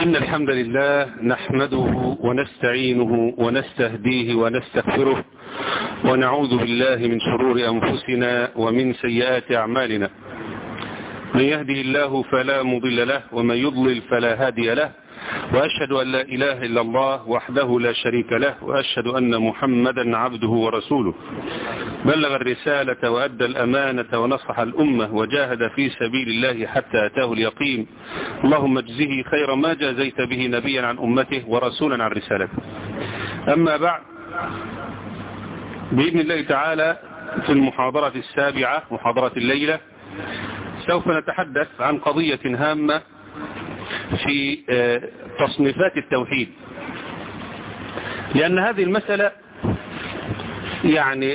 إن الحمد لله نحمده ونستعينه ونستهديه ونستغفره ونعوذ بالله من شرور أنفسنا ومن سيئات أعمالنا من يهدي الله فلا مضل له ومن يضلل فلا هادي له وأشهد أن لا إله إلا الله وحده لا شريك له وأشهد أن محمدا عبده ورسوله بلغ الرسالة وأدى الأمانة ونصح الأمة وجاهد في سبيل الله حتى أتاه اليقين اللهم اجزه خير ما جازيت به نبيا عن أمته ورسولا عن رسالته أما بعد بإذن الله تعالى في المحاضرة السابعة محاضرة الليلة سوف نتحدث عن قضية هامة في تصنيفات التوحيد لأن هذه المسألة يعني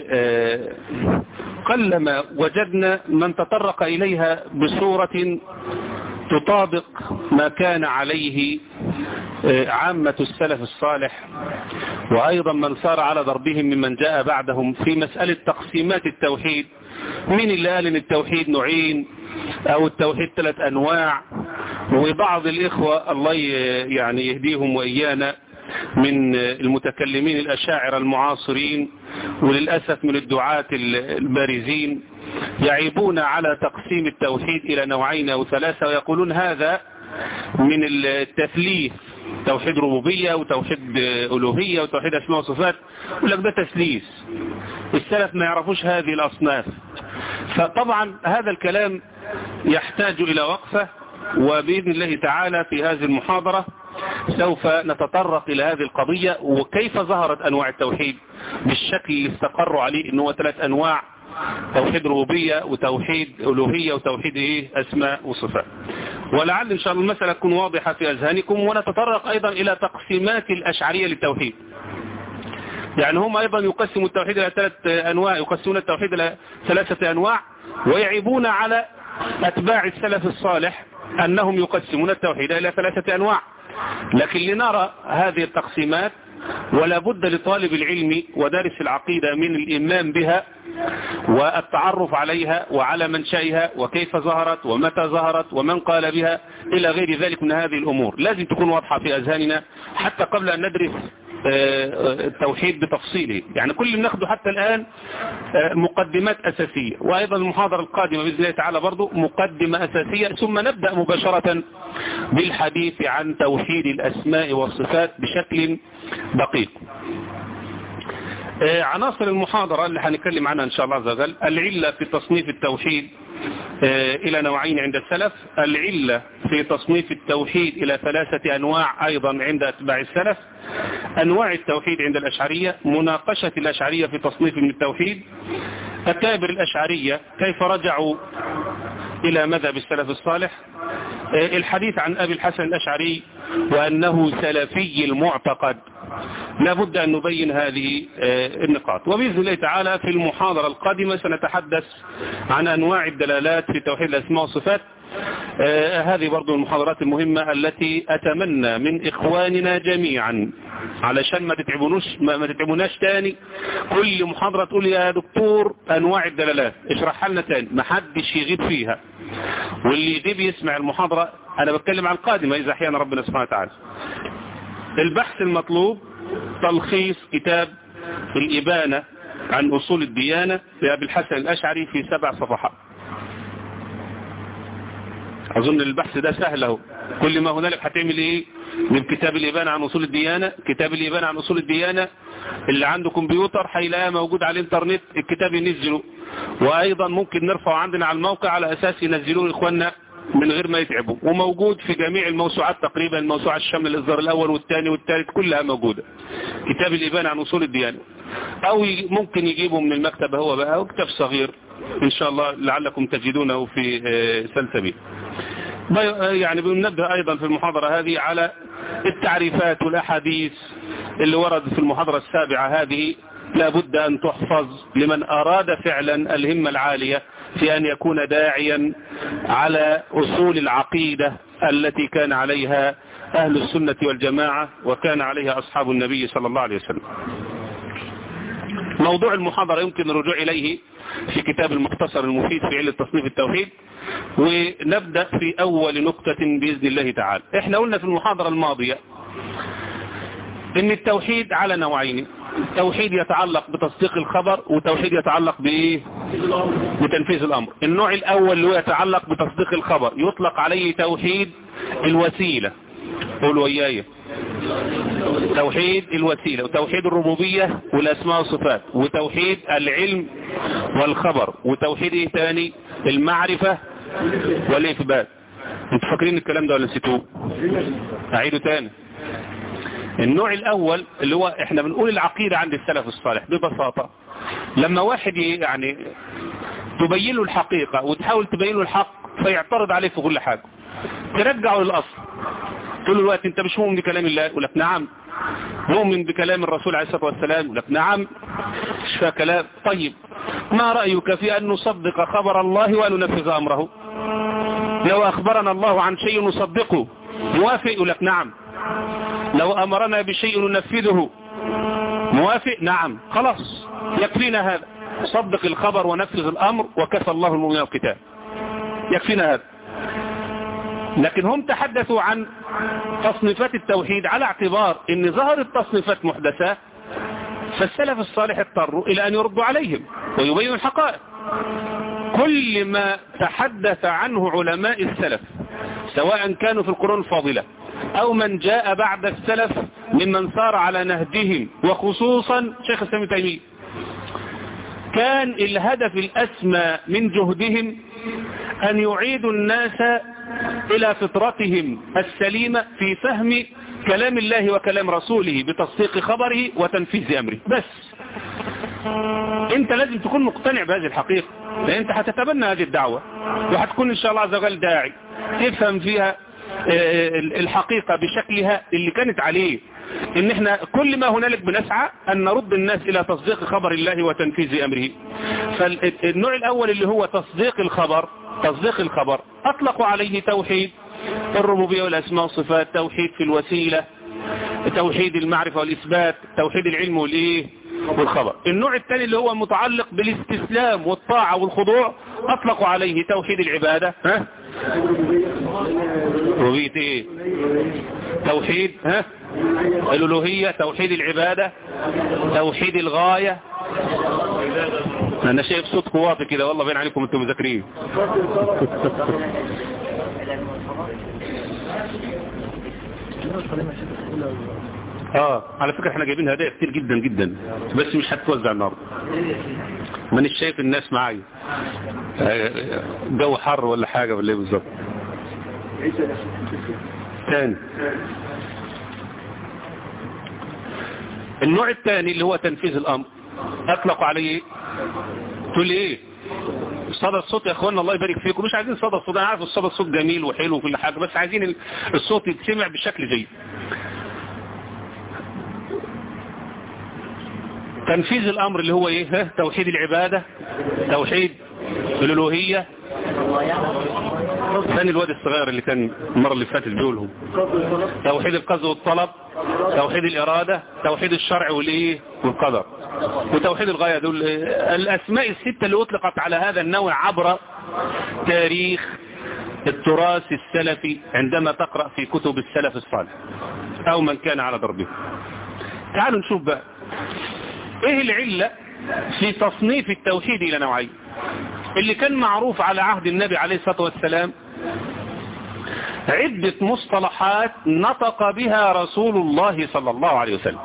قلما وجدنا من تطرق إليها بصورة تطابق ما كان عليه عامة السلف الصالح وأيضا من سار على ضربهم ممن جاء بعدهم في مسألة تقسيمات التوحيد مين اللي قال ان التوحيد نوعين او التوحيد ثلاث انواع وبعض الاخوة الله يعني يهديهم وايانا من المتكلمين الاشاعر المعاصرين وللأسف من الدعاة البارزين يعيبون على تقسيم التوحيد الى نوعين او ثلاثة ويقولون هذا من التثليث توحيد ربوبية وتوحيد ألوهية وتوحيد أسماء وصفات يقول لك ده تسليس السلف ما يعرفوش هذه الأصناف فطبعا هذا الكلام يحتاج إلى وقفة وبإذن الله تعالى في هذه المحاضرة سوف نتطرق إلى هذه القضية وكيف ظهرت أنواع التوحيد بالشكل اللي استقروا عليه أنه ثلاث أنواع توحيد ربوبية وتوحيد ألوهية وتوحيد إيه أسماء وصفات ولعل إن شاء الله المسألة تكون واضحة في أذهانكم ونتطرق أيضا إلى تقسيمات الأشعرية للتوحيد يعني هم أيضا يقسموا التوحيد إلى ثلاث أنواع يقسمون التوحيد إلى ثلاثة أنواع ويعيبون على أتباع السلف الصالح أنهم يقسمون التوحيد إلى ثلاثة أنواع لكن لنرى هذه التقسيمات ولا بد لطالب العلم ودارس العقيدة من الإيمان بها والتعرف عليها وعلى منشأها وكيف ظهرت ومتى ظهرت ومن قال بها إلى غير ذلك من هذه الأمور لازم تكون واضحة في أذهاننا حتى قبل أن ندرس التوحيد بتفصيله يعني كل اللي بناخده حتى الآن مقدمات أساسية وأيضا المحاضرة القادمة بإذن الله تعالى برضو مقدمة أساسية ثم نبدأ مباشرة بالحديث عن توحيد الأسماء والصفات بشكل دقيق عناصر المحاضرة اللي هنتكلم عنها إن شاء الله عز وجل العلة في تصنيف التوحيد إلى نوعين عند السلف العلة في تصنيف التوحيد إلى ثلاثة أنواع أيضا عند أتباع السلف أنواع التوحيد عند الأشعرية مناقشة الأشعرية في تصنيف من التوحيد أكابر الأشعرية كيف رجعوا إلى مذهب السلف الصالح الحديث عن أبي الحسن الأشعري وأنه سلفي المعتقد لا بد أن نبين هذه النقاط وبإذن الله تعالى في المحاضرة القادمة سنتحدث عن أنواع الدلالات في توحيد الأسماء والصفات آه هذه برضو المحاضرات المهمة التي أتمنى من إخواننا جميعا علشان ما تتعبونوش ما, ما تتعبوناش تاني كل محاضرة تقول يا دكتور أنواع الدلالات اشرحها لنا تاني ما حدش يغيب فيها واللي يغيب يسمع المحاضرة أنا بتكلم عن القادمة إذا أحيانا ربنا سبحانه وتعالى البحث المطلوب تلخيص كتاب الإبانة عن أصول الديانة لأبي الحسن الأشعري في سبع صفحات أظن البحث ده سهل اهو كل ما هنالك هتعمل ايه من كتاب الإبانة عن أصول الديانة كتاب الإبانة عن أصول الديانة اللي عنده كمبيوتر هيلاقيه موجود على الانترنت الكتاب ينزله وأيضا ممكن نرفعه عندنا على الموقع على أساس ينزلوه إخواننا من غير ما يتعبوا وموجود في جميع الموسوعات تقريبا الموسوعة الشاملة الإصدار الأول والثاني والثالث كلها موجودة كتاب الإبانة عن أصول الديانة أو ممكن يجيبه من المكتبة هو بقى أو كتاب صغير إن شاء الله لعلكم تجدونه في سلسبيل يعني بننبه أيضا في المحاضرة هذه على التعريفات والأحاديث اللي ورد في المحاضرة السابعة هذه لا بد أن تحفظ لمن أراد فعلا الهمة العالية في أن يكون داعيا على أصول العقيدة التي كان عليها أهل السنة والجماعة وكان عليها أصحاب النبي صلى الله عليه وسلم موضوع المحاضرة يمكن الرجوع إليه في كتاب المختصر المفيد في علة تصنيف التوحيد ونبدأ في أول نقطة بإذن الله تعالى احنا قلنا في المحاضرة الماضية ان التوحيد على نوعين توحيد يتعلق بتصديق الخبر وتوحيد يتعلق بايه بتنفيذ الامر النوع الاول اللي هو يتعلق بتصديق الخبر يطلق عليه توحيد الوسيلة قولوا وياي توحيد الوسيلة وتوحيد الربوبية والاسماء والصفات وتوحيد العلم والخبر وتوحيد ايه تاني المعرفة والاثبات انتوا فاكرين الكلام ده ولا نسيتوه اعيده تاني النوع الاول اللي هو احنا بنقول العقيدة عند السلف الصالح ببساطة لما واحد يعني تبين له الحقيقة وتحاول تبين له الحق فيعترض عليه في كل حاجة ترجعه للأصل تقول له الوقت انت مش مؤمن بكلام الله يقول لك نعم مؤمن بكلام الرسول عليه الصلاة والسلام يقول لك نعم مش فيها كلام طيب ما رأيك في أن نصدق خبر الله وأن ننفذ أمره لو أخبرنا الله عن شيء نصدقه موافق يقول لك نعم لو أمرنا بشيء ننفذه موافق نعم خلاص يكفينا هذا صدق الخبر ونفذ الأمر وكفى الله المؤمنين القتال يكفينا هذا لكن هم تحدثوا عن تصنيفات التوحيد على اعتبار ان ظهرت تصنيفات محدثة فالسلف الصالح اضطروا الى ان يردوا عليهم ويبينوا الحقائق كل ما تحدث عنه علماء السلف سواء كانوا في القرون الفاضلة او من جاء بعد السلف ممن سار على نهجهم وخصوصا شيخ السلام تيمية كان الهدف الاسمى من جهدهم ان يعيدوا الناس الى فطرتهم السليمة في فهم كلام الله وكلام رسوله بتصديق خبره وتنفيذ امره بس انت لازم تكون مقتنع بهذه الحقيقة لان انت هتتبنى هذه الدعوة وهتكون ان شاء الله عز وجل داعي تفهم فيها الحقيقة بشكلها اللي كانت عليه ان احنا كل ما هنالك بنسعى ان نرد الناس الى تصديق خبر الله وتنفيذ امره فالنوع الاول اللي هو تصديق الخبر تصديق الخبر اطلقوا عليه توحيد الربوبية والاسماء والصفات توحيد في الوسيلة توحيد المعرفة والاثبات توحيد العلم والايه والخبر النوع الثاني اللي هو متعلق بالاستسلام والطاعة والخضوع اطلقوا عليه توحيد العبادة ها ربوبية ايه توحيد ها الالوهية توحيد العبادة توحيد الغاية انا شايف صوت واطي كده والله بين عليكم انتم مذاكرين اه على فكرة احنا جايبين هدايا كتير جدا جدا بس مش هتوزع النهارده مانيش شايف الناس معايا جو حر ولا حاجة ولا ايه بالظبط تاني النوع الثاني اللي هو تنفيذ الامر اطلقوا عليه تقول لي ايه صدى الصوت يا اخوانا الله يبارك فيكم مش عايزين صدى الصوت انا عارف الصدى الصوت جميل وحلو وكل حاجة بس عايزين الصوت يتسمع بشكل جيد تنفيذ الامر اللي هو ايه توحيد العبادة توحيد الالوهية ثاني الواد الصغير اللي كان المرة اللي فاتت بيقولهم توحيد القصد والطلب توحيد الارادة توحيد الشرع والايه والقدر وتوحيد الغاية دول الاسماء الستة اللي اطلقت على هذا النوع عبر تاريخ التراث السلفي عندما تقرأ في كتب السلف الصالح او من كان على ضربه تعالوا نشوف بقى ايه العلة في تصنيف التوحيد الى نوعين اللي كان معروف على عهد النبي عليه الصلاة والسلام عدة مصطلحات نطق بها رسول الله صلى الله عليه وسلم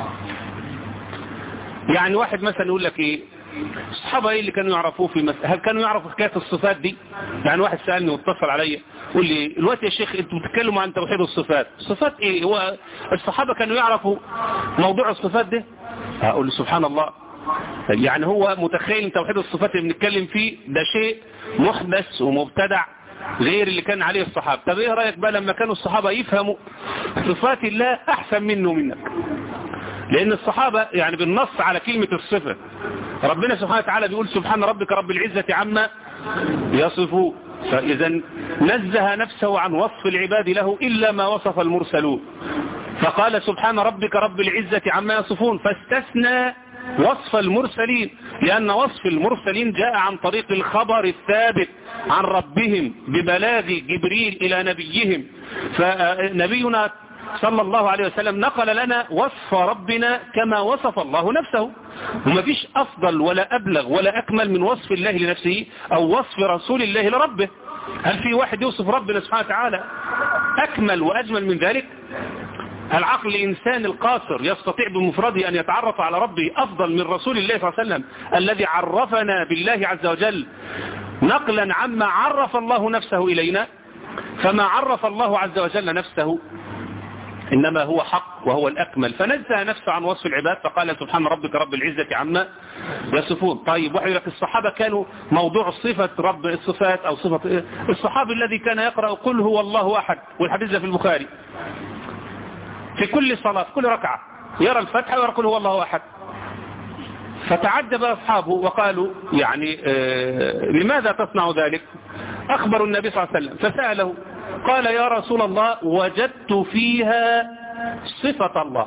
يعني واحد مثلا يقول لك ايه الصحابة ايه اللي كانوا يعرفوه في مثلا هل كانوا يعرفوا حكاية الصفات دي يعني واحد سألني واتصل عليا قول لي الوقت يا شيخ انتوا بتتكلموا عن توحيد الصفات الصفات ايه هو الصحابة كانوا يعرفوا موضوع الصفات ده اقول له سبحان الله يعني هو متخيل ان توحيد الصفات اللي بنتكلم فيه ده شيء محدث ومبتدع غير اللي كان عليه الصحابة طب ايه رأيك بقى لما كانوا الصحابة يفهموا صفات الله احسن منه منك لان الصحابة يعني بالنص على كلمة الصفة ربنا سبحانه وتعالى بيقول سبحان ربك رب العزة عما يصفون فاذا نزه نفسه عن وصف العباد له الا ما وصف المرسلون فقال سبحان ربك رب العزة عما يصفون فاستثنى وصف المرسلين لأن وصف المرسلين جاء عن طريق الخبر الثابت عن ربهم ببلاغ جبريل إلى نبيهم فنبينا صلى الله عليه وسلم نقل لنا وصف ربنا كما وصف الله نفسه وما فيش أفضل ولا أبلغ ولا أكمل من وصف الله لنفسه أو وصف رسول الله لربه هل في واحد يوصف ربنا سبحانه وتعالى أكمل وأجمل من ذلك العقل الإنسان القاصر يستطيع بمفرده أن يتعرف على ربه أفضل من رسول الله صلى الله عليه وسلم الذي عرفنا بالله عز وجل نقلا عما عرف الله نفسه إلينا فما عرف الله عز وجل نفسه إنما هو حق وهو الأكمل فنزه نفسه عن وصف العباد فقال سبحان ربك رب العزة عما يصفون طيب واحد لك الصحابة كانوا موضوع صفة رب الصفات أو صفة الصحابي الذي كان يقرأ قل هو الله أحد والحديث في البخاري في كل صلاة في كل ركعة يرى الفتحة ويقول هو الله أحد فتعجب أصحابه وقالوا يعني آه لماذا تصنع ذلك أخبروا النبي صلى الله عليه وسلم فسأله قال يا رسول الله وجدت فيها صفة الله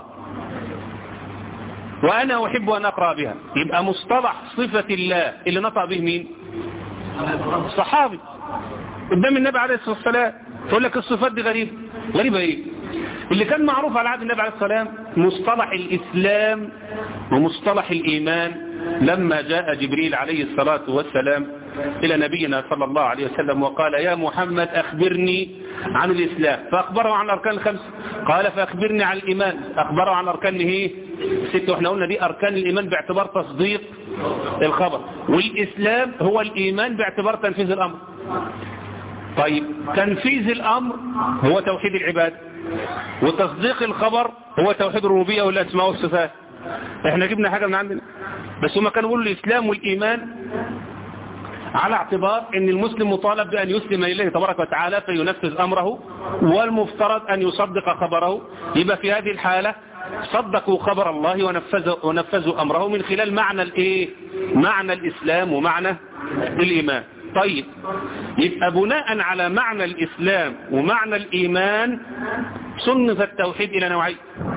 وأنا أحب أن أقرأ بها يبقى مصطلح صفة الله اللي نطق به مين صحابي قدام النبي عليه الصلاة والسلام تقول لك الصفات دي غريبة غريبة ايه اللي كان معروف على عهد النبي عليه الصلاة والسلام مصطلح الإسلام ومصطلح الإيمان لما جاء جبريل عليه الصلاة والسلام إلى نبينا صلى الله عليه وسلم وقال يا محمد أخبرني عن الإسلام فأخبره عن أركان الخمس قال فأخبرني عن الإيمان أخبره عن أركانه ست وإحنا قلنا دي أركان الإيمان باعتبار تصديق الخبر والإسلام هو الإيمان باعتبار تنفيذ الأمر طيب تنفيذ الأمر هو توحيد العباد وتصديق الخبر هو توحيد الربوبية والأسماء والصفات احنا جبنا حاجة من عندنا بس هما كانوا يقولوا الإسلام والإيمان على اعتبار ان المسلم مطالب بأن يسلم إليه تبارك وتعالى فينفذ أمره والمفترض أن يصدق خبره يبقى في هذه الحالة صدقوا خبر الله ونفذوا, ونفذوا أمره من خلال معنى الايه معنى الإسلام ومعنى الإيمان طيب يبقى بناء على معنى الإسلام ومعنى الإيمان صنف التوحيد إلى نوعين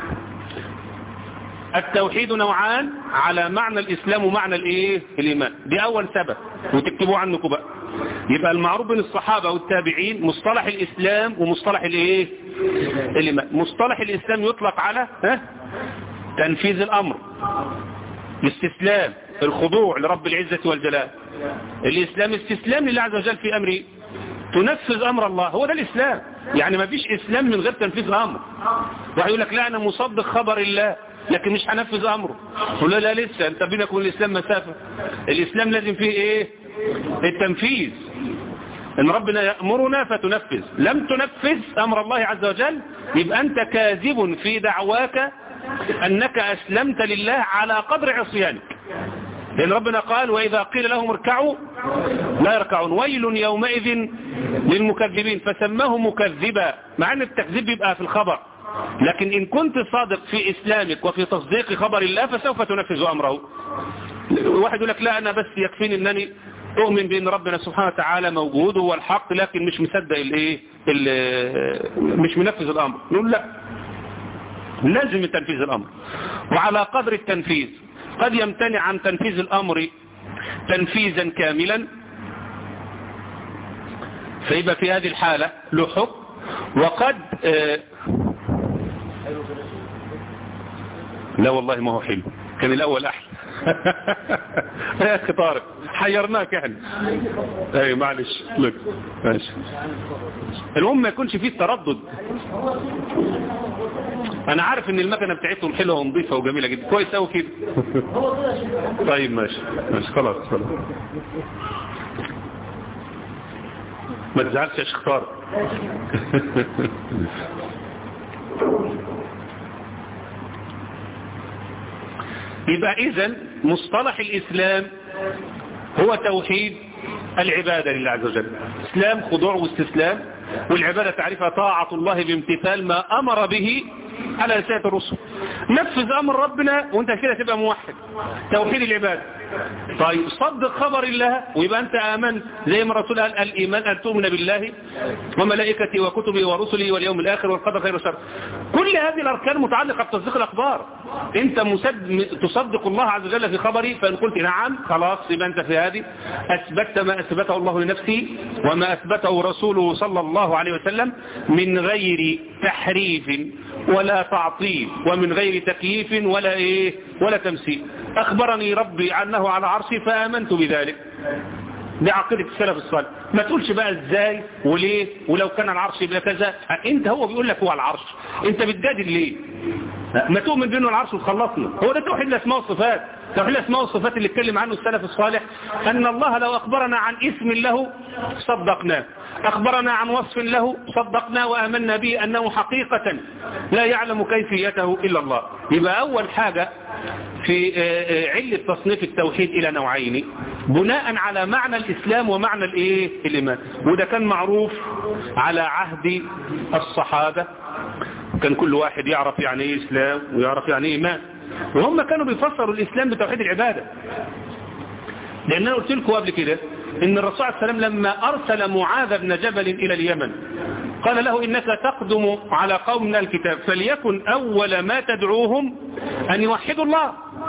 التوحيد نوعان على معنى الإسلام ومعنى الإيه الإيمان دي أول سبب وتكتبوا عنكم بقى يبقى المعروف بين الصحابة والتابعين مصطلح الإسلام ومصطلح الإيه الإيمان مصطلح الإسلام يطلق على ها تنفيذ الأمر الاستسلام الخضوع لرب العزة والجلال الإسلام استسلام لله عز وجل في أمره تنفذ أمر الله هو ده الإسلام يعني ما فيش إسلام من غير تنفيذ أمر واحد يقول لك لا أنا مصدق خبر الله لكن مش هنفذ أمره يقول له لا لسه أنت بينك وبين الإسلام مسافة الإسلام لازم فيه إيه التنفيذ إن ربنا يأمرنا فتنفذ لم تنفذ أمر الله عز وجل يبقى أنت كاذب في دعواك أنك أسلمت لله على قدر عصيانك لأن ربنا قال وإذا قيل لهم اركعوا لا يركعون ويل يومئذ للمكذبين فسماه مكذبا مع أن التكذيب يبقى في الخبر لكن إن كنت صادق في إسلامك وفي تصديق خبر الله فسوف تنفذ أمره واحد يقول لك لا أنا بس يكفيني أنني أؤمن بأن ربنا سبحانه وتعالى موجود هو الحق لكن مش مصدق الايه مش منفذ الأمر نقول لا لازم تنفيذ الأمر وعلى قدر التنفيذ قد يمتنع عن تنفيذ الأمر تنفيذا كاملا فيبقى في هذه الحالة له حكم وقد آه لا والله ما هو حلو كان الأول أحلى يا أخي طارق حيرناك احنا اي معلش لك ماشي المهم ما يكونش فيه تردد انا عارف ان المكنه بتاعتهم حلوه ونظيفه وجميله جدا كويس قوي كده طيب ماشي ماشي خلاص خلاص ما تزعلش يا شيخ طارق يبقى اذا مصطلح الاسلام هو توحيد العبادة لله عز وجل اسلام خضوع واستسلام والعبادة تعرفها طاعة الله بامتثال ما امر به على لسان الرسل نفذ امر ربنا وانت كده تبقى موحد توحيد العباد طيب صدق خبر الله ويبقى انت امنت زي ما الرسول قال الايمان ان تؤمن بالله وملائكته وكتبه ورسله واليوم الاخر والقدر خير وشر كل هذه الاركان متعلقه بتصديق الاخبار انت مسد... تصدق الله عز وجل في خبري فان قلت نعم خلاص يبقى انت في هذه اثبتت ما اثبته الله لنفسه وما اثبته رسوله صلى الله عليه وسلم من غير تحريف ولا تعطيل ومن غير تكييف ولا ايه ولا تمثيل اخبرني ربي عنه على عرشي فامنت بذلك دي عقيدة السلف الصالح ما تقولش بقى ازاي وليه ولو كان العرش يبقى كذا انت هو بيقول لك هو العرش انت بتجادل ليه ما تؤمن بانه العرش وتخلصنا هو ده توحيد الاسماء والصفات توحيد الاسماء والصفات اللي اتكلم عنه السلف الصالح ان الله لو اخبرنا عن اسم له صدقناه اخبرنا عن وصف له صدقناه وامنا به انه حقيقة لا يعلم كيفيته الا الله يبقى اول حاجة في علة تصنيف التوحيد الى نوعين بناء على معنى الاسلام ومعنى الايه الايمان وده كان معروف على عهد الصحابة كان كل واحد يعرف يعني ايه اسلام ويعرف يعني ايه ايمان وهم كانوا بيفسروا الاسلام بتوحيد العبادة لان انا قلت لكم قبل كده ان الرسول صلى الله عليه وسلم لما ارسل معاذ بن جبل الى اليمن قال له انك تقدم على قوم من الكتاب فليكن اول ما تدعوهم ان يوحدوا الله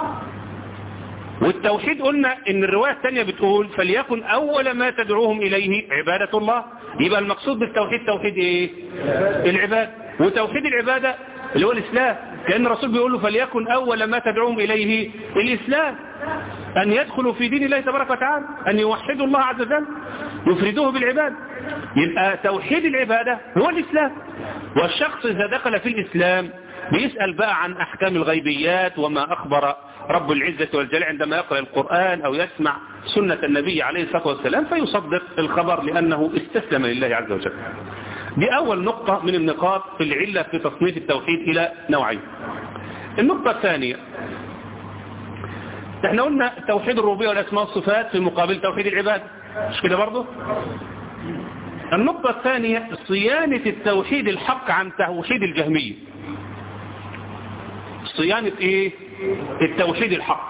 والتوحيد قلنا ان الرواية الثانية بتقول فليكن اول ما تدعوهم اليه عبادة الله يبقى المقصود بالتوحيد توحيد ايه العباد وتوحيد العبادة اللي هو الاسلام كأن الرسول بيقول له فليكن اول ما تدعوهم اليه الاسلام ان يدخلوا في دين الله تبارك وتعالى ان يوحدوا الله عز وجل يفردوه بالعباد يبقى توحيد العبادة هو الاسلام والشخص اذا دخل في الاسلام بيسأل بقى عن أحكام الغيبيات وما أخبر رب العزة والجلال عندما يقرأ القرآن أو يسمع سنة النبي عليه الصلاة والسلام فيصدق الخبر لأنه استسلم لله عز وجل دي أول نقطة من النقاط في العلة في تصنيف التوحيد إلى نوعين النقطة الثانية احنا قلنا توحيد الربوبية والأسماء والصفات في مقابل توحيد العباد مش كده برضه النقطة الثانية صيانة التوحيد الحق عن توحيد الجهمية صيانة ايه التوحيد الحق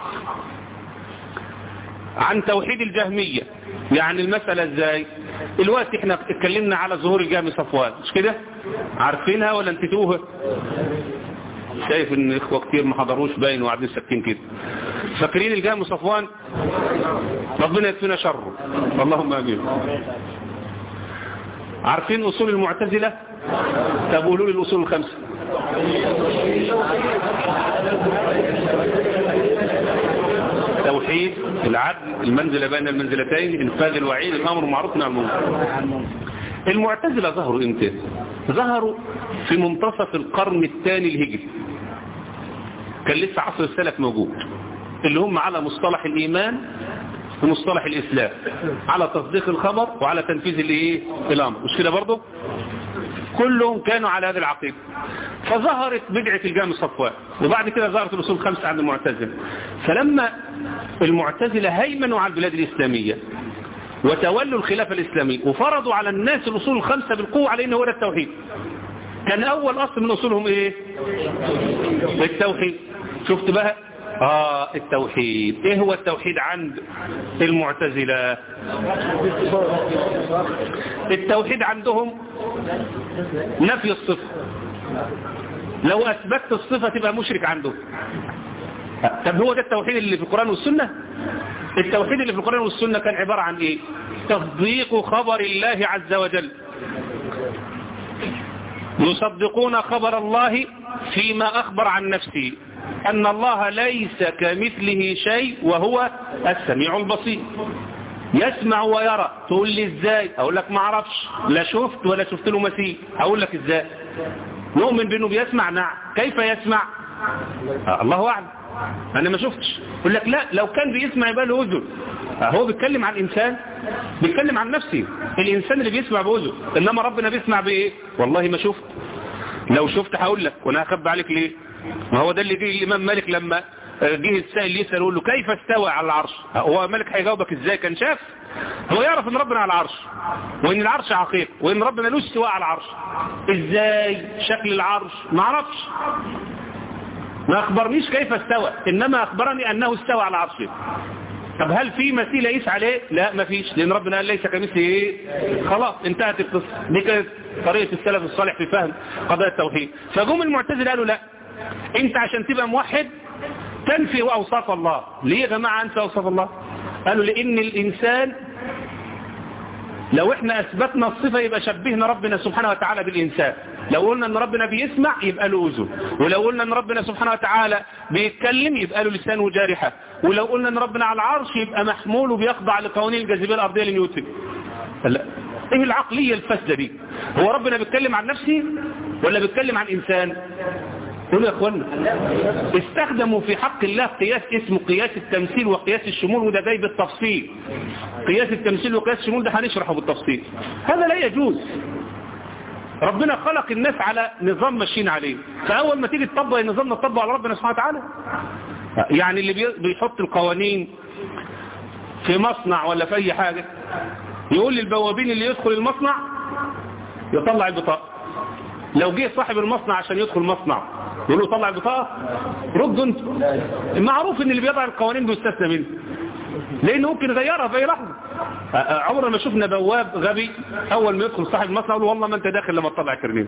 عن توحيد الجهمية يعني المسألة ازاي الوقت احنا اتكلمنا على ظهور الجهم صفوان مش كده عارفينها ولا انتتوها شايف ان اخوة كتير ما حضروش باين وقاعدين ساكتين كده فاكرين الجهم صفوان ربنا يكفينا شره اللهم امين عارفين اصول المعتزلة طب قولوا لي الاصول الخمسه توحيد العدل المنزلة بين المنزلتين انفاذ الوعيد الامر معروف عن المنكر المعتزلة ظهروا امتى ظهروا في منتصف القرن الثاني الهجري كان لسه عصر السلف موجود اللي هم على مصطلح الايمان ومصطلح الاسلام على تصديق الخبر وعلى تنفيذ الايه الامر مش كده برضه كلهم كانوا على هذه العقيدة فظهرت بدعة الجامع الصفوان وبعد كده ظهرت الأصول الخمسة عند المعتزلة فلما المعتزلة هيمنوا على البلاد الإسلامية وتولوا الخلافة الإسلامية وفرضوا على الناس الأصول الخمسة بالقوة على إنه هو ده التوحيد كان أول أصل من أصولهم إيه التوحيد شفت بقى آه التوحيد إيه هو التوحيد عند المعتزلة التوحيد عندهم نفي الصفة لو أثبتت الصفة تبقى مشرك عندهم طب هو ده التوحيد اللي في القرآن والسنة التوحيد اللي في القرآن والسنة كان عبارة عن إيه تصديق خبر الله عز وجل يصدقون خبر الله فيما أخبر عن نفسه أن الله ليس كمثله شيء وهو السميع البصير يسمع ويرى تقول لي ازاي اقول لك ما اعرفش لا شفت ولا شفت له مثيل اقول لك ازاي نؤمن بانه بيسمع نعم كيف يسمع آه الله اعلم انا ما شفتش يقول لك لا لو كان بيسمع يبقى له اذن آه هو بيتكلم عن انسان بيتكلم عن نفسه الانسان اللي بيسمع باذن انما ربنا بيسمع بايه والله ما شفت لو شفت هقول لك وانا هخبي عليك ليه ما هو ده اللي جه الامام مالك لما جه السائل يسأل يقول له كيف استوى على العرش هو مالك هيجاوبك ازاي كان شاف هو يعرف ان ربنا على العرش وان العرش حقيقي وان ربنا له استواء على العرش ازاي شكل العرش ما عرفش ما أخبرنيش كيف استوى إنما أخبرني أنه استوى على عرشه طب هل في مثيل يقيس عليه لا ما فيش لأن ربنا قال ليس كمثله ايه خلاص انتهت القصة دي كانت طريقة السلف الصالح في فهم قضايا التوحيد فجم المعتزله قالوا لا انت عشان تبقى موحد تنفي أوصاف الله ليه يا جماعة أنت أوصاف الله قالوا لأن الإنسان لو احنا أثبتنا الصفة يبقى شبهنا ربنا سبحانه وتعالى بالإنسان لو قلنا أن ربنا بيسمع يبقى له أذن ولو قلنا أن ربنا سبحانه وتعالى بيتكلم يبقى له لسان وجارحة ولو قلنا أن ربنا على العرش يبقى محمول وبيخضع لقوانين الجاذبية الأرضية لنيوتن لا ايه العقلية الفاسدة دي هو ربنا بيتكلم عن نفسه ولا بيتكلم عن إنسان قولوا يا اخوانا استخدموا في حق الله قياس اسمه قياس التمثيل وقياس الشمول وده جاي بالتفصيل قياس التمثيل وقياس الشمول ده هنشرحه بالتفصيل هذا لا يجوز ربنا خلق الناس على نظام ماشيين عليه فأول ما تيجي تطبق النظام نطبق على ربنا سبحانه وتعالى يعني اللي بيحط القوانين في مصنع ولا في أي حاجة يقول للبوابين اللي يدخل المصنع يطلع البطاقة لو جه صاحب المصنع عشان يدخل المصنع يقول له طلع البطاقة ردوا انت معروف ان اللي بيضع القوانين بيستثنى منه لانه ممكن يغيرها في اي لحظه عمرنا ما شفنا بواب غبي اول ما يدخل صاحب المصنع يقول له والله ما انت داخل لما تطلع كرنين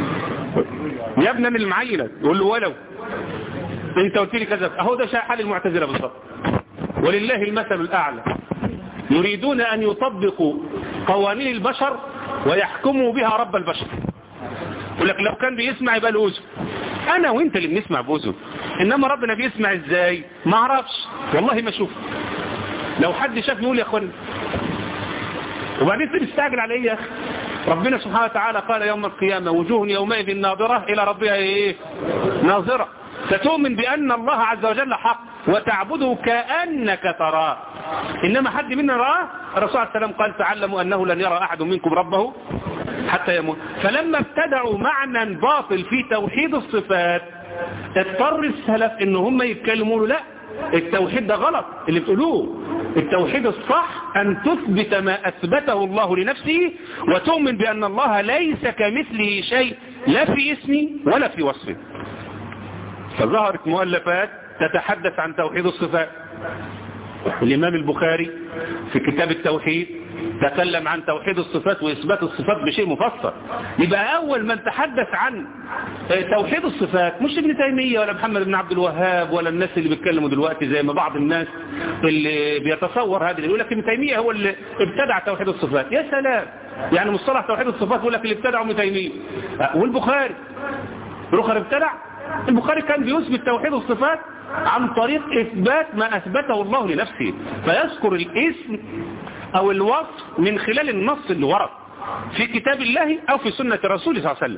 يا ابني من المعينه يقول له ولو انت قلت لي كذا اهو ده حال المعتزله بالظبط ولله المثل الاعلى يريدون ان يطبقوا قوانين البشر ويحكموا بها رب البشر يقول لك لو كان بيسمع يبقى له اذن انا وانت اللي بنسمع باذن انما ربنا بيسمع ازاي ما اعرفش والله ما اشوف لو حد شاف يقول يا اخوان وبعدين انت مستعجل على ايه يا اخي ربنا سبحانه وتعالى قال يوم القيامة وجوه يومئذ ناظرة إلى ربها إيه ناظرة فتؤمن بأن الله عز وجل حق وتعبده كأنك تراه إنما حد منا رآه الرسول عليه السلام قال تعلموا أنه لن يرى أحد منكم ربه حتى يموت فلما ابتدعوا معنى باطل في توحيد الصفات اضطر السلف ان هم يتكلموا له لا التوحيد ده غلط اللي بتقولوه التوحيد الصح أن تثبت ما أثبته الله لنفسه وتؤمن بأن الله ليس كمثله شيء لا في اسمه ولا في وصفه فظهرت مؤلفات تتحدث عن توحيد الصفات الإمام البخاري في كتاب التوحيد تكلم عن توحيد الصفات وإثبات الصفات بشيء مفصل يبقى أول من تحدث عن توحيد الصفات مش ابن تيمية ولا محمد بن عبد الوهاب ولا الناس اللي بيتكلموا دلوقتي زي ما بعض الناس اللي بيتصور هذا اللي يقول لك ابن تيمية هو اللي ابتدع توحيد الصفات يا سلام يعني مصطلح توحيد الصفات يقول لك اللي ابتدعه ابن تيمية والبخاري البخاري ابتدع البخاري كان بيثبت توحيد الصفات عن طريق إثبات ما أثبته الله لنفسه فيذكر الاسم أو الوصف من خلال النص اللي ورد في كتاب الله أو في سنة الرسول صلى الله عليه وسلم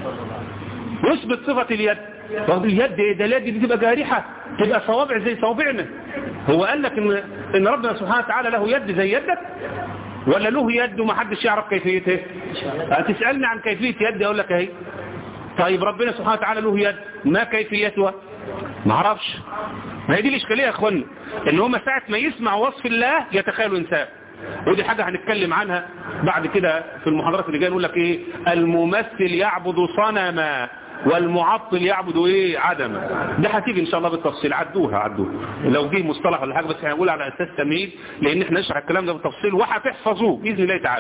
يثبت صفة اليد برضه اليد ايه ده اليد دي تبقى جارحة تبقى صوابع زي صوابعنا هو قال لك ان, إن ربنا سبحانه وتعالى له يد زي يدك ولا له يد وما حدش يعرف كيفيته هتسألني عن كيفية يد اقول لك اهي طيب ربنا سبحانه وتعالى له يد ما كيفيتها ما اعرفش ما هي دي الاشكاليه يا اخوانا ان هم ساعه ما يسمع وصف الله يتخيلوا انسان ودي حاجة هنتكلم عنها بعد كده في المحاضرات اللي جايه نقول لك ايه الممثل يعبد صنما والمعطل يعبد ايه عدما ده هتيجي ان شاء الله بالتفصيل عدوها عدوها لو جه مصطلح ولا حاجه بس هنقول على اساس تمهيد لان احنا نشرح الكلام ده بالتفصيل وهتحفظوه باذن الله تعالى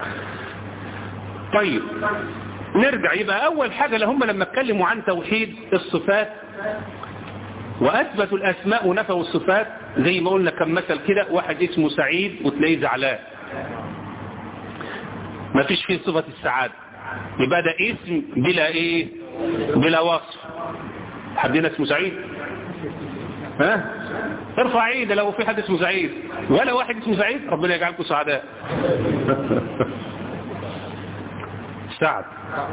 طيب نرجع يبقى اول حاجه لهم لما اتكلموا عن توحيد الصفات واثبتوا الاسماء ونفوا الصفات زي ما قلنا كم مثل كده واحد اسمه سعيد وتلاقيه زعلان ما فيش فيه صفة السعادة يبقى ده اسم بلا ايه بلا وصف حدنا اسمه سعيد ها ارفع عيد لو في حد اسمه سعيد ولا واحد اسمه سعيد ربنا يجعلكم سعداء سعد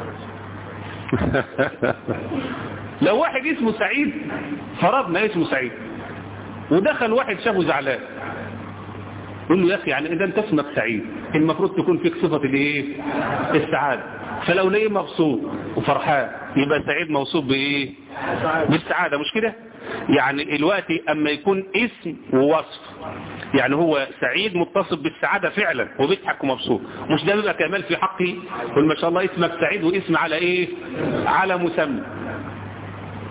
لو واحد اسمه سعيد فرضنا اسمه سعيد ودخل واحد شافه زعلان يقول له يا اخي يعني اذا انت اسمك سعيد المفروض تكون فيك صفة الايه السعادة فلو ليه مبسوط وفرحان يبقى سعيد موصوف بايه بالسعادة مش كده يعني الوقت اما يكون اسم ووصف يعني هو سعيد متصف بالسعادة فعلا وبيضحك ومبسوط مش ده بيبقى كمال في حقي قل ما شاء الله اسمك سعيد واسم على ايه على مسمى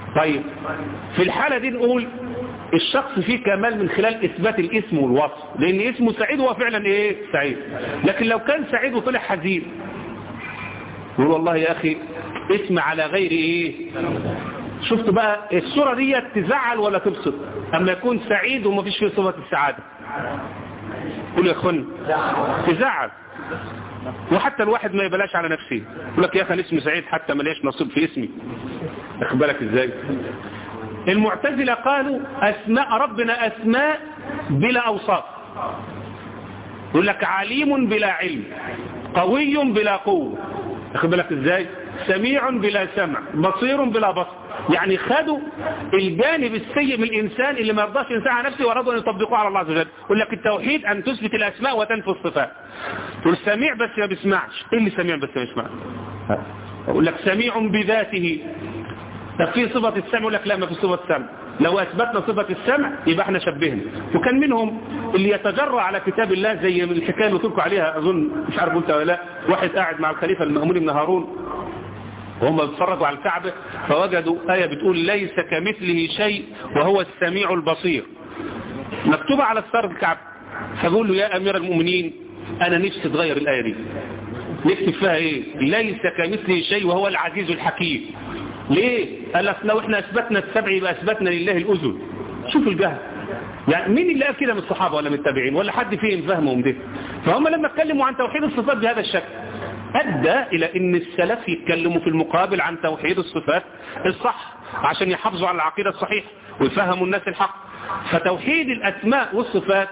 طيب في الحالة دي نقول الشخص فيه كمال من خلال إثبات الاسم والوصف لأن اسمه سعيد هو فعلا إيه سعيد لكن لو كان سعيد وطلع حزين يقول والله يا أخي اسم على غير إيه شفت بقى الصورة دي تزعل ولا تبسط أما يكون سعيد وما فيش فيه صفة السعادة قول يا أخوان تزعل وحتى الواحد ما يبلاش على نفسه يقول لك يا أخي اسمي سعيد حتى ما ليش نصيب في اسمي أخد بالك إزاي المعتزلة قالوا أسماء ربنا أسماء بلا أوصاف يقول لك عليم بلا علم قوي بلا قوة أخد بالك إزاي سميع بلا سمع بصير بلا بصر يعني خدوا الجانب السيء من الإنسان اللي ما يرضاش الإنسان على نفسه وأرادوا أن يطبقوه على الله عز وجل يقول لك التوحيد أن تثبت الأسماء وتنفي الصفات تقول سميع بس ما بيسمعش إيه اللي سميع بس ما بيسمعش يقول لك سميع بذاته طب في صفة السمع يقول لك لا ما في صفة السمع لو أثبتنا صفة السمع يبقى احنا شبهنا وكان منهم اللي يتجرى على كتاب الله زي الحكاية اللي قلت عليها أظن مش عارف قلت ولا لا واحد قاعد مع الخليفة المأمون بن هارون وهم بيتفرجوا على الكعبة فوجدوا آية بتقول ليس كمثله شيء وهو السميع البصير مكتوبة على ستار الكعبة فقول له يا أمير المؤمنين أنا نفسي تغير الآية دي نكتب فيها إيه ليس كمثله شيء وهو العزيز الحكيم ليه قال لك لو احنا أثبتنا السبع يبقى أثبتنا لله الأذن شوف الجهل يعني مين اللي قال كده من الصحابة ولا من التابعين ولا حد فيهم فهمهم ده فهم لما اتكلموا عن توحيد الصفات بهذا الشكل أدى إلى أن السلف يتكلموا في المقابل عن توحيد الصفات الصح عشان يحافظوا على العقيدة الصحيحة ويفهموا الناس الحق فتوحيد الأسماء والصفات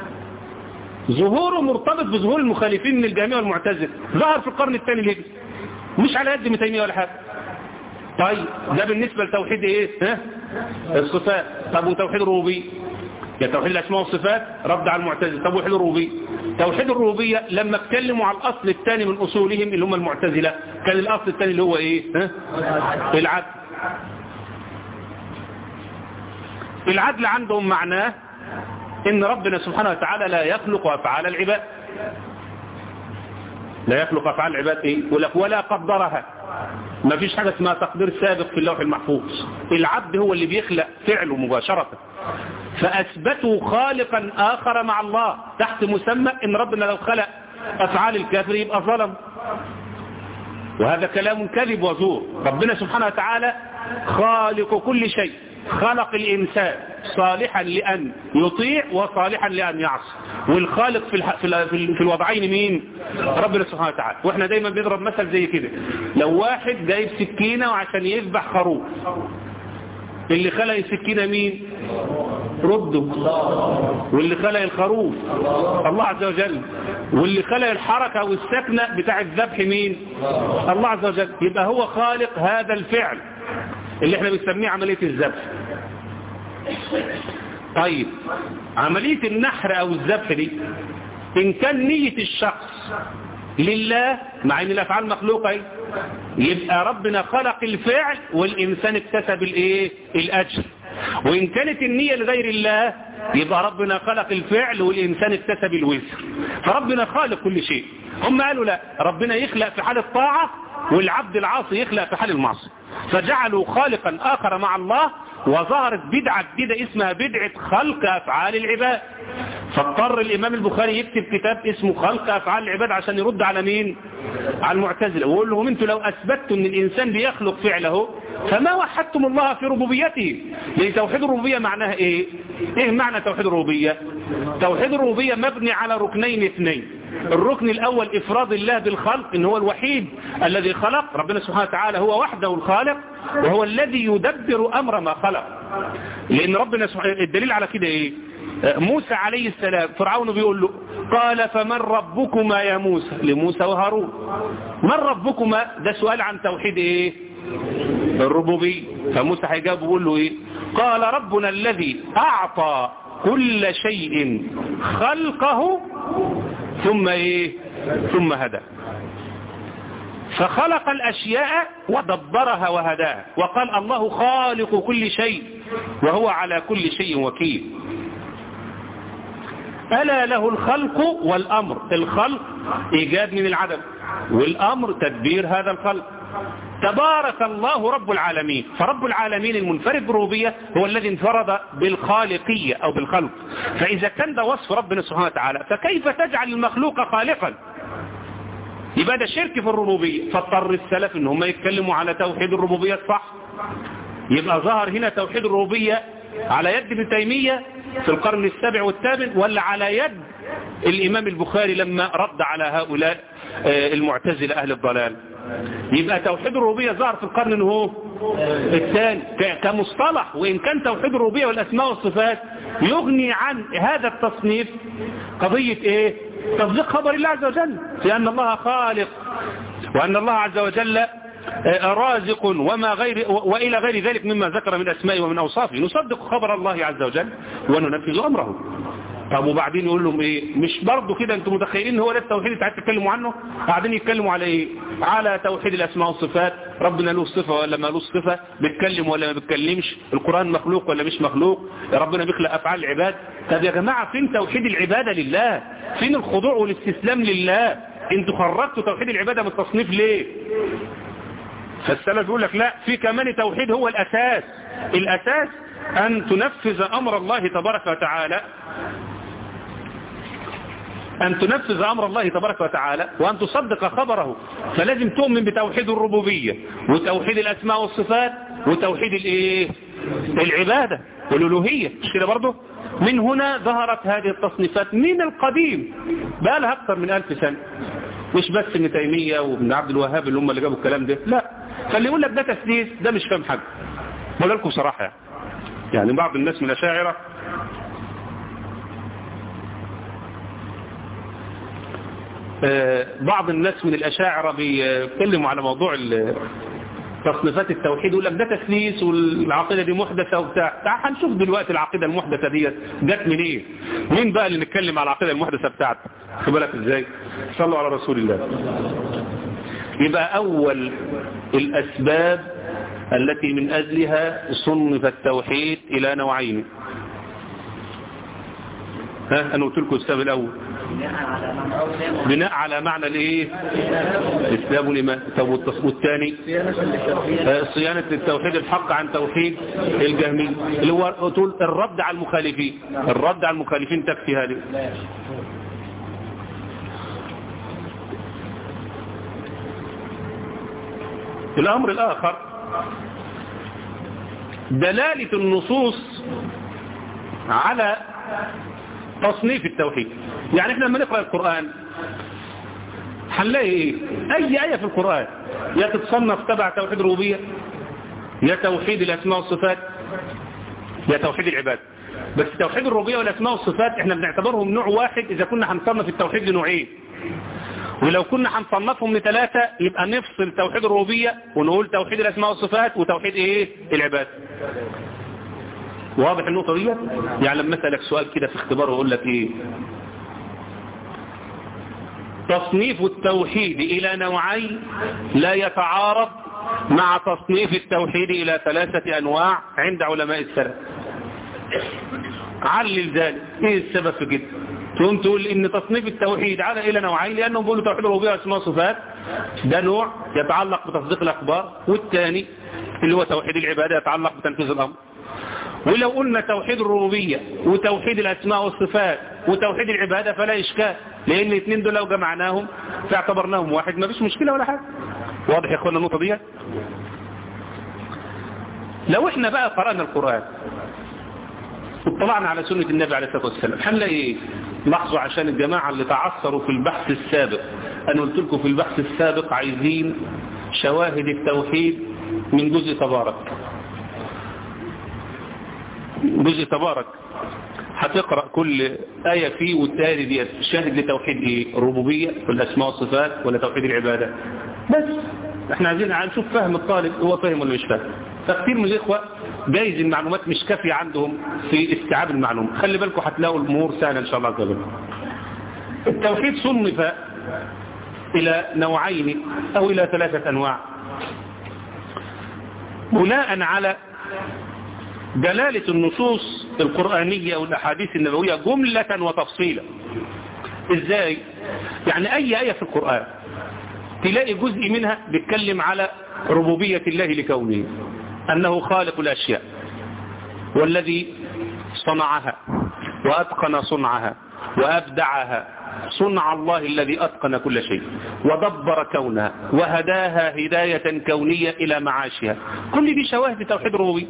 ظهوره مرتبط بظهور المخالفين من الجامعة والمعتزلة ظهر في القرن الثاني الهجري مش على يد ابن تيمية ولا حاجة طيب ده بالنسبة لتوحيد ايه ها الصفات طب وتوحيد الربوبيه يا توحيد الأسماء والصفات رد على المعتزلة طب توحيد الربوبيه توحيد الربوبيه لما اتكلموا على الأصل الثاني من أصولهم اللي هم المعتزلة كان الأصل الثاني اللي هو إيه ها؟ العدل العدل عندهم معناه إن ربنا سبحانه وتعالى لا يخلق أفعال العباد لا يخلق أفعال العباد إيه ولك ولا قدرها ما فيش حاجة اسمها تقدير سابق في اللوح المحفوظ العبد هو اللي بيخلق فعله مباشرة فأثبتوا خالقا آخر مع الله تحت مسمى إن ربنا لو خلق أفعال الكافر يبقى ظلم وهذا كلام كذب وزور ربنا سبحانه وتعالى خالق كل شيء خلق الإنسان صالحا لأن يطيع وصالحا لأن يعصي والخالق في, الح... في, ال... في الوضعين مين ربنا سبحانه وتعالى واحنا دايما بنضرب مثل زي كده لو واحد جايب سكينة وعشان يذبح خروف اللي خلق السكينة مين رده واللي خلق الخروف الله عز وجل واللي خلق الحركة والسكنة بتاع الذبح مين الله عز وجل يبقى هو خالق هذا الفعل اللي احنا بنسميه عملية الذبح طيب عملية النحر او الذبح دي ان كان نية الشخص لله مع ان الافعال مخلوقة ايه يبقى ربنا خلق الفعل والانسان اكتسب الايه الاجر وان كانت النية لغير الله يبقى ربنا خلق الفعل والانسان اكتسب الوزر فربنا خالق كل شيء هم قالوا لا ربنا يخلق في حال الطاعة والعبد العاصي يخلق في حال المعصية فجعلوا خالقا آخر مع الله وظهرت بدعة جديدة اسمها بدعة خلق أفعال العباد فاضطر الإمام البخاري يكتب كتاب اسمه خلق أفعال العباد عشان يرد على مين على المعتزلة ويقول لهم انتوا لو أثبتوا ان الإنسان بيخلق فعله فما وحدتم الله في ربوبيته لأن توحيد الربوبية معناها ايه ايه معنى توحيد الربوبية توحيد الربوبية مبني على ركنين اثنين الركن الأول إفراد الله بالخلق إن هو الوحيد الذي خلق ربنا سبحانه وتعالى هو وحده الخالق وهو الذي يدبر أمر ما خلق لأن ربنا سبحانه الدليل على كده إيه موسى عليه السلام فرعون بيقول له قال فمن ربكما يا موسى لموسى وهارون من ربكما ده سؤال عن توحيد ايه الربوبية فموسى هيجاوب ويقول له ايه قال ربنا الذي اعطى كل شيء خلقه ثم ايه ثم هدى فخلق الأشياء ودبرها وهداها وقال الله خالق كل شيء وهو على كل شيء وكيل ألا له الخلق والأمر الخلق إيجاد من العدم والأمر تدبير هذا الخلق تبارك الله رب العالمين فرب العالمين المنفرد بالربوبية هو الذي انفرد بالخالقية أو بالخلق فإذا كان ده وصف ربنا سبحانه وتعالى فكيف تجعل المخلوق خالقا يبقى ده شرك في الربوبية فاضطر السلف ان هم يتكلموا على توحيد الربوبية الصح يبقى ظهر هنا توحيد الربوبية على يد ابن تيمية في القرن السابع والثامن ولا على يد الإمام البخاري لما رد على هؤلاء المعتزلة أهل الضلال يبقى توحيد الربوبية ظهر في القرن هو الثاني كمصطلح وإن كان توحيد الربوبية والأسماء والصفات يغني عن هذا التصنيف قضية إيه تصديق خبر الله عز وجل لأن الله خالق وأن الله عز وجل رازق وما غير وإلى غير ذلك مما ذكر من أسمائه ومن أوصافه نصدق خبر الله عز وجل وننفذ أمره طب وبعدين يقول لهم ايه مش برضه كده انتم متخيلين هو ده التوحيد اللي تتكلموا عنه قاعدين يتكلموا على ايه على توحيد الاسماء والصفات ربنا له صفه ولا ما له صفه بيتكلم ولا ما بيتكلمش القران مخلوق ولا مش مخلوق ربنا بيخلق افعال العباد طب يا جماعه فين توحيد العباده لله فين الخضوع والاستسلام لله انتوا خرجتوا توحيد العباده من التصنيف ليه فالسلف يقول لك لا في كمان توحيد هو الاساس الاساس ان تنفذ امر الله تبارك وتعالى أن تنفذ أمر الله تبارك وتعالى وأن تصدق خبره فلازم تؤمن بتوحيد الربوبية وتوحيد الأسماء والصفات وتوحيد الإيه؟ العبادة والألوهية مش كده برضه من هنا ظهرت هذه التصنيفات من القديم بقى لها أكثر من ألف سنة مش بس ابن تيمية وابن عبد الوهاب اللي هم اللي جابوا الكلام ده لا فاللي يقول لك ده تسديس ده مش فاهم حاجة بقول لكم صراحة يعني. يعني بعض الناس من الأشاعرة بعض الناس من الأشاعرة بيتكلموا على موضوع تصنيفات التوحيد يقول لك ده تسليس والعقيدة دي محدثة وبتاع تعال هنشوف دلوقتي العقيدة المحدثة دي جت منين إيه؟ مين بقى اللي نتكلم على العقيدة المحدثة بتاعته خد بالك ازاي صلوا على رسول الله يبقى أول الأسباب التي من أجلها صنف التوحيد إلى نوعين ها أنا قلت لكم السبب الأول بناء على معنى الايه الاسلام والايمان طب والثاني صيانه التوحيد الحق عن توحيد الجهمي اللي هو تقول الرد على المخالفين الرد على المخالفين تكفي هذه الامر الاخر دلاله النصوص على تصنيف التوحيد يعني احنا لما نقرأ القرآن هنلاقي ايه اي آية في القرآن يا تتصنف تبع توحيد الربوبية يا توحيد الاسماء والصفات يا توحيد العباد بس توحيد الربوبية والاسماء والصفات احنا بنعتبرهم نوع واحد اذا كنا هنصنف التوحيد لنوعين ولو كنا هنصنفهم لثلاثة يبقى نفصل توحيد الربوبية ونقول توحيد الاسماء والصفات وتوحيد ايه العباد واضح النقطة دي يعني لما اسالك سؤال كده في اختبار واقول لك ايه تصنيف التوحيد الى نوعين لا يتعارض مع تصنيف التوحيد الى ثلاثة انواع عند علماء السلف علل ذلك ايه السبب في كده تقوم تقول ان تصنيف التوحيد على الى نوعين لانهم بيقولوا توحيد الربوبيه واسماء وصفات ده نوع يتعلق بتصديق الاخبار والثاني اللي هو توحيد العباده يتعلق بتنفيذ الامر ولو قلنا توحيد الربوبية وتوحيد الأسماء والصفات وتوحيد العبادة فلا إشكال لأن الاثنين دول لو جمعناهم فاعتبرناهم واحد ما فيش مشكلة ولا حاجة واضح يا اخوانا النقطة دي لو احنا بقى قرأنا القرآن واطلعنا على سنة النبي عليه الصلاة والسلام هنلاقي ايه لاحظوا عشان الجماعة اللي تعثروا في البحث السابق أنا قلت لكم في البحث السابق عايزين شواهد التوحيد من جزء تبارك جزء تبارك هتقرأ كل آية فيه والتالي دي شاهد لتوحيد ايه الربوبية والأسماء والصفات ولا توحيد العبادة بس احنا عايزين نشوف فهم الطالب هو فاهم ولا مش فاهم فكتير من الإخوة جايز المعلومات مش كافية عندهم في استيعاب المعلومة خلي بالكم هتلاقوا الأمور سهلة إن شاء الله عز وجل التوحيد صنف إلى نوعين أو إلى ثلاثة أنواع بناء على دلالة النصوص القرآنية والأحاديث النبوية جملة وتفصيلا ازاي يعني اي آية في القرآن تلاقي جزء منها بيتكلم على ربوبية الله لكونه أنه خالق الأشياء والذي صنعها وأتقن صنعها وأبدعها صنع الله الذي أتقن كل شيء ودبر كونها وهداها هداية كونية إلى معاشها كل دي شواهد توحيد الربوبية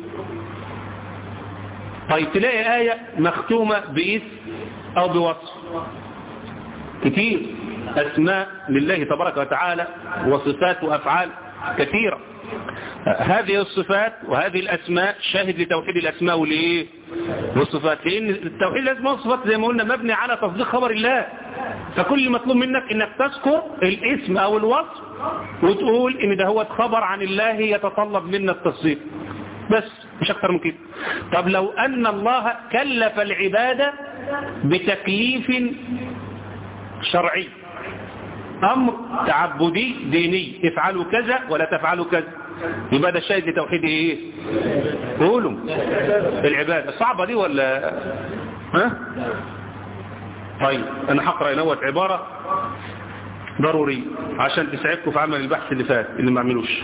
طيب تلاقي آية مختومة باسم أو بوصف كتير أسماء لله تبارك وتعالى وصفات وأفعال كثيرة هذه الصفات وهذه الأسماء شاهد لتوحيد الأسماء والإيه والصفات لأن التوحيد الأسماء والصفات زي ما قلنا مبني على تصديق خبر الله فكل مطلوب منك انك تذكر الاسم او الوصف وتقول ان ده هو خبر عن الله يتطلب منا التصديق بس مش اكتر من كده طب لو ان الله كلف العبادة بتكليف شرعي امر تعبدي ديني افعلوا كذا ولا تفعلوا كذا يبقى ده شاهد لتوحيد ايه قولوا العبادة صعبة دي ولا ها طيب انا هقرا نوت عبارة ضروري عشان تساعدكم في عمل البحث اللي فات اللي ما عملوش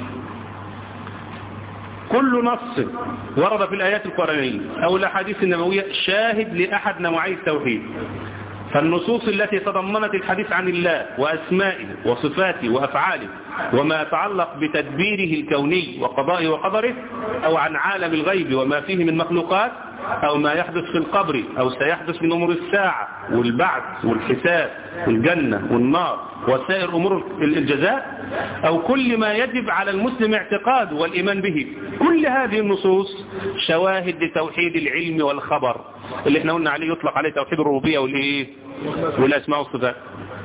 كل نص ورد في الآيات القرآنية أو الأحاديث النبوية شاهد لأحد نوعي التوحيد فالنصوص التي تضمنت الحديث عن الله وأسمائه وصفاته وأفعاله وما يتعلق بتدبيره الكوني وقضائه وقدره أو عن عالم الغيب وما فيه من مخلوقات أو ما يحدث في القبر أو سيحدث من أمور الساعة والبعث والحساب والجنة والنار وسائر أمور الجزاء أو كل ما يجب على المسلم اعتقاده والإيمان به كل هذه النصوص شواهد لتوحيد العلم والخبر اللي احنا قلنا عليه يطلق عليه توحيد الربوبية والإيه والأسماء والصفات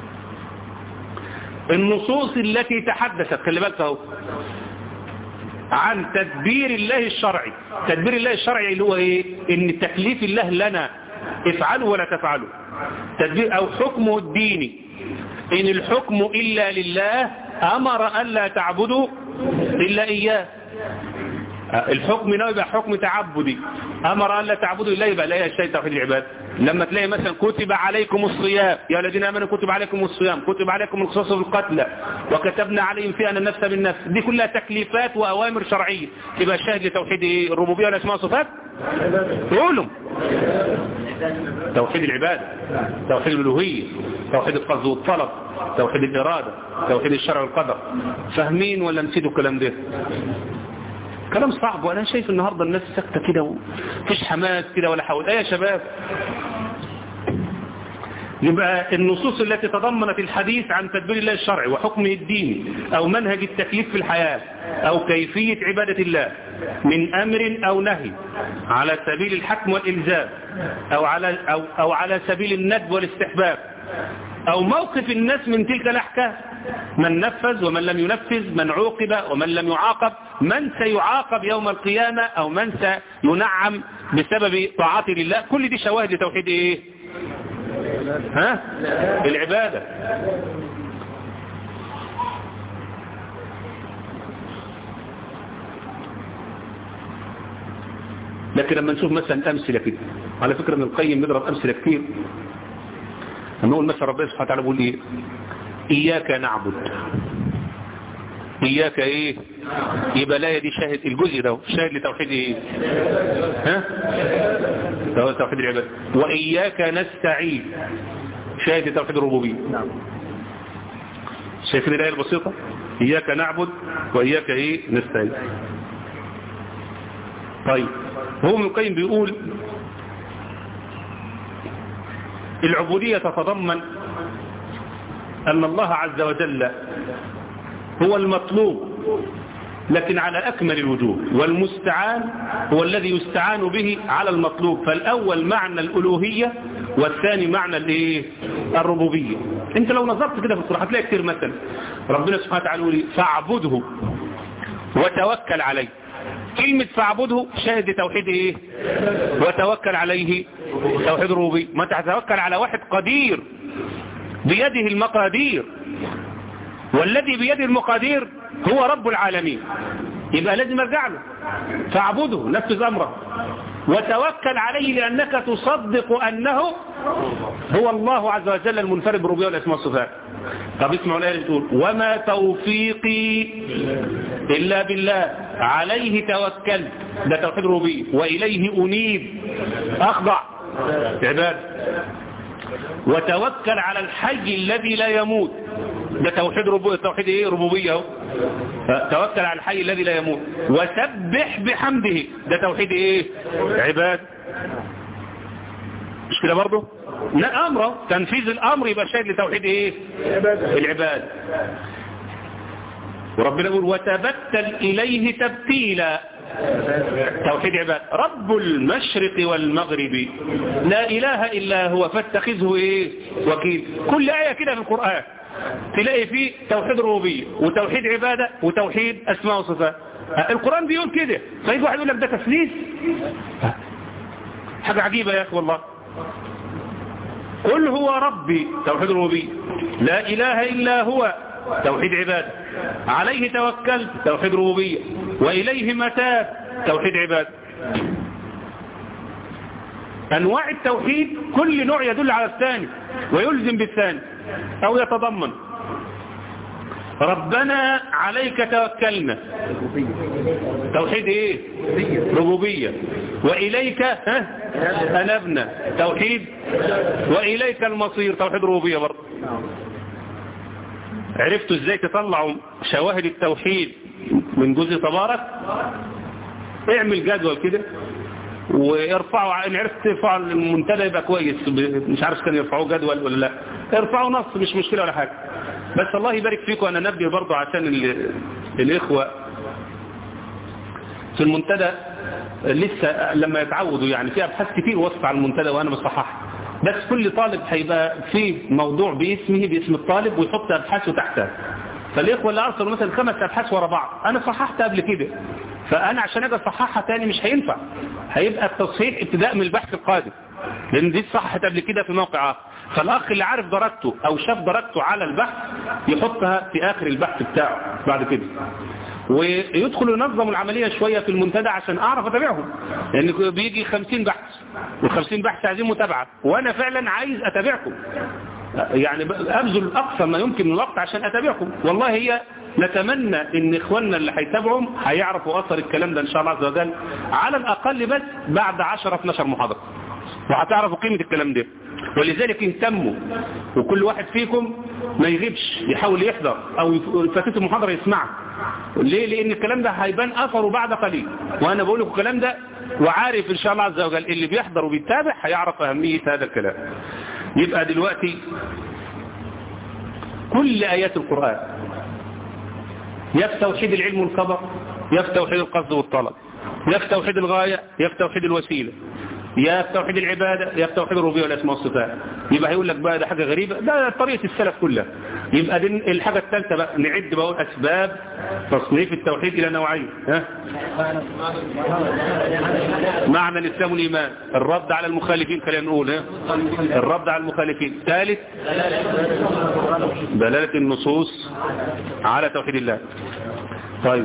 النصوص التي تحدثت خلي بالك اهو عن تدبير الله الشرعي تدبير الله الشرعي اللي هو ايه ان تكليف الله لنا افعلوا ولا تفعلوا تدبير او حكمه الديني ان الحكم الا لله امر الا تعبدوا الا اياه الحكم هنا يبقى حكم تعبدي امر الا تعبدوا الا يبقى لا شيء توحيد العباد لما تلاقي مثلا كتب عليكم الصيام يا الذين امنوا كتب عليكم الصيام كتب عليكم القصاص في القتلى وكتبنا عليهم فيها ان النفس بالنفس دي كلها تكليفات واوامر شرعيه يبقى شاهد لتوحيد ايه الربوبيه والاسماء والصفات قولوا توحيد العباده توحيد الالوهيه توحيد القصد والطلب توحيد الاراده توحيد الشرع والقدر فاهمين ولا نسيتوا الكلام ده كلام صعب وانا شايف النهاردة الناس ساكتة كده ومفيش حماس كده ولا حول ايه يا شباب يبقى النصوص التي تضمنت الحديث عن تدبير الله الشرعي وحكمه الديني او منهج التكليف في الحياة او كيفية عبادة الله من امر او نهي على سبيل الحكم والالزام او على, أو, أو على سبيل الندب والاستحباب او موقف الناس من تلك الاحكام من نفذ ومن لم ينفذ من عوقب ومن لم يعاقب من سيعاقب يوم القيامة او من سينعم بسبب طاعته لله كل دي شواهد لتوحيد ايه ها العبادة لكن لما نشوف مثلا امثله كده على فكره ابن القيم بيضرب امثله كتير لما نقول مثلا ربنا سبحانه وتعالى بيقول ايه اياك نعبد اياك ايه يبقى لا دي شاهد الجزء ده شاهد لتوحيد ايه ها توحيد العباد واياك نستعين شاهد لتوحيد الربوبيه شايفين الايه البسيطه اياك نعبد واياك ايه نستعين طيب هو ابن القيم بيقول العبودية تتضمن أن الله عز وجل هو المطلوب لكن على أكمل الوجوه والمستعان هو الذي يستعان به على المطلوب فالأول معنى الألوهية والثاني معنى الايه الربوبية انت لو نظرت كده في القرآن هتلاقي كتير مثلا ربنا سبحانه وتعالى يقول فاعبده وتوكل عليه كلمة فاعبده شاهد توحيد ايه وتوكل عليه توحيد الربوبية ما انت هتتوكل على واحد قدير بيده المقادير والذي بيده المقادير هو رب العالمين يبقى لازم ارجع له فاعبده نفذ امره وتوكل عليه لانك تصدق انه هو الله عز وجل المنفرد بالربوبيه والاسماء والصفات طب اسمعوا الايه اللي بتقول وما توفيقي إلا بالله عليه توكلت ده توحيد ربوبية وإليه أنيب أخضع عباد وتوكل على الحي الذي لا يموت ده توحيد ربوبية توحيد ايه ربوبية اهو توكل على الحي الذي لا يموت وسبح بحمده ده توحيد ايه عباد مش كده برضه لا امره تنفيذ الامر يبقى شاهد لتوحيد ايه العباد وربنا يقول وتبتل اليه تبتيلا توحيد عباد رب المشرق والمغرب لا اله الا هو فاتخذه ايه وكيل كل ايه كده في القران تلاقي فيه توحيد ربوبيه وتوحيد عباده وتوحيد اسماء وصفات القران بيقول كده فيجي واحد يقول لك ده تثليث حاجه عجيبه يا اخي والله قل هو ربي توحيد الربوبيه لا اله الا هو توحيد عباده عليه توكلت توحيد ربوبيه واليه متاب توحيد عباده انواع التوحيد كل نوع يدل على الثاني ويلزم بالثاني او يتضمن ربنا عليك توكلنا توحيد ايه ربوبية واليك ها انبنا توحيد واليك المصير توحيد ربوبية برضه عرفتوا ازاي تطلعوا شواهد التوحيد من جزء تبارك اعمل جدول كده ويرفعوا ان عرفت ترفع المنتدى يبقى كويس مش عارف كان يرفعوه جدول ولا لا ارفعوا نص مش مشكلة ولا حاجة بس الله يبارك فيكم انا نبه برضه عشان الاخوة في المنتدى لسه لما يتعودوا يعني في ابحاث كتير وصف على المنتدى وانا بصححها بس كل طالب هيبقى فيه موضوع باسمه باسم الطالب ويحط ابحاثه تحتها فالاخوه اللي ارسلوا مثلا خمس ابحاث ورا بعض انا صححت قبل كده فانا عشان اجي اصححها تاني مش هينفع هيبقى التصحيح ابتداء من البحث القادم لان دي اتصححت قبل كده في موقع اخر فالاخ اللي عارف درجته او شاف درجته على البحث يحطها في اخر البحث بتاعه بعد كده ويدخل ينظم العملية شوية في المنتدى عشان اعرف اتابعهم لان يعني بيجي 50 بحث وال50 بحث عايزين متابعة وانا فعلا عايز اتابعكم يعني ابذل اقصى ما يمكن من الوقت عشان اتابعكم والله هي نتمنى ان اخواننا اللي هيتابعهم هيعرفوا اثر الكلام ده ان شاء الله عز وجل على الاقل بس بعد 10 12 محاضرة وهتعرفوا قيمة الكلام ده ولذلك اهتموا وكل واحد فيكم ما يغيبش يحاول يحضر او فاتت المحاضرة يسمعها ليه لان الكلام ده هيبان اثره بعد قليل وانا بقول لكم الكلام ده وعارف ان شاء الله عز وجل اللي بيحضر وبيتابع هيعرف اهمية هذا الكلام يبقى دلوقتي كل ايات القرآن يا في توحيد العلم والخبر يا في توحيد القصد والطلب يا في توحيد الغاية يا في توحيد الوسيلة يا في توحيد العبادة يا في توحيد الربوبيه والاسماء والصفات يبقى هيقول لك بقى ده حاجة غريبة ده طريقة السلف كلها يبقى دي الحاجة الثالثة بقى نعد بقول أسباب تصنيف التوحيد إلى نوعين ها معنى الإسلام والإيمان الرد على المخالفين خلينا نقول ها الرد على المخالفين ثالث دلالة النصوص على توحيد الله طيب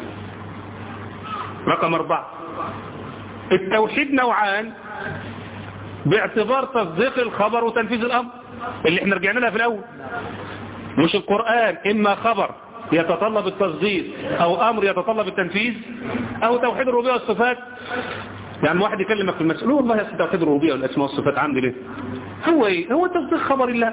رقم أربعة التوحيد نوعان باعتبار تصديق الخبر وتنفيذ الأمر اللي احنا رجعنا لها في الأول مش القرآن إما خبر يتطلب التصديق أو أمر يتطلب التنفيذ أو توحيد الربوبيه والصفات يعني واحد يكلمك في المسألة والله يا توحيد الربوبيه والأسماء والصفات عندي ليه هو إيه هو تصديق خبر الله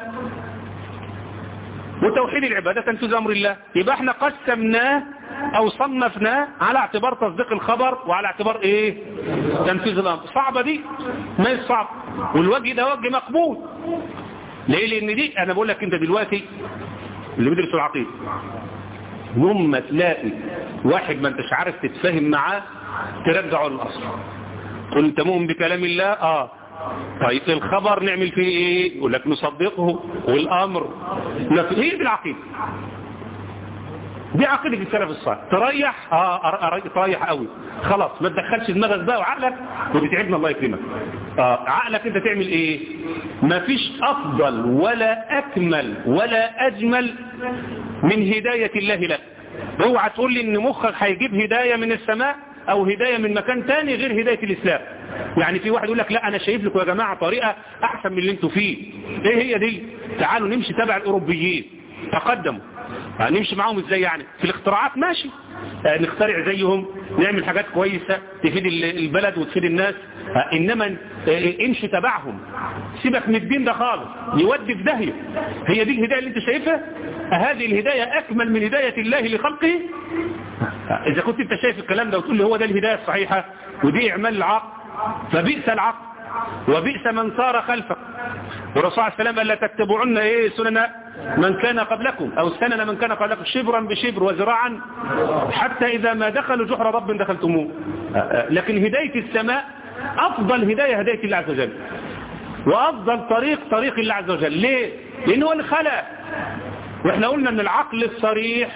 وتوحيد العبادة تنفيذ أمر الله يبقى احنا قسمناه أو صنفناه على اعتبار تصديق الخبر وعلى اعتبار ايه تنفيذ الأمر صعبة دي ما هي صعب والوجه ده وجه مقبول ليه لأن دي أنا بقول لك أنت دلوقتي اللي بيدرس العقيدة يوم ما تلاقي واحد ما انتش عارف تتفاهم معاه ترجعه للأصل قل انت مؤمن بكلام الله اه طيب الخبر نعمل فيه ايه يقول لك نصدقه والامر هي دي العقيده دي عقيده السلف الصالح تريح اه تريح قوي خلاص ما تدخلش دماغك بقى وعقلك وتتعبنا الله يكرمك اه عقلك انت تعمل ايه ما فيش افضل ولا اكمل ولا اجمل من هدايه الله لك اوعى تقول لي ان مخك هيجيب هدايه من السماء او هدايه من مكان تاني غير هدايه الاسلام يعني في واحد يقول لك لا انا شايف لكم يا جماعه طريقه احسن من اللي انتوا فيه ايه هي دي تعالوا نمشي تبع الاوروبيين تقدموا نمشي معاهم ازاي يعني في الاختراعات ماشي آه، نخترع زيهم نعمل حاجات كويسة تفيد ال- البلد وتفيد الناس آه، إنما آه، امشي تبعهم سيبك من الدين ده خالص يودي في داهية هي دي الهداية اللي انت شايفها هذه الهداية أكمل من هداية الله لخلقه إذا كنت انت شايف الكلام ده وتقول لي هو ده الهداية الصحيحة ودي إعمال العقل فبئس العقل وبئس من صار خلفك والرسول عليه السلام قال لا تتبعن ايه سنن من كان قبلكم او سنن من كان قبلكم شبرا بشبر وذراعا حتى اذا ما دخلوا جحر رب دخلتموه لكن هداية السماء افضل هداية هداية الله عز وجل وافضل طريق طريق الله عز وجل ليه لانه هو اللي خلق واحنا قلنا ان العقل الصريح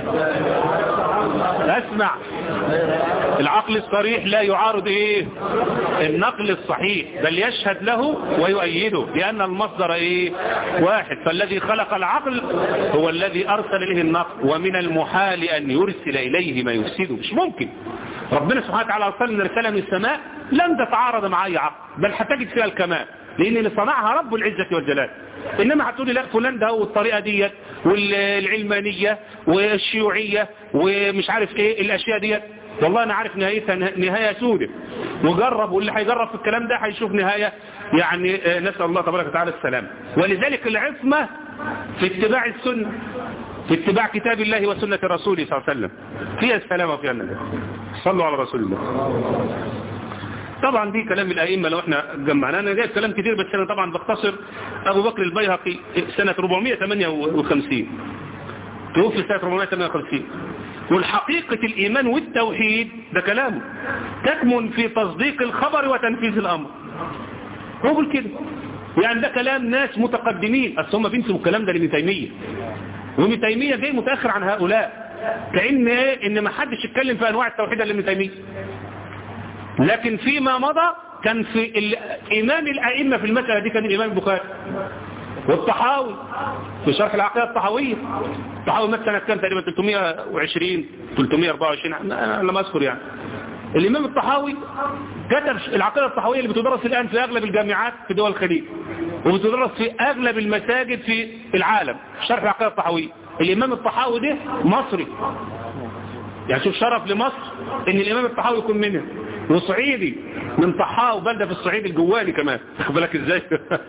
اسمع العقل الصريح لا يعارض ايه النقل الصحيح بل يشهد له ويؤيده لان المصدر ايه واحد فالذي خلق العقل هو الذي ارسل اليه النقل ومن المحال ان يرسل اليه ما يفسده مش ممكن ربنا سبحانه وتعالى ارسل لنا رساله من السماء لن تتعارض مع اي عقل بل هتجد فيها الكمال لان اللي صنعها رب العزه والجلال انما هتقولي لا فلان ده والطريقه ديت والعلمانيه والشيوعيه ومش عارف ايه الاشياء ديت والله انا عارف نهايتها نهايه سودة وجرب واللي هيجرب في الكلام ده هيشوف نهايه يعني آه، نسال الله تبارك وتعالى السلام ولذلك العصمه في اتباع السنه في اتباع كتاب الله وسنه رسوله صلى الله عليه وسلم فيها السلام وفيها النجاه صلوا على رسول الله طبعا دي كلام الأئمة لو احنا جمعنا أنا جايب كلام كتير بس أنا طبعا بختصر أبو بكر البيهقي سنة 458 توفي سنة 458 والحقيقة الإيمان والتوحيد ده كلامه تكمن في تصديق الخبر وتنفيذ الأمر هو بيقول كده يعني ده كلام ناس متقدمين أصل هم بينسبوا الكلام ده لابن تيمية وابن تيمية جاي متأخر عن هؤلاء كأن ايه ان ما حدش يتكلم في أنواع التوحيد الا ابن تيمية لكن فيما مضى كان في ال- إمام الأئمة في المسألة دي كان الإمام البخاري والطحاوي في شرح العقيدة الطحاوية الطحاوي مات سنة كام تقريبا 320 324 أنا لما أذكر يعني الإمام الطحاوي كتب العقيدة الطحاوية اللي بتدرس الآن في أغلب الجامعات في دول الخليج وبتدرس في أغلب المساجد في العالم شرح العقيدة الطحاوية الإمام الطحاوي ده مصري يعني شوف شرف لمصر ان الامام الطحاوي يكون منها وصعيدي من طحاو بلده في الصعيد الجواني كمان خد بالك ازاي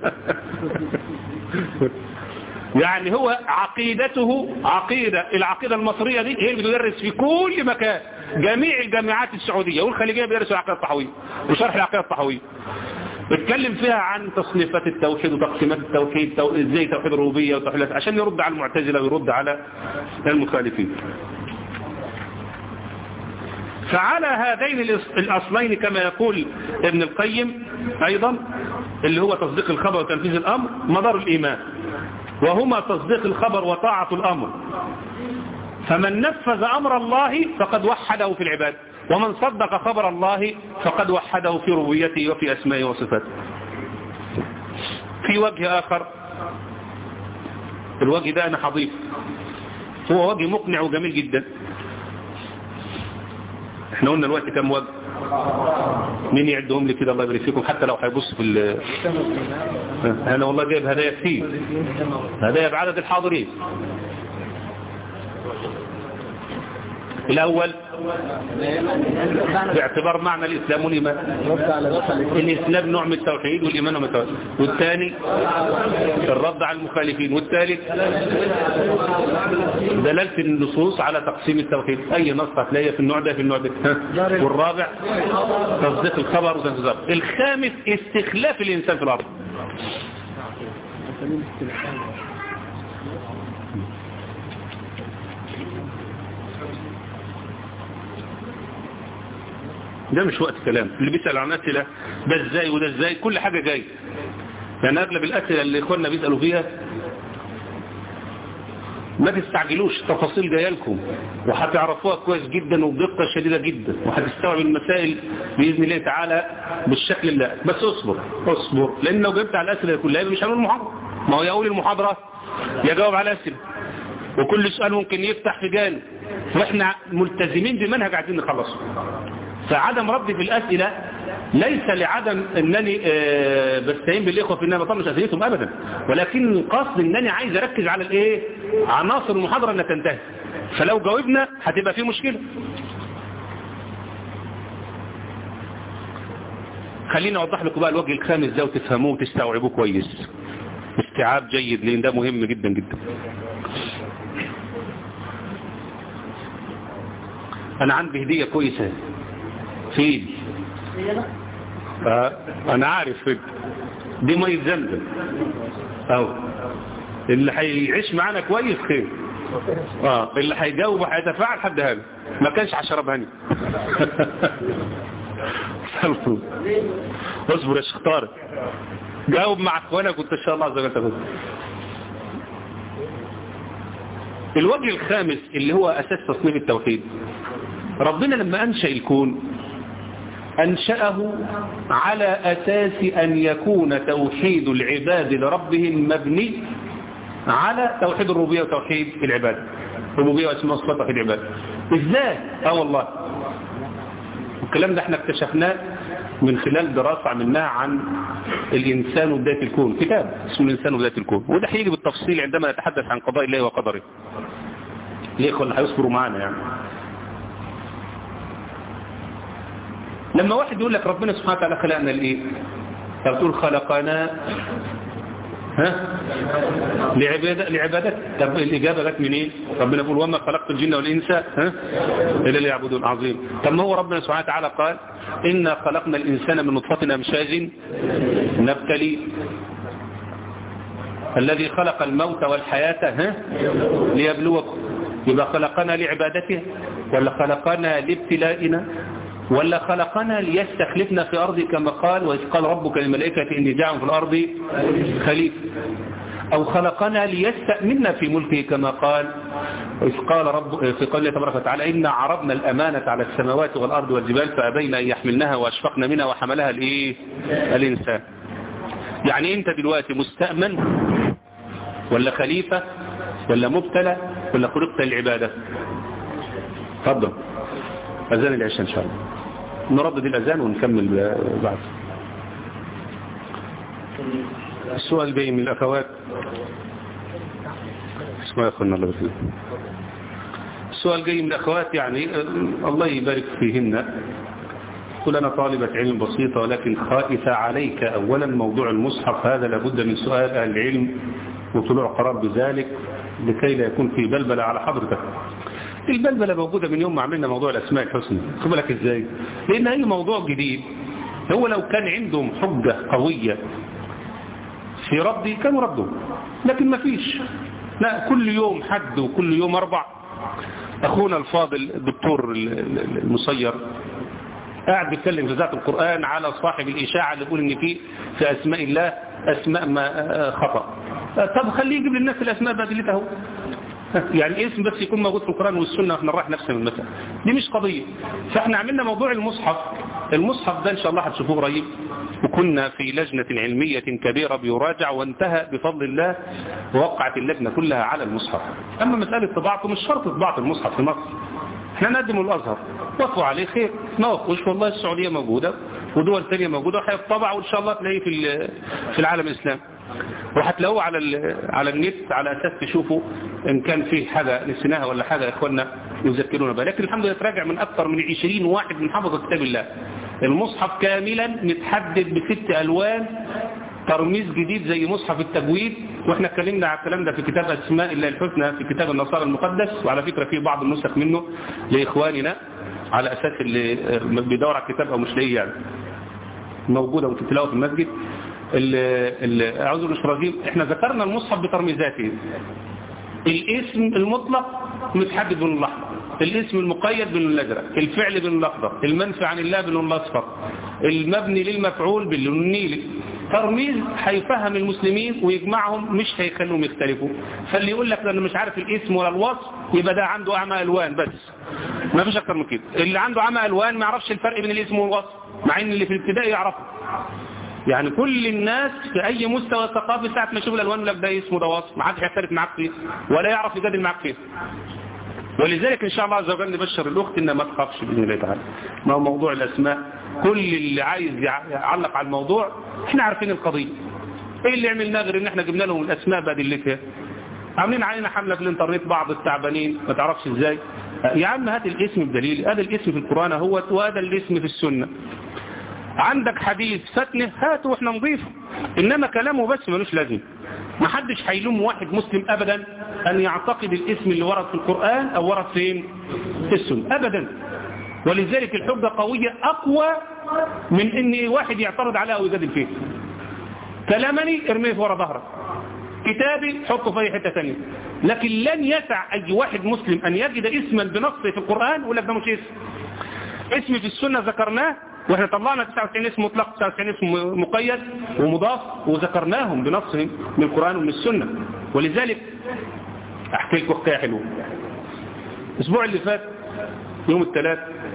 يعني هو عقيدته عقيدة العقيدة المصرية دي هي اللي بتدرس في كل مكان جميع الجامعات السعودية والخليجية بيدرسوا العقيدة الطحاوية وشرح العقيدة الطحاوية بيتكلم فيها عن تصنيفات التوحيد وتقسيمات التوحيد تو... ازاي توحيد الربوبيه وتوحيد الأسماء، عشان يرد على المعتزله ويرد على المخالفين فعلى هذين الأص- الأصلين كما يقول ابن القيم أيضا اللي هو تصديق الخبر وتنفيذ الأمر مدار الإيمان وهما تصديق الخبر وطاعة الأمر فمن نفذ أمر الله فقد وحده في العباد ومن صدق خبر الله فقد وحده في ربوبيته وفي أسمائه وصفاته في وجه آخر الوجه ده أنا حضيف هو وجه مقنع وجميل جدا احنا قلنا الوقت كام وجه مين يعدهم لي كده الله يبارك فيكم حتى لو هيبص في ال انا والله جايب هدايا كتير هدايا بعدد الحاضرين الاول باعتبار معنى الاسلام والايمان الاسلام نوع من التوحيد والايمان نوع من التوحيد والثاني الرد على المخالفين والثالث دلالة النصوص على تقسيم التوحيد اي نص هتلاقيه في النوع ده في النوع ده ها؟ والرابع تصديق الخبر وتنفيذ الخبر الخامس استخلاف الانسان في الارض ده مش وقت كلام اللي بيسأل عن أسئلة ده ازاي وده ازاي كل حاجة جاي يعني أغلب الأسئلة اللي إخواننا بيسألوا فيها ما تستعجلوش التفاصيل جايه لكم وهتعرفوها كويس جدا وبدقة شديدة جدا وهتستوعب المسائل بإذن الله تعالى بالشكل اللي بس اصبر اصبر لأن لو جبت على الأسئلة كلها مش هنقول المحاضرة ما هو يقول المحاضرة يجاوب على الأسئلة وكل سؤال ممكن يفتح في جانب واحنا ملتزمين بمنهج عايزين نخلصه فعدم ردي في الأسئلة ليس لعدم أنني آه، بستعين بالإخوة في أنها بطلش أسئلتهم أبدا ولكن القصد أنني عايز أركز على الإيه عناصر المحاضرة أنها تنتهي فلو جاوبنا هتبقى في مشكلة خليني اوضح لكم بقى الوجه الخامس ده وتفهموه وتستوعبوه كويس استيعاب جيد لان ده مهم جدا جدا انا عندي هدية كويسة في ايدي آه انا عارف دي مية زمزم اهو اللي هيعيش معانا كويس خير اه اللي هيجاوب وهيتفاعل حد هاني ما كانش هشرب هاني اصبر يا شيخ طارق جاوب مع اخوانك وانت ان شاء الله عز وجل تفوز الوجه الخامس اللي هو اساس تصنيف التوحيد ربنا لما انشأ الكون أنشأه على أساس أن يكون توحيد العباد لربهم مبني على توحيد الربوبية وتوحيد العباد الربوبية واسماء وصفات توحيد العباد ازاي؟ اه والله الكلام ده احنا اكتشفناه من خلال دراسة عملناها عن الإنسان وبداية الكون كتاب اسمه الإنسان وبداية الكون وده هيجي بالتفصيل عندما نتحدث عن قضاء الله وقدره الإخوة اللي هيصبروا معانا يعني لما واحد يقول لك ربنا سبحانه وتعالى خلقنا لإيه فبتقول خلقنا ها لعبادة لعبادة طب الإجابة جت منين إيه؟ ربنا يقول وما خلقت الجن والإنس ها إلا ليعبدون عظيم طب ما هو ربنا سبحانه وتعالى قال إنا خلقنا الإنسان من نطفة أمشاج نبتلي الذي خلق الموت والحياة ها ليبلوكم يبقى خلقنا لعبادته ولا خلقنا لابتلائنا ولا خلقنا ليستخلفنا في أرض كما قال وإذ قال ربك للملائكة إني جاعل في الأرض خليفة أو خلقنا ليستأمنا في ملكه كما قال إذ قال رب في قوله تبارك وتعالى إنا عرضنا الأمانة على السماوات والأرض والجبال فأبين أن يحملنها وأشفقن منها وحملها الإيه الإنسان يعني أنت دلوقتي مستأمن ولا خليفة ولا مبتلى ولا خلقت للعبادة تفضل أذان العشاء إن شاء الله نردد الأذان ونكمل بعد السؤال جاي من الأخوات اسمع يا أخونا الله بسم السؤال جاي من الأخوات يعني الله يبارك فيهن تقول أنا طالبة علم بسيطة ولكن خائفة عليك أولا موضوع المصحف هذا لابد من سؤال أهل العلم وطلوع قرار بذلك لكي لا يكون في بلبلة على حضرتك البلبلة موجودة من يوم ما عملنا موضوع الأسماء الحسنى خد بالك إزاي لأن أي موضوع جديد هو لو كان عندهم حجة قوية في ردي كانوا ردوا لكن ما فيش لا كل يوم حد وكل يوم أربع أخونا الفاضل الدكتور المصير قاعد بيتكلم في ذات القرآن على صاحب الإشاعة اللي يقول إن في في أسماء الله أسماء ما خطأ طب خليه يجيب للناس الأسماء بدلتها هو يعني اسم بس يكون موجود في القرآن والسنة واحنا نراح نفسنا من المسألة دي مش قضية فاحنا عملنا موضوع المصحف المصحف ده ان شاء الله هتشوفوه قريب وكنا في لجنة علمية كبيرة بيراجع وانتهى بفضل الله ووقعت اللجنة كلها على المصحف اما مسألة طباعته مش شرط طباعة المصحف في مصر احنا نقدم الازهر وقفوا عليه خير ما وقفوش والله السعودية موجودة ودول ثانيه موجودة وهيطبع وان شاء الله تلاقيه في في العالم الاسلامي وهتلاقوه على على النت على اساس تشوفوا ان كان في حاجه نسيناها ولا حاجه يا اخوانا يذكرونا بها لكن الحمد لله تراجع من اكثر من 20 واحد من حفظ كتاب الله المصحف كاملا متحدد بست الوان ترميز جديد زي مصحف التجويد واحنا اتكلمنا على الكلام ده في كتاب اسماء الله الحسنى في كتاب النصارى المقدس وعلى فكره في بعض النسخ منه لاخواننا على اساس اللي بيدور على الكتاب او مش لاقيه يعني موجوده وتتلاقوا في المسجد اعوذ بالله الرجيم احنا ذكرنا المصحف بترميزاته الاسم المطلق متحدد باللون الاحمر الاسم المقيد باللون الازرق الفعل باللون الاخضر المنفي عن الله باللون الاصفر المبني للمفعول باللون النيلي ترميز هيفهم المسلمين ويجمعهم مش هيخلوهم يختلفوا فاللي يقول لك انا مش عارف الاسم ولا الوصف يبقى ده عنده اعمى الوان بس ما فيش اكتر من كده اللي عنده اعمى الوان ما يعرفش الفرق بين الاسم والوصف مع ان اللي في الابتدائي يعرفه يعني كل الناس في اي مستوى ثقافي ساعة ما يشوف الالوان لك ده اسمه ده وصف ما حدش هيختلف معاك فيه ولا يعرف يجادل معاك فيه ولذلك ان شاء الله عز وجل نبشر الاخت انها ما تخافش باذن الله تعالى ما هو موضوع الاسماء كل اللي عايز يعلق على الموضوع احنا عارفين القضيه ايه اللي عملناه غير ان احنا جبنا لهم الاسماء بادلتها عاملين علينا حملة في الانترنت بعض التعبانين ما تعرفش ازاي يا عم هات الاسم بدليل هذا الاسم في القرآن هو وهذا الاسم في السنة عندك حديث فتنه هاته واحنا نضيفه انما كلامه بس ملوش لازمه ما حدش هيلوم واحد مسلم ابدا ان يعتقد الاسم اللي ورد في القرآن او ورد فين في السنة ابدا ولذلك الحجة قوية اقوى من ان واحد يعترض عليها او يجادل فيه كلامني ارميه ورا ظهرك كتابي حطه في اي حته ثانيه لكن لن يسع اي واحد مسلم ان يجد اسما بنصه في القرآن ولا ده مش اسم اسم في السنة ذكرناه واحنا طلعنا 99 اسم مطلق 99 اسم مقيد ومضاف وذكرناهم بنصهم من القرآن ومن السنة ولذلك احكي لكم حكايه حلوه الاسبوع اللي فات يوم الثلاث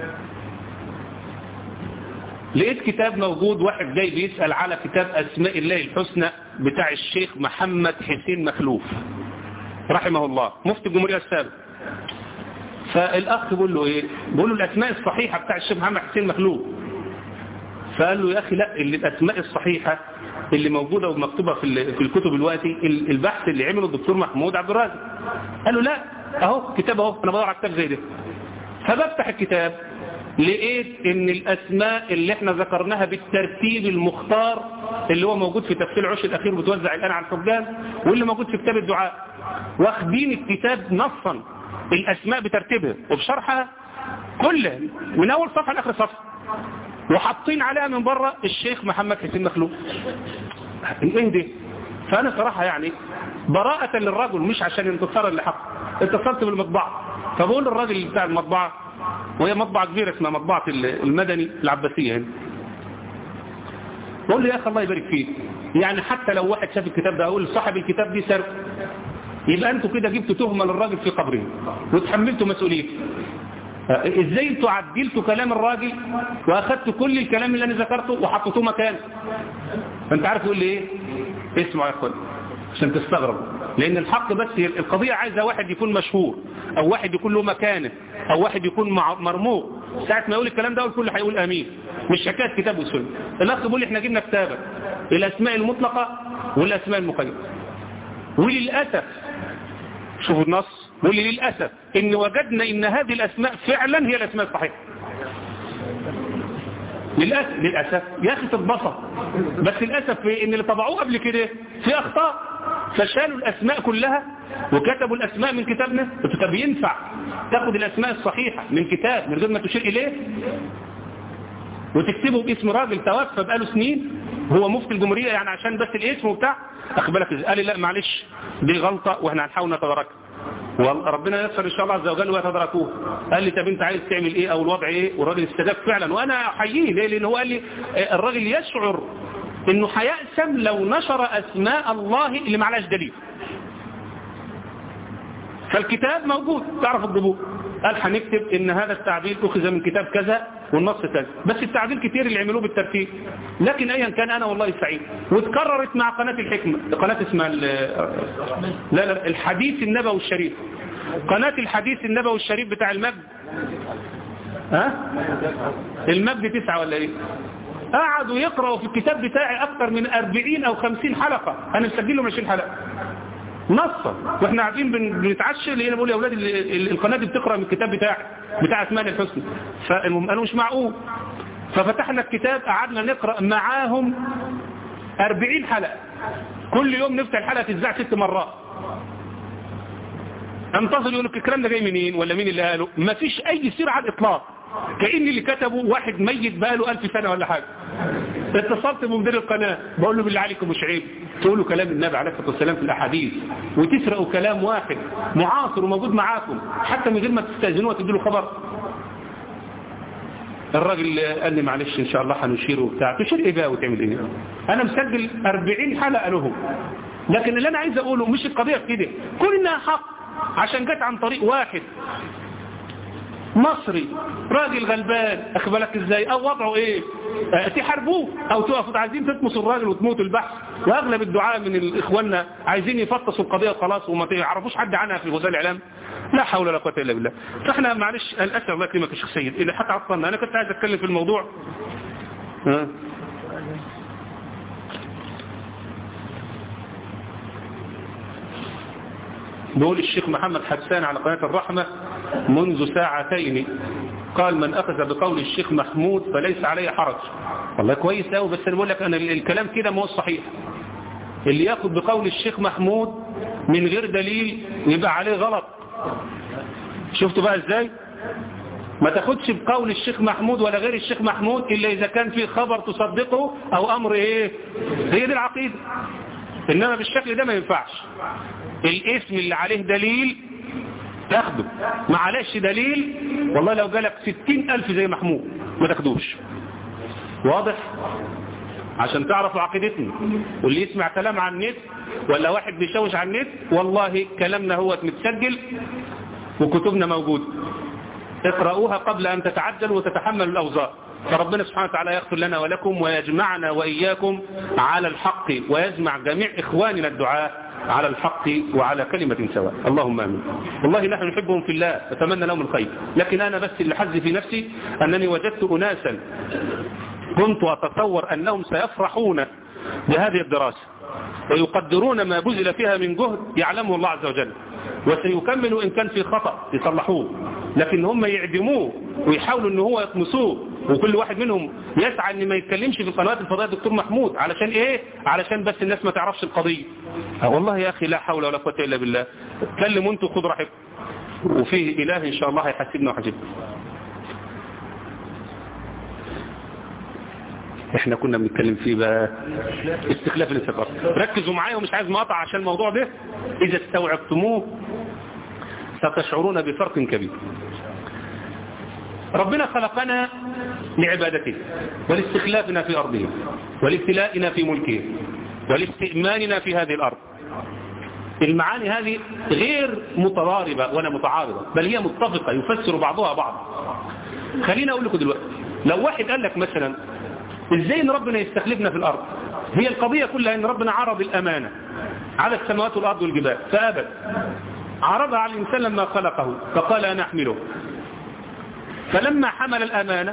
لقيت كتاب موجود واحد جاي بيسأل على كتاب أسماء الله الحسنى بتاع الشيخ محمد حسين مخلوف رحمه الله مفتي الجمهورية السابق فالأخ بيقول له إيه بيقول له الأسماء الصحيحة بتاع الشيخ محمد حسين مخلوف فقال له يا أخي لا اللي الأسماء الصحيحة اللي موجودة ومكتوبة في في الكتب الوقتي البحث اللي عمله الدكتور محمود عبد الرازق قال له لا اهو كتاب اهو انا بدور على كتاب زي ده فبفتح الكتاب لقيت ان الاسماء اللي احنا ذكرناها بالترتيب المختار اللي هو موجود في تفسير العشر الاخير بتوزع الان على الحجاج واللي موجود في كتاب الدعاء واخدين الكتاب نصا الاسماء بترتيبها وبشرحها كلها من اول صفحه لاخر صفحه وحاطين عليها من بره الشيخ محمد حسين مخلوق ايه ده فانا صراحه يعني براءة للرجل مش عشان انتصارا لحق اتصلت بالمطبعة فبقول للراجل بتاع المطبعة وهي مطبعة كبيرة اسمها مطبعة المدني العباسية هنا بقول له يا اخي الله يبارك فيك يعني حتى لو واحد شاف الكتاب ده اقول صاحب الكتاب دي سرق يبقى انتوا كده جبتوا تهمة للراجل في قبره وتحملتوا مسؤوليته ازاي انتوا عدلتوا كلام الراجل واخدتوا كل الكلام اللي انا ذكرته وحطيتوه مكانه فانت عارف يقول لي ايه اسمعوا يا اخوان عشان تستغرب لان الحق بس القضية عايزة واحد يكون مشهور او واحد يكون له مكانه او واحد يكون مرموق ساعة ما يقول الكلام ده الكل هيقول امين مش حكاية كتاب وسنة الاخ بيقول احنا جبنا كتابة الاسماء المطلقة والاسماء المقيدة وللأسف شوفوا النص وللأسف ان وجدنا ان هذه الاسماء فعلا هي الاسماء الصحيحة للأسف, للأسف يا أخي تتبسط بس للأسف في إن اللي طبعوه قبل كده في أخطاء فشالوا الأسماء كلها وكتبوا الأسماء من كتابنا طب ينفع تاخد الأسماء الصحيحة من كتاب من غير ما تشير إليه وتكتبه باسم راجل توفى بقاله سنين هو مفتي الجمهورية يعني عشان بس الاسم وبتاع أخبرك قال لي لا معلش دي غلطة وإحنا هنحاول نتداركها وربنا يسر ان شاء الله عز وجل ويتدركوه قال لي طب انت عايز تعمل ايه او الوضع ايه والراجل استجاب فعلا وانا احييه ليه لان هو قال لي الراجل يشعر انه هيأسم لو نشر اسماء الله اللي معلاش دليل فالكتاب موجود تعرف الضبوط قال هنكتب ان هذا التعديل اخذ من كتاب كذا والنص كذا بس التعديل كتير اللي عملوه بالترتيب لكن ايا كان انا والله سعيد واتكررت مع قناة الحكمة قناة اسمها لا لا الحديث النبوي الشريف قناة الحديث النبوي الشريف بتاع المجد ها المجد تسعة ولا ايه قعدوا يقرأوا في الكتاب بتاعي اكثر من 40 او 50 حلقة انا مسجل لهم 20 حلقة نصا واحنا قاعدين بنتعشى اللي انا بقول يا اولاد القناه دي بتقرا من الكتاب بتاعي بتاع اسماء الحسنى فالمهم قالوا مش معقول ففتحنا الكتاب قعدنا نقرا معاهم 40 حلقه كل يوم نفتح الحلقه تتذاع ست مرات انتظر يقول لك الكلام ده جاي منين ولا مين اللي قاله ما فيش اي سير على الاطلاق كأن اللي كتبه واحد ميت بقاله ألف سنة ولا حاجة اتصلت بمدير القناة بقول له بالله عليكم مش عيب تقولوا كلام النبي عليه الصلاة والسلام في الأحاديث وتسرقوا كلام واحد معاصر وموجود معاكم حتى من غير ما تستأذنوه وتديله خبر الراجل قال لي معلش ان شاء الله هنشيره وبتاع تشير ايه بقى وتعمل ايه انا مسجل 40 حلقة لهم لكن اللي انا عايز اقوله مش القضية في كده كلنا حق عشان جت عن طريق واحد مصري راجل غلبان اخبالك ازاي او وضعه ايه اه تحاربوه او تقفوا عايزين تطمسوا الراجل وتموتوا البحث واغلب الدعاء من اخواننا عايزين يفطسوا القضيه وخلاص وما يعرفوش حد عنها في وسائل الاعلام لا حول ولا قوه الا بالله فاحنا معلش الاسف الله يكرمك يا شيخ سيد اللي حتى عطلنا انا كنت عايز اتكلم في الموضوع ها بيقول الشيخ محمد حسان على قناة الرحمة منذ ساعتين قال من أخذ بقول الشيخ محمود فليس عليه حرج والله كويس قوي بس أنا بقول لك أنا الكلام كده ما هو صحيح اللي ياخد بقول الشيخ محمود من غير دليل يبقى عليه غلط شفتوا بقى ازاي ما تاخدش بقول الشيخ محمود ولا غير الشيخ محمود إلا إذا كان في خبر تصدقه أو أمر إيه هي دي العقيدة إنما بالشكل ده ما ينفعش الاسم اللي عليه دليل تاخده ما عليش دليل والله لو جالك ستين ألف زي محمود ما تاخدوش واضح عشان تعرفوا عقيدتنا واللي يسمع كلام عن النت ولا واحد بيشوش عن النت والله كلامنا هو متسجل وكتبنا موجوده اقرأوها قبل أن تتعجلوا وتتحملوا الأوزار فربنا سبحانه وتعالى يغفر لنا ولكم ويجمعنا وإياكم على الحق ويجمع جميع إخواننا الدعاء على الحق وعلى كلمة سواء اللهم آمين والله نحن نحبهم في الله أتمنى لهم الخير لكن أنا بس اللي حز في نفسي أنني وجدت أناسا كنت أتصور أنهم سيفرحون بهذه الدراسة ويقدرون ما بذل فيها من جهد يعلمه الله عز وجل وسيكملوا إن كان في خطأ يصلحوه لكن هم يعدموه ويحاولوا ان هو يطمسوه وكل واحد منهم يسعى ان ما يتكلمش في القنوات الفضائيه دكتور محمود علشان ايه علشان بس الناس ما تعرفش القضيه أه والله يا اخي لا حول ولا قوه الا بالله اتكلموا انتوا خدوا راحتكم وفيه اله ان شاء الله هيحاسبنا ويحاسبكم احنا كنا بنتكلم فيه بقى استخلاف الاستقرار ركزوا معايا ومش عايز مقاطع عشان الموضوع ده اذا استوعبتموه ستشعرون بفرق كبير ربنا خلقنا لعبادته ولاستخلافنا في أرضه ولابتلائنا في ملكه ولاستئماننا في هذه الأرض المعاني هذه غير متضاربة ولا متعارضة بل هي متفقة يفسر بعضها بعض خلينا أقول لكم دلوقتي لو واحد قال لك مثلا ازاي ان ربنا يستخلفنا في الأرض هي القضية كلها ان ربنا عرض الأمانة على السماوات والأرض والجبال فأبد عرضها على الإنسان لما خلقه فقال أنا أحمله فلما حمل الأمانة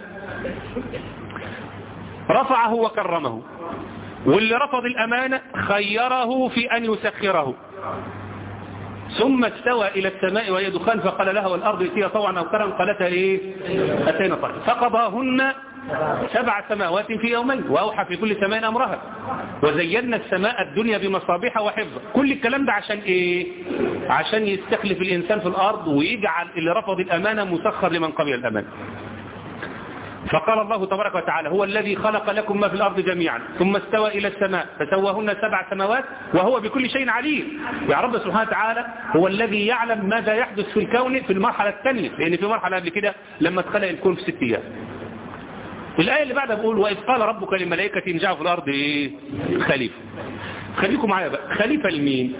رفعه وكرمه واللي رفض الأمانة خيره في أن يسخره ثم استوى إلى السماء وهي دخان فقال لها والأرض ائتيها طوعا أو كرا قالتها إيه أتينا طيب فقضاهن سبع سماوات في يومين وأوحى في كل سماء أمرها وزينا السماء الدنيا بمصابيح وحفظ كل الكلام ده عشان إيه عشان يستخلف الإنسان في الأرض ويجعل اللي رفض الأمانة مسخر لمن قبل الأمانة فقال الله تبارك وتعالى هو الذي خلق لكم ما في الأرض جميعا ثم استوى إلى السماء فسواهن سبع سماوات وهو بكل شيء عليم يا رب سبحانه وتعالى هو الذي يعلم ماذا يحدث في الكون في المرحلة الثانية لأن في مرحلة قبل كده لما اتخلق الكون في ست أيام الآية اللي بعدها بقول وإذ قال ربك للملائكة انجعوا في الأرض إيه؟ خليفة خليكم معايا بقى خليفة لمين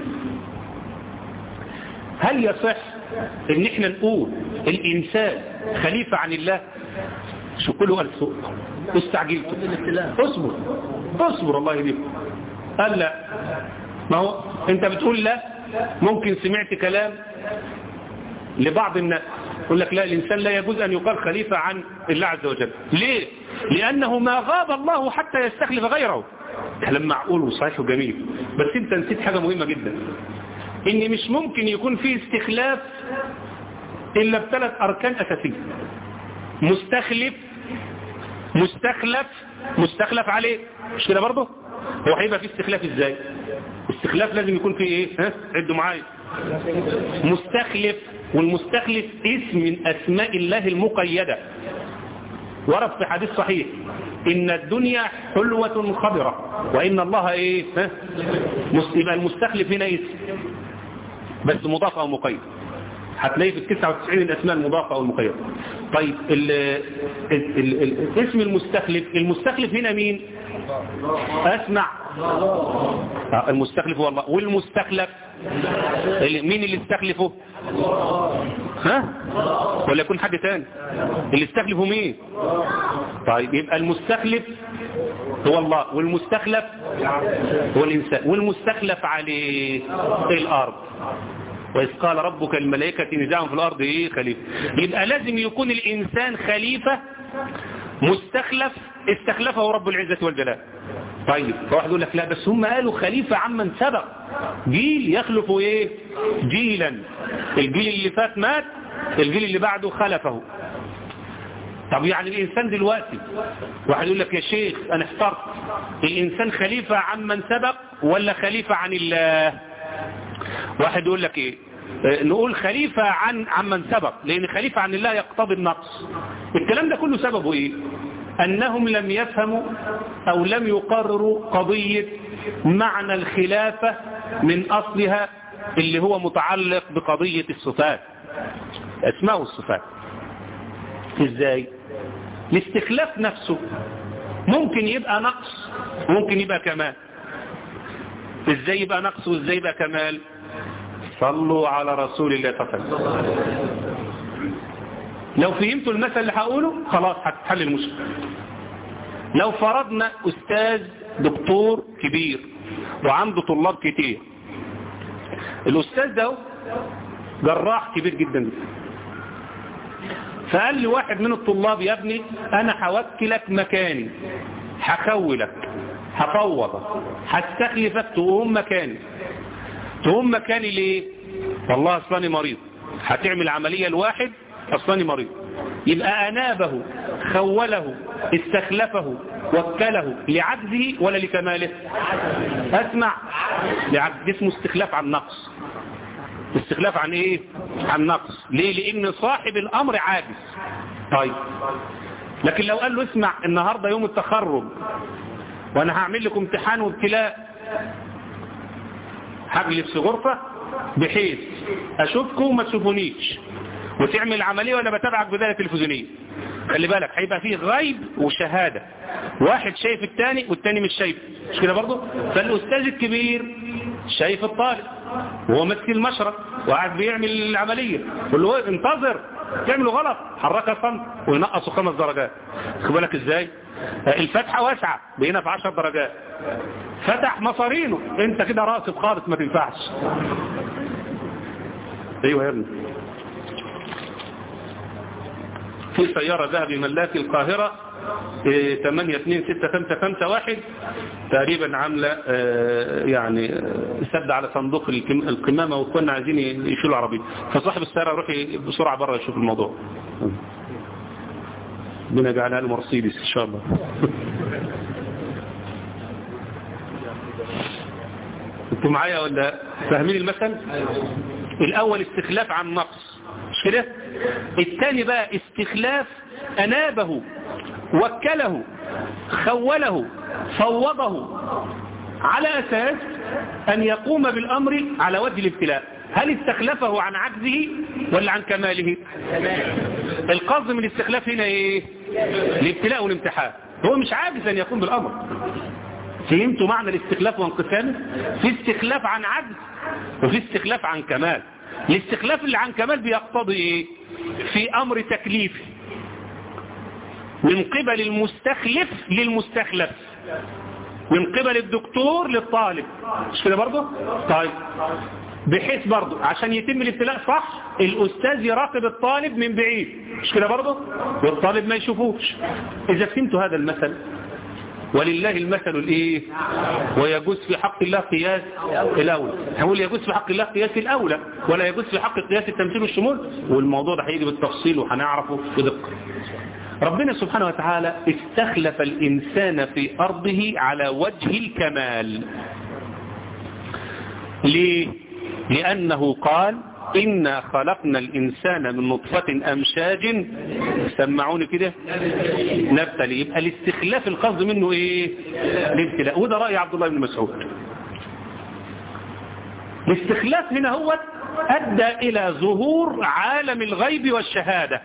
هل يصح ان احنا نقول الإنسان خليفة عن الله شو كله قال سوء استعجلتوا اصبر اصبر الله يهديك قال لا ما هو انت بتقول لا ممكن سمعت كلام لبعض الناس يقول لك لا الإنسان لا يجوز أن يقال خليفة عن الله عز وجل ليه؟ لأنه ما غاب الله حتى يستخلف غيره كلام معقول وصحيح وجميل بس انت نسيت حاجة مهمة جدا ان مش ممكن يكون فيه استخلاف إلا بثلاث أركان أساسية مستخلف مستخلف مستخلف عليه مش كده برضه هو هيبقى فيه استخلاف ازاي استخلاف لازم يكون فيه ايه ها عدوا معايا مستخلف والمستخلف اسم من اسماء الله المقيدة ورد في حديث صحيح ان الدنيا حلوة خضرة وان الله ايه ها يبقى المستخلف هنا اسم بس مضاف او مقيد هتلاقي في ال 99 الاسماء المضافه او المقيده طيب ال ال ال ال اسم المستخلف المستخلف هنا مين اسمع آه المستخلف هو الله والمستخلف مين اللي استخلفه ها ولا يكون حد تاني اللي استخلفه مين طيب يبقى المستخلف هو الله والمستخلف هو الإنسان والمستخلف عليه الأرض وإذ قال ربك الملائكة نزاعهم في الأرض إيه خليفة يبقى لازم يكون الإنسان خليفة مستخلف استخلفه رب العزة والجلال طيب فواحد يقول لك لا بس هم قالوا خليفة عمن سبق جيل يخلف ايه جيلا الجيل اللي فات مات الجيل اللي بعده خلفه طب يعني الإنسان دلوقتي واحد يقول لك يا شيخ أنا احترت الإنسان خليفة عمن سبق ولا خليفة عن الله واحد يقول لك ايه نقول خليفة عن عمن سبق لأن خليفة عن الله يقتضي النقص الكلام ده كله سببه ايه أنهم لم يفهموا أو لم يقرروا قضية معنى الخلافة من أصلها اللي هو متعلق بقضية الصفات اسماء الصفات ازاي الاستخلاف نفسه ممكن يبقى نقص ممكن يبقى كمال ازاي يبقى نقص وازاي يبقى كمال صلوا على رسول الله صلى الله عليه وسلم لو فهمتوا المثل اللي هقوله خلاص هتحل المشكلة لو فرضنا أستاذ دكتور كبير وعنده طلاب كتير الأستاذ ده جراح كبير جدا فقال لي واحد من الطلاب يا ابني أنا هوكلك مكاني هخولك هفوضك هستخلفك تقوم مكاني تقوم مكاني ليه والله أصلاني مريض هتعمل عملية لواحد أصلاني مريض يبقى أنابه خوله استخلفه وكله لعجزه ولا لكماله أسمع لعجز اسمه استخلاف عن نقص استخلاف عن ايه عن نقص ليه لان صاحب الامر عاجز طيب لكن لو قال له اسمع النهاردة يوم التخرج وانا هعمل لكم امتحان وابتلاء هجلس في غرفة بحيث اشوفكم وما تشوفونيش وتعمل عملية وانا بتابعك بداية تلفزيونية خلي بالك هيبقى فيه غيب وشهادة واحد شايف التاني والتاني مش شايف مش كده برضه فالاستاذ الكبير شايف الطالب وهو ماسك المشرط وقاعد بيعمل العملية يقول له انتظر تعمله غلط حركها صمت وينقصه خمس درجات خد بالك ازاي الفتحة واسعة بقينا في عشر درجات فتح مصارينه انت كده راسب خالص ما تنفعش ايوه يا ابني في سيارة ذهب ملاك القاهرة 8 2 6 5 5 1 تقريبا عاملة يعني سد على صندوق القمامة وكنا عايزين يشيلوا عربية فصاحب السيارة يروح بسرعة بره يشوف الموضوع ربنا يجعلها له مرسيدس ان شاء الله انتوا معايا ولا فاهمين المثل الاول استخلاف عن نقص مش كده الثاني بقى استخلاف انابه وكله خوله فوضه على اساس ان يقوم بالامر على وجه الابتلاء هل استخلفه عن عجزه ولا عن كماله القصد من الاستخلاف هنا ايه الابتلاء والامتحان هو مش عاجز ان يقوم بالامر فهمتوا معنى الاستخلاف وانقسامه في استخلاف عن عجز وفي استخلاف عن كمال الاستخلاف اللي عن كمال بيقتضي ايه في امر تكليفي من قبل المستخلف للمستخلف من قبل الدكتور للطالب مش كده برضه طيب بحيث برضه عشان يتم الابتلاء صح الاستاذ يراقب الطالب من بعيد مش كده برضه والطالب ما يشوفوش اذا فهمتوا هذا المثل ولله المثل الايه ويجوز في حق الله قياس الاولى هقول يجوز في حق الله قياس الاولى ولا يجوز في حق قياس التمثيل والشمول والموضوع ده هيجي بالتفصيل وهنعرفه بدقه ربنا سبحانه وتعالى استخلف الإنسان في أرضه على وجه الكمال ليه؟ لأنه قال إنا خلقنا الإنسان من نطفة أمشاج سمعوني كده نبتلي يبقى الاستخلاف القصد منه إيه الابتلاء وده رأي عبد الله بن مسعود الاستخلاف هنا هو أدى إلى ظهور عالم الغيب والشهادة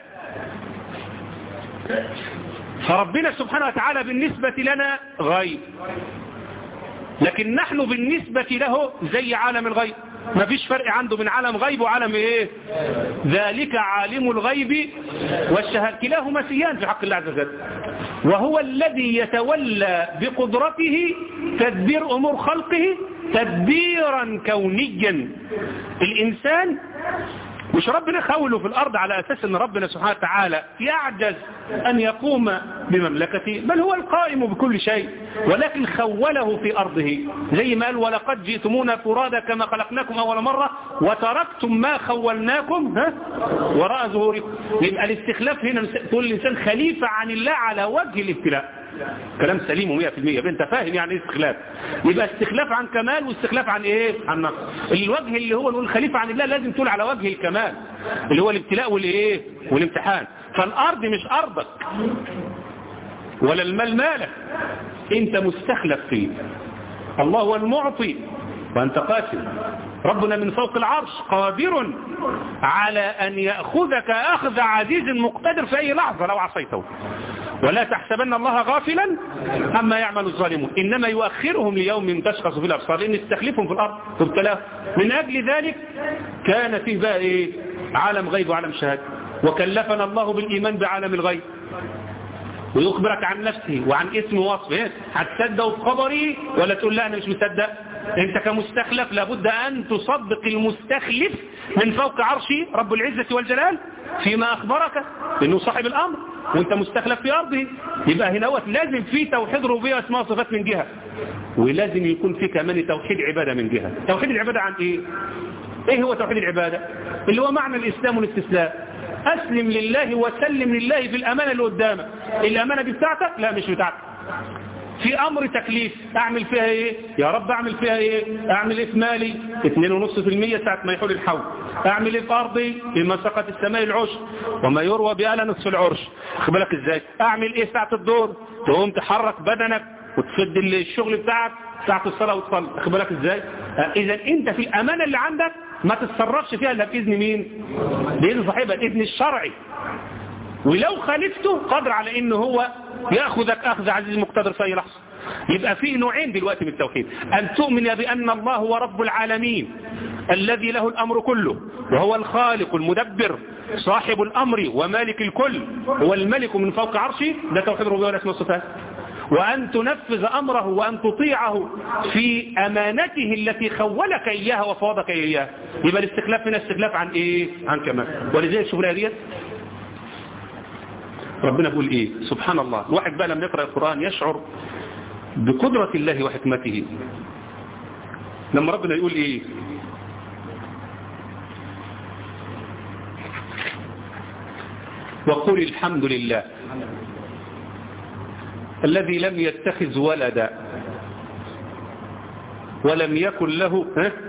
فربنا سبحانه وتعالى بالنسبة لنا غيب لكن نحن بالنسبة له زي عالم الغيب ما فيش فرق عنده من عالم غيب وعالم ايه ذلك عالم الغيب والشهادة كلاهما سيان في حق الله عز وجل وهو الذي يتولى بقدرته تدبير امور خلقه تدبيرا كونيا الانسان مش ربنا خوله في الأرض على أساس أن ربنا سبحانه وتعالى يعجز أن يقوم بمملكته بل هو القائم بكل شيء ولكن خوله في أرضه زي ما قال ولقد جئتمونا فرادا كما خلقناكم أول مرة وتركتم ما خولناكم ها وراء ظهوركم يبقى الاستخلاف هنا تقول الإنسان خليفة عن الله على وجه الابتلاء كلام سليم 100% انت فاهم يعني ايه استخلاف يبقى استخلاف عن كمال واستخلاف عن ايه عن نقص الوجه اللي هو نقول خليفة عن الله لازم تقول على وجه الكمال اللي هو الابتلاء والايه والامتحان فالارض مش ارضك ولا المال مالك انت مستخلف فيه الله هو المعطي وانت قاتل ربنا من فوق العرش قادر على أن يأخذك أخذ عزيز مقتدر في أي لحظة لو عصيته ولا تحسبن الله غافلا عما يعمل الظالمون إنما يؤخرهم ليوم تشخص في الأبصار لأن يستخلفهم في الأرض وابتلاه من أجل ذلك كان فيه بقى إيه عالم غيب وعالم شهادة وكلفنا الله بالإيمان بعالم الغيب ويخبرك عن نفسه وعن اسم وصفه هتصدق بخبري ولا تقول لا أنا مش مصدق انت كمستخلف لابد ان تصدق المستخلف من فوق عرشه رب العزة والجلال فيما اخبرك انه صاحب الامر وانت مستخلف في ارضه يبقى هنا لازم في توحيد ربوبيه اسماء وصفات من جهة ولازم يكون في كمان توحيد عبادة من جهة توحيد العبادة عن ايه ايه هو توحيد العبادة اللي هو معنى الاسلام والاستسلام اسلم لله وسلم لله في الامانة اللي قدامك الامانة دي بتاعتك لا مش بتاعتك في امر تكليف اعمل فيها ايه يا رب اعمل فيها ايه اعمل ايه في مالي 2.5% ساعة ما يحول الحول اعمل ايه في ارضي فيما سقط السماء العشر وما يروى بألا نصف العرش بالك ازاي اعمل ايه ساعة الدور تقوم تحرك بدنك وتسد الشغل بتاعك ساعة الصلاة وتصلي بالك ازاي اذا انت في الامانة اللي عندك ما تتصرفش فيها الا باذن مين باذن صاحبها الاذن الشرعي ولو خالفته قدر على انه هو ياخذك اخذ عزيز مقتدر في اي لحظه يبقى فيه نوعين دلوقتي من التوحيد ان تؤمن بان الله هو رب العالمين الذي له الامر كله وهو الخالق المدبر صاحب الامر ومالك الكل هو الملك من فوق عرشه ده توحيد الربوبيه والاسماء والصفات وأن تنفذ أمره وأن تطيعه في أمانته التي خولك إياها وفوضك إياها يبقى الاستخلاف من استخلاف عن إيه؟ عن كمال ولذلك الشغلة ديت ربنا بيقول ايه سبحان الله الواحد بقى لما يقرأ القرآن يشعر بقدرة الله وحكمته لما ربنا يقول ايه وقل الحمد لله الذي لم يتخذ ولدا ولم يكن له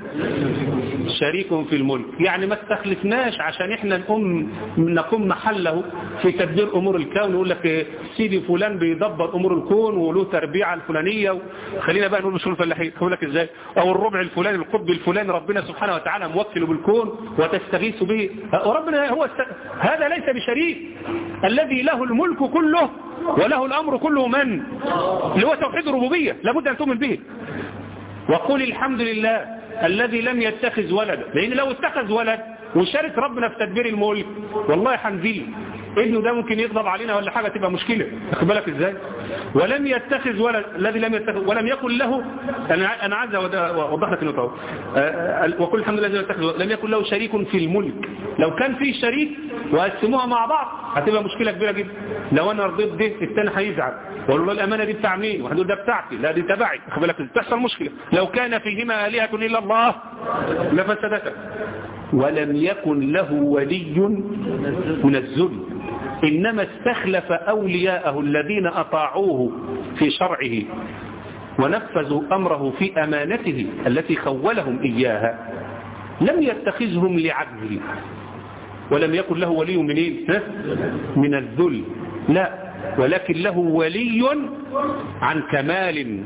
شريك في الملك يعني ما استخلفناش عشان احنا نقوم نقوم محله في تدبير امور الكون يقول لك سيدي فلان بيدبر امور الكون وله تربيعه الفلانيه خلينا بقى نقول مشهور الفلاحين يقول لك ازاي او الربع الفلاني القطب الفلاني ربنا سبحانه وتعالى موكل بالكون وتستغيث به وربنا هو است... هذا ليس بشريك الذي له الملك كله وله الامر كله من اللي هو توحيد الربوبيه لابد ان تؤمن به وقل الحمد لله الذي لم يتخذ ولدا لأن لو اتخذ ولد وشارك ربنا في تدبير الملك والله حنزيل ابنه ده ممكن يغضب علينا ولا حاجة تبقى مشكلة اخد بالك ازاي ولم يتخذ ولد الذي لم يتخذ ولم يكن له انا انا عايز اوضح لك النقطه وكل الحمد لله لم يتخذ لم يكن له شريك في الملك لو كان في شريك وقسموها مع بعض هتبقى مشكله كبيره جدا لو انا رضيت ده الثاني هيزعل واقول له الامانه دي بتاع مين واحد يقول ده بتاعتي لا دي تبعي اخد بالك تحصل مشكله لو كان فيهما الهه الا الله لفسدتا ولم يكن له ولي من الذل إنما استخلف أولياءه الذين أطاعوه في شرعه ونفذوا أمره في أمانته التي خولهم إياها لم يتخذهم لعدله ولم يكن له ولي من إيه؟ من الذل لا ولكن له ولي عن كمال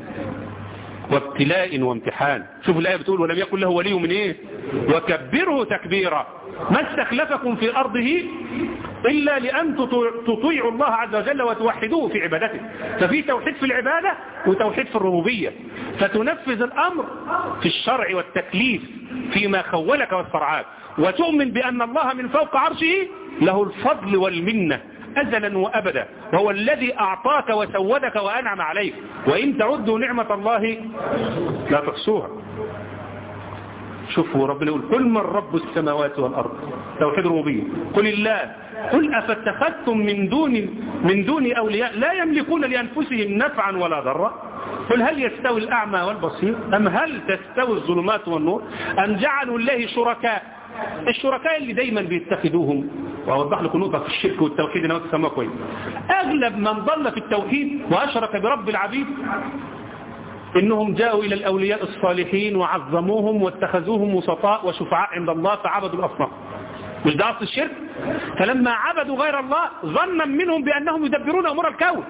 وابتلاء وامتحان شوف الآية بتقول ولم يكن له ولي من ايه وكبره تكبيرا ما استخلفكم في أرضه إلا لأن تطيعوا الله عز وجل وتوحدوه في عبادته ففي توحيد في العبادة وتوحيد في الربوبية فتنفذ الأمر في الشرع والتكليف فيما خولك واسترعاك وتؤمن بأن الله من فوق عرشه له الفضل والمنة أزلا وأبدا وهو الذي أعطاك وسودك وأنعم عليك وإن تعدوا نعمة الله لا تحصوها شوفوا ربنا يقول قل من رب السماوات والأرض توحيد ربوبية قل الله قل أفاتخذتم من دون من دون أولياء لا يملكون لأنفسهم نفعا ولا ضرا قل هل يستوي الأعمى والبصير أم هل تستوي الظلمات والنور أم جعلوا الله شركاء الشركاء اللي دايما بيتخذوهم وأوضح لكم نقطة في الشرك والتوحيد أنا تسموها كويس أغلب من ضل في التوحيد وأشرك برب العبيد إنهم جاءوا إلى الأولياء الصالحين وعظموهم واتخذوهم وسطاء وشفعاء عند الله فعبدوا الأصنام مش ده أصل الشرك فلما عبدوا غير الله ظنا منهم بأنهم يدبرون أمور الكون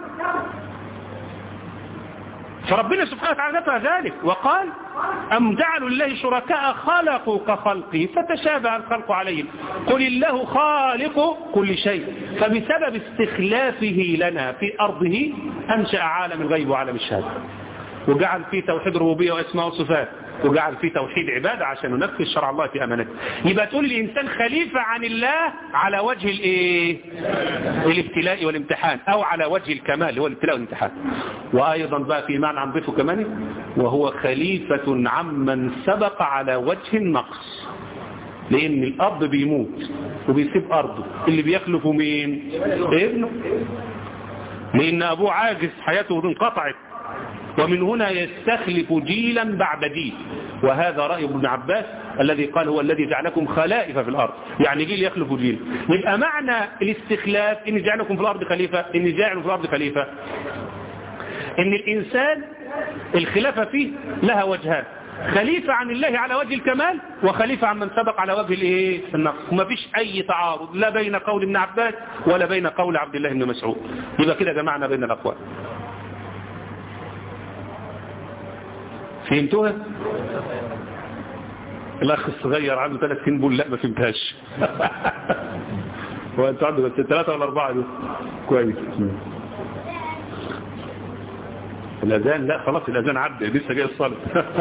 فربنا سبحانه وتعالى ذكر ذلك وقال أم جعلوا الله شركاء خلقوا كخلقه فتشابه الخلق عليهم قل الله خالق كل شيء فبسبب استخلافه لنا في أرضه أنشأ عالم الغيب وعالم الشهادة وجعل فيه توحيد ربوبية واسماء وصفات وجعل فيه توحيد عبادة عشان ننفذ شرع الله في أمانته يبقى تقول الإنسان خليفة عن الله على وجه الايه الابتلاء والامتحان أو على وجه الكمال هو الابتلاء والامتحان وأيضا بقى في معنى نضيفه كمان وهو خليفة عمن سبق على وجه النقص لأن الأب بيموت وبيسيب أرضه اللي بيخلفه مين ابنه لأن أبوه عاجز حياته انقطعت ومن هنا يستخلف جيلا بعد جيل وهذا رأي ابن عباس الذي قال هو الذي جعلكم خلائف في الأرض يعني جيل يخلف جيل يبقى معنى الاستخلاف إن جعلكم في الأرض خليفة إن جاعل في الأرض خليفة إن الإنسان الخلافة فيه لها وجهان خليفة عن الله على وجه الكمال وخليفة عن من سبق على وجه الايه النقص وما فيش اي تعارض لا بين قول ابن عباس ولا بين قول عبد الله بن مسعود يبقى كده جمعنا بين الاقوال فهمتوها الاخ الصغير عنده ثلاث سنين بيقول لا ما فهمتهاش هو انت عنده بس ثلاثة ولا أربعة دول كويس الأذان لا خلاص الأذان عدى لسه جاي الصلاة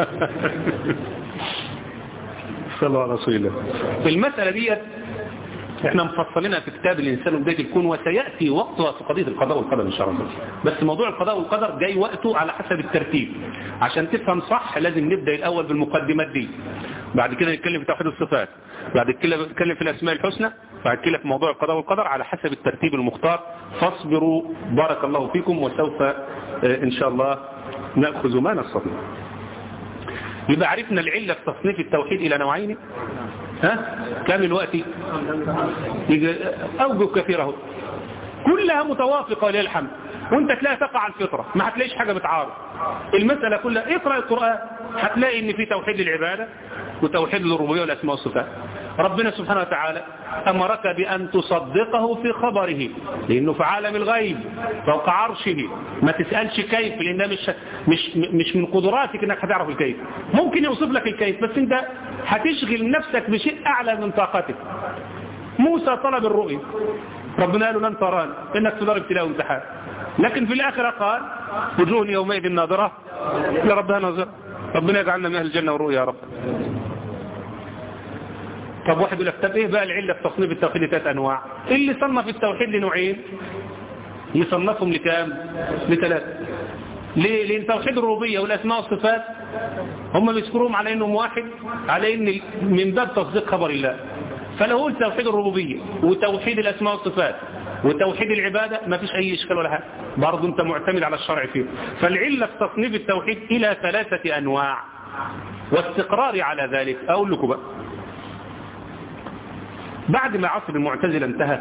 صلى على رسول الله المسألة ديت احنا مفصلينها في كتاب الإنسان وبداية الكون وسيأتي وقتها في قضية القضاء والقدر إن شاء الله بس موضوع القضاء والقدر جاي وقته على حسب الترتيب عشان تفهم صح لازم نبدأ الأول بالمقدمات دي بعد كده نتكلم في توحيد الصفات بعد كده نتكلم في الأسماء الحسنى بعد كده في موضوع القضاء والقدر على حسب الترتيب المختار فاصبروا بارك الله فيكم وسوف إن شاء الله نأخذ ما نستطيع يبقى عرفنا العلة في تصنيف التوحيد إلى نوعين ها كم الوقت أوجه كثيرة كلها متوافقة للحمد وانت تلاقي تقع الفطرة ما هتلاقيش حاجة بتعارض المسألة كلها اقرأ القرآن هتلاقي ان في توحيد العبادة وتوحيد الربوبية والأسماء والصفات ربنا سبحانه وتعالى أمرك بأن تصدقه في خبره لأنه في عالم الغيب فوق عرشه ما تسألش كيف لأن مش, مش, مش من قدراتك أنك هتعرف الكيف ممكن يوصف لك الكيف بس أنت هتشغل نفسك بشيء أعلى من طاقتك موسى طلب الرؤية ربنا قال له لن تراني إنك في دار ابتلاء وامتحان لكن في الآخرة قال وجوه يومئذ ناظرة لربها ناظرة ربنا يجعلنا من أهل الجنة والرؤيا يا رب طب واحد يقول لك طب ايه بقى العلة في تصنيف التوحيد ثلاث انواع اللي صنف التوحيد لنوعين يصنفهم لكام لثلاث ليه لان توحيد الربوبيه والاسماء والصفات هم بيذكروهم على انهم واحد على ان من باب تصديق خبر الله فلو قلت توحيد الربوبيه وتوحيد الاسماء والصفات وتوحيد العبادة ما فيش أي إشكال ولا حاجة برضه أنت معتمد على الشرع فيه فالعلة في تصنيف التوحيد إلى ثلاثة أنواع واستقراري على ذلك أقول لكم بقى بعد ما عصر المعتزلة انتهى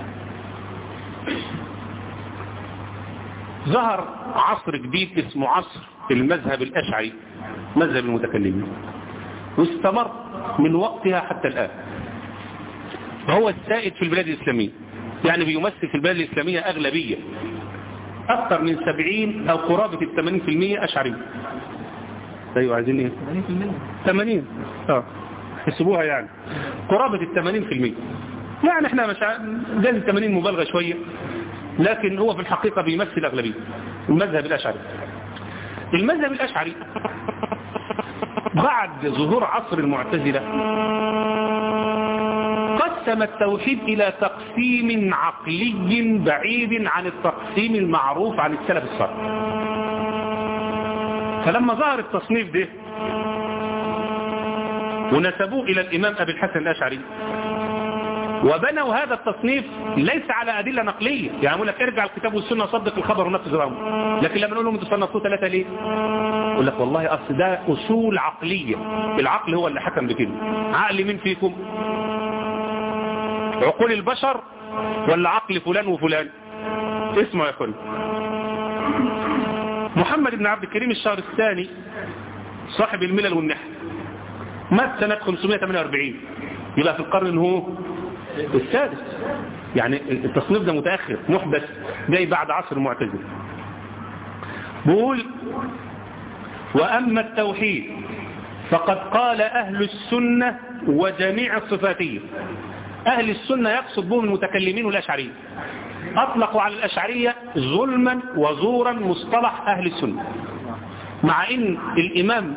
ظهر عصر جديد اسمه عصر المذهب الأشعري مذهب المتكلمين واستمر من وقتها حتى الآن وهو السائد في البلاد الإسلامية يعني بيمثل في البلاد الإسلامية أغلبية أكثر من 70 أو قرابة ال 80% أشعري أيوة عايزين إيه 80 اه حسبوها يعني قرابة ال 80% يعني احنا مش جاز ال 80 مبالغة شوية لكن هو في الحقيقة بيمثل أغلبية المذهب الأشعري المذهب الأشعري بعد ظهور عصر المعتزلة قسم التوحيد إلى تقسيم عقلي بعيد عن التقسيم المعروف عن السلف الصالح ونسبوه إلى الإمام أبي الحسن الأشعري وبنوا هذا التصنيف ليس على أدلة نقلية يعني يقول لك ارجع الكتاب والسنة صدق الخبر ونفذ الأمر لكن لما نقول لهم انتوا صنفتوه ثلاثة ليه يقول لك والله أصل ده أصول عقلية العقل هو اللي حكم بكده عقل مين فيكم عقول البشر ولا عقل فلان وفلان اسمه يا اخوان محمد بن عبد الكريم الشهر الثاني صاحب الملل والنحل مات سنة 548 يبقى في القرن هو السادس يعني التصنيف ده متأخر محدث جاي بعد عصر المعتزله بقول وأما التوحيد فقد قال أهل السنة وجميع الصفاتية أهل السنة يقصد بهم المتكلمين والأشعرية أطلقوا على الأشعرية ظلما وزورا مصطلح أهل السنة مع ان الامام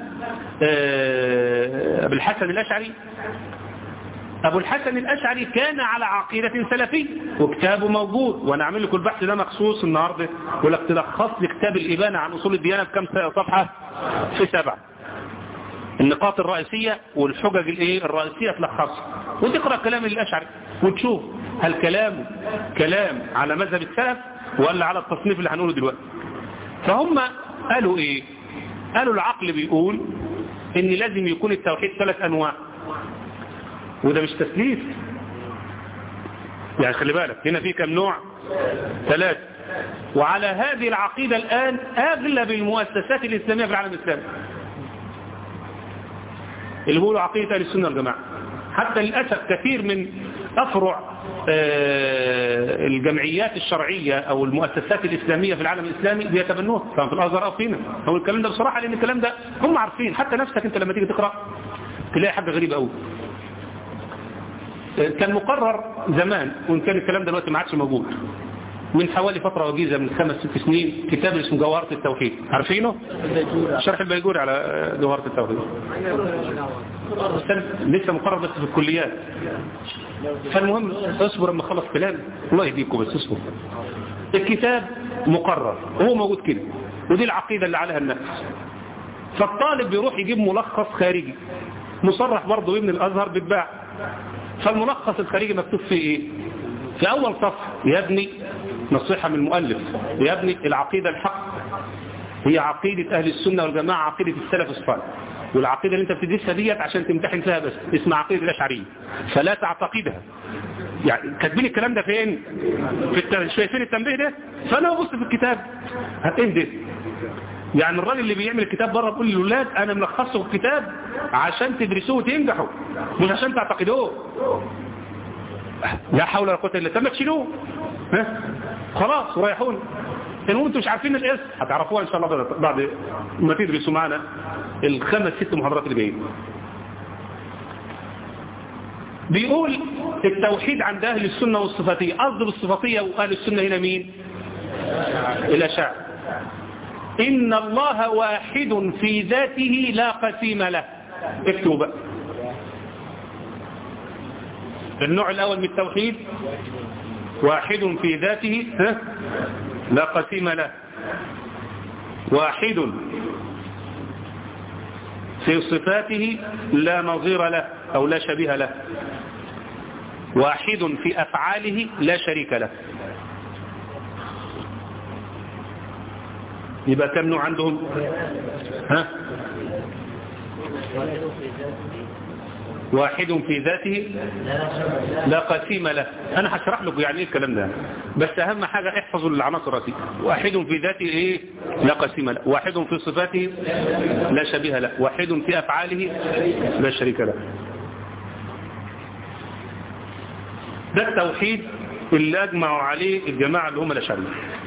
ابو الحسن الاشعري ابو الحسن الاشعري كان على عقيدة سلفية وكتابه موجود وانا اعمل لكم البحث ده مخصوص النهاردة ولك تلخص لي كتاب الابانة عن اصول الديانة بكم صفحة في سبعة النقاط الرئيسية والحجج الايه الرئيسية تلخصها وتقرأ كلام الاشعري وتشوف هل كلامه كلام على مذهب السلف ولا على التصنيف اللي هنقوله دلوقتي فهم قالوا ايه قالوا العقل بيقول ان لازم يكون التوحيد ثلاث انواع وده مش تسليف يعني خلي بالك هنا في كم نوع ثلاث وعلى هذه العقيدة الآن أغلب المؤسسات الإسلامية في العالم الإسلامي اللي هو عقيدة أهل السنة والجماعة حتى للأسف كثير من أفرع الجمعيات الشرعية أو المؤسسات الإسلامية في العالم الإسلامي بيتبنوها سواء في الأزهر أو فينا هو الكلام ده بصراحة لأن الكلام ده هم عارفين حتى نفسك أنت لما تيجي تقرأ تلاقي حاجة غريبة قوي كان مقرر زمان وإن كان الكلام دلوقتي ما عادش موجود من حوالي فترة وجيزة من خمس ست سنين كتاب اسمه جوهرة التوحيد عارفينه؟ شرح البيجوري على جوهرة التوحيد لسه مقرر بس في الكليات فالمهم اصبر اما خلص كلام الله يهديكم بس اصبر الكتاب مقرر وهو موجود كده ودي العقيدة اللي عليها الناس فالطالب بيروح يجيب ملخص خارجي مصرح برضه ابن الازهر بيتباع فالملخص الخارجي مكتوب فيه ايه في اول صفحه يا ابني نصيحة من المؤلف يا ابني العقيدة الحق هي عقيدة اهل السنة والجماعة عقيدة السلف الصالح والعقيدة اللي انت بتدرسها ديت عشان تمتحن فيها بس اسمها عقيدة الاشعرية فلا تعتقدها يعني كاتبين الكلام ده فين في الت... شايفين التنبيه ده فانا ببص في الكتاب ايه ده يعني الراجل اللي بيعمل الكتاب بره بيقول للاولاد انا ملخصه في الكتاب عشان تدرسوه وتنجحوا مش عشان تعتقدوه لا حول ولا قوه الا بالله طب ما تشيلوه ها خلاص وريحون ان انتم مش عارفين الاسم هتعرفوها ان شاء الله بعد ما تدرسوا معنا الخمس ست محاضرات اللي جايين بيقول التوحيد عند اهل السنه والصفاتيه قصد بالصفاتيه واهل السنه هنا مين الاشاعره ان الله واحد في ذاته لا قسيم له اكتبوا بقى النوع الاول من التوحيد واحد في ذاته ها؟ لا قسيم له واحد في صفاته لا نظير له أو لا شبيه له واحد في أفعاله لا شريك له يبقى كم نوع عندهم ها واحد في ذاته لا قسيم له انا هشرح لكم يعني ايه الكلام ده بس اهم حاجة احفظوا العناصر دي واحد في ذاته ايه لا قسيم له واحد في صفاته لا شبيه له واحد في افعاله لا شريك له ده التوحيد اللي اجمعوا عليه الجماعة اللي هم الاشعرية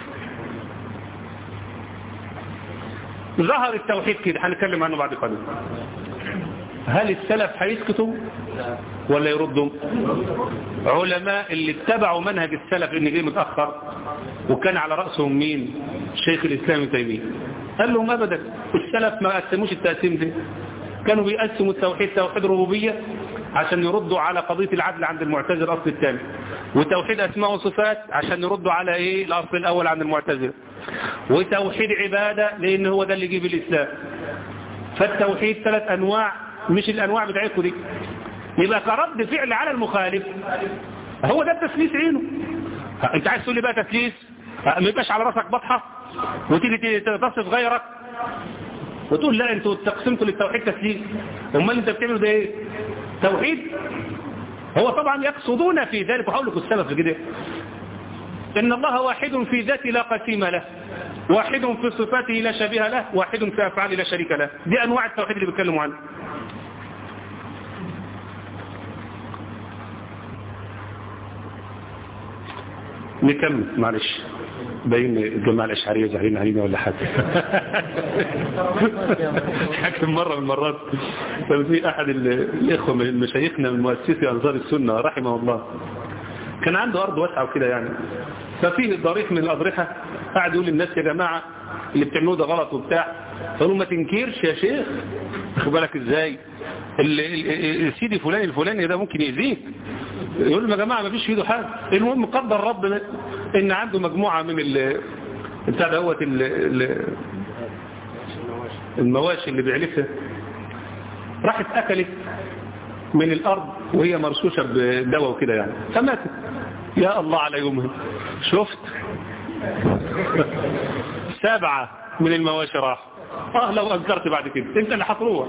ظهر التوحيد كده هنتكلم عنه بعد قليل هل السلف هيسكتوا ولا يردوا علماء اللي اتبعوا منهج السلف ان جه متأخر وكان على رأسهم مين شيخ الإسلام ابن تيميه قال لهم أبدا السلف ما قسموش التقسيم ده كانوا بيقسموا التوحيد توحيد ربوبية عشان يردوا على قضية العدل عند المعتزله الأصل الثاني وتوحيد أسماء وصفات عشان يردوا على إيه الأصل الأول عند المعتزله وتوحيد عبادة لأن هو ده اللي يجيب الإسلام فالتوحيد ثلاث أنواع مش الانواع بتاعتكم دي يبقى كرد فعل على المخالف هو ده التسليس عينه انت عايز تقول لي بقى تسليس ما يبقاش على راسك بطحه وتيجي تصف غيرك وتقول لا انتوا تقسمتوا للتوحيد تسليس امال انت بتعملوا ده ايه توحيد هو طبعا يقصدون في ذلك وحاول لكم السبب في كده ان الله واحد في ذاته لا قسيم له واحد في صفاته لا شبيه له واحد في افعاله لا شريك له دي انواع التوحيد اللي بيتكلموا عنها نكمل معلش باين الجماعة الأشعرية زعلين علينا ولا حاجة حكم مرة من المرات كان في أحد الإخوة من مشايخنا من مؤسسي أنصار السنة رحمه الله كان عنده أرض واسعة وكده يعني ففيه ضريح من الأضرحة قاعد يقول للناس يا جماعة اللي بتعملوه ده غلط وبتاع قالوا ما تنكرش يا شيخ خد بالك ازاي السيدي فلان الفلاني ده ممكن يأذيك يقول لهم يا جماعة ما فيش في ايده حاجة المهم قدر ربنا ان عنده مجموعة من ال بتاع دوت المواشي اللي بيعلفها راحت اكلت من الارض وهي مرشوشة بدواء وكده يعني فماتت يا الله على يومها شفت سبعة من المواشي راح اه لو انكرت بعد كده انت اللي هتروح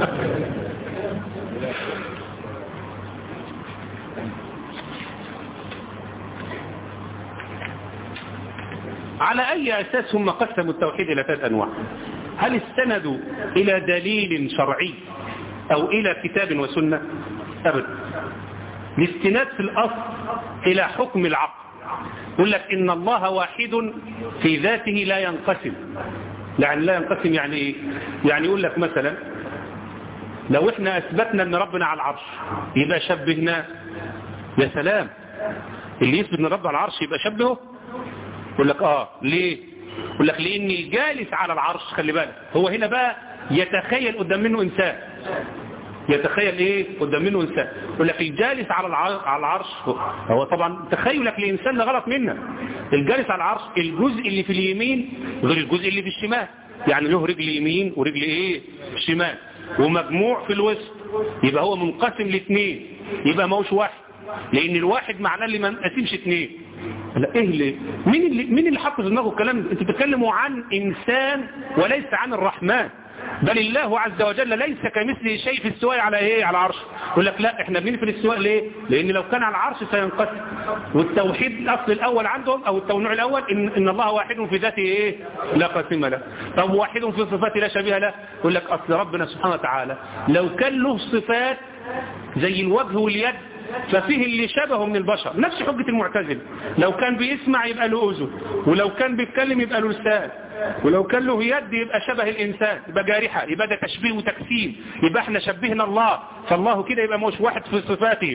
على أي أساس هم قسموا التوحيد إلى ثلاث أنواع هل استندوا إلى دليل شرعي أو إلى كتاب وسنة أبدا الاستناد في الأصل إلى حكم العقل يقول لك إن الله واحد في ذاته لا ينقسم يعني لا ينقسم يعني إيه يعني يقول لك مثلا لو إحنا أثبتنا أن ربنا على العرش يبقى شبهناه يا سلام اللي يثبت أن رب على العرش يبقى شبهه يقول لك آه ليه يقول لك لأن الجالس على العرش خلي بالك هو هنا بقى يتخيل قدام منه إنسان يتخيل ايه قدام منه انسان يقول لك الجالس على على العرش هو طبعا تخيلك لانسان ده غلط منا الجالس على العرش الجزء اللي في اليمين غير الجزء اللي في الشمال يعني له رجل يمين ورجل ايه شمال ومجموع في الوسط يبقى هو منقسم لاثنين يبقى ما هوش واحد لان الواحد معناه اللي ما انقسمش اثنين لا ايه اللي مين اللي مين اللي حط في دماغه الكلام ده انتوا بتتكلموا عن انسان وليس عن الرحمن بل الله عز وجل ليس كمثله شيء في السواء على ايه على العرش يقول لك لا احنا بننفي السواء ليه لان لو كان على العرش سينقسم والتوحيد الاصل الاول عندهم او التنوع الاول ان, إن الله واحد في ذاته ايه لا قسم له طب واحد في صفاته لا شبيه له يقول لك اصل ربنا سبحانه وتعالى لو كان له صفات زي الوجه واليد ففيه اللي شبهه من البشر نفس حجة المعتزل لو كان بيسمع يبقى له أذن ولو كان بيتكلم يبقى له لسان ولو كان له يد يبقى شبه الإنسان يبقى جارحة يبقى ده تشبيه وتكسيم يبقى احنا شبهنا الله فالله كده يبقى مش واحد في صفاته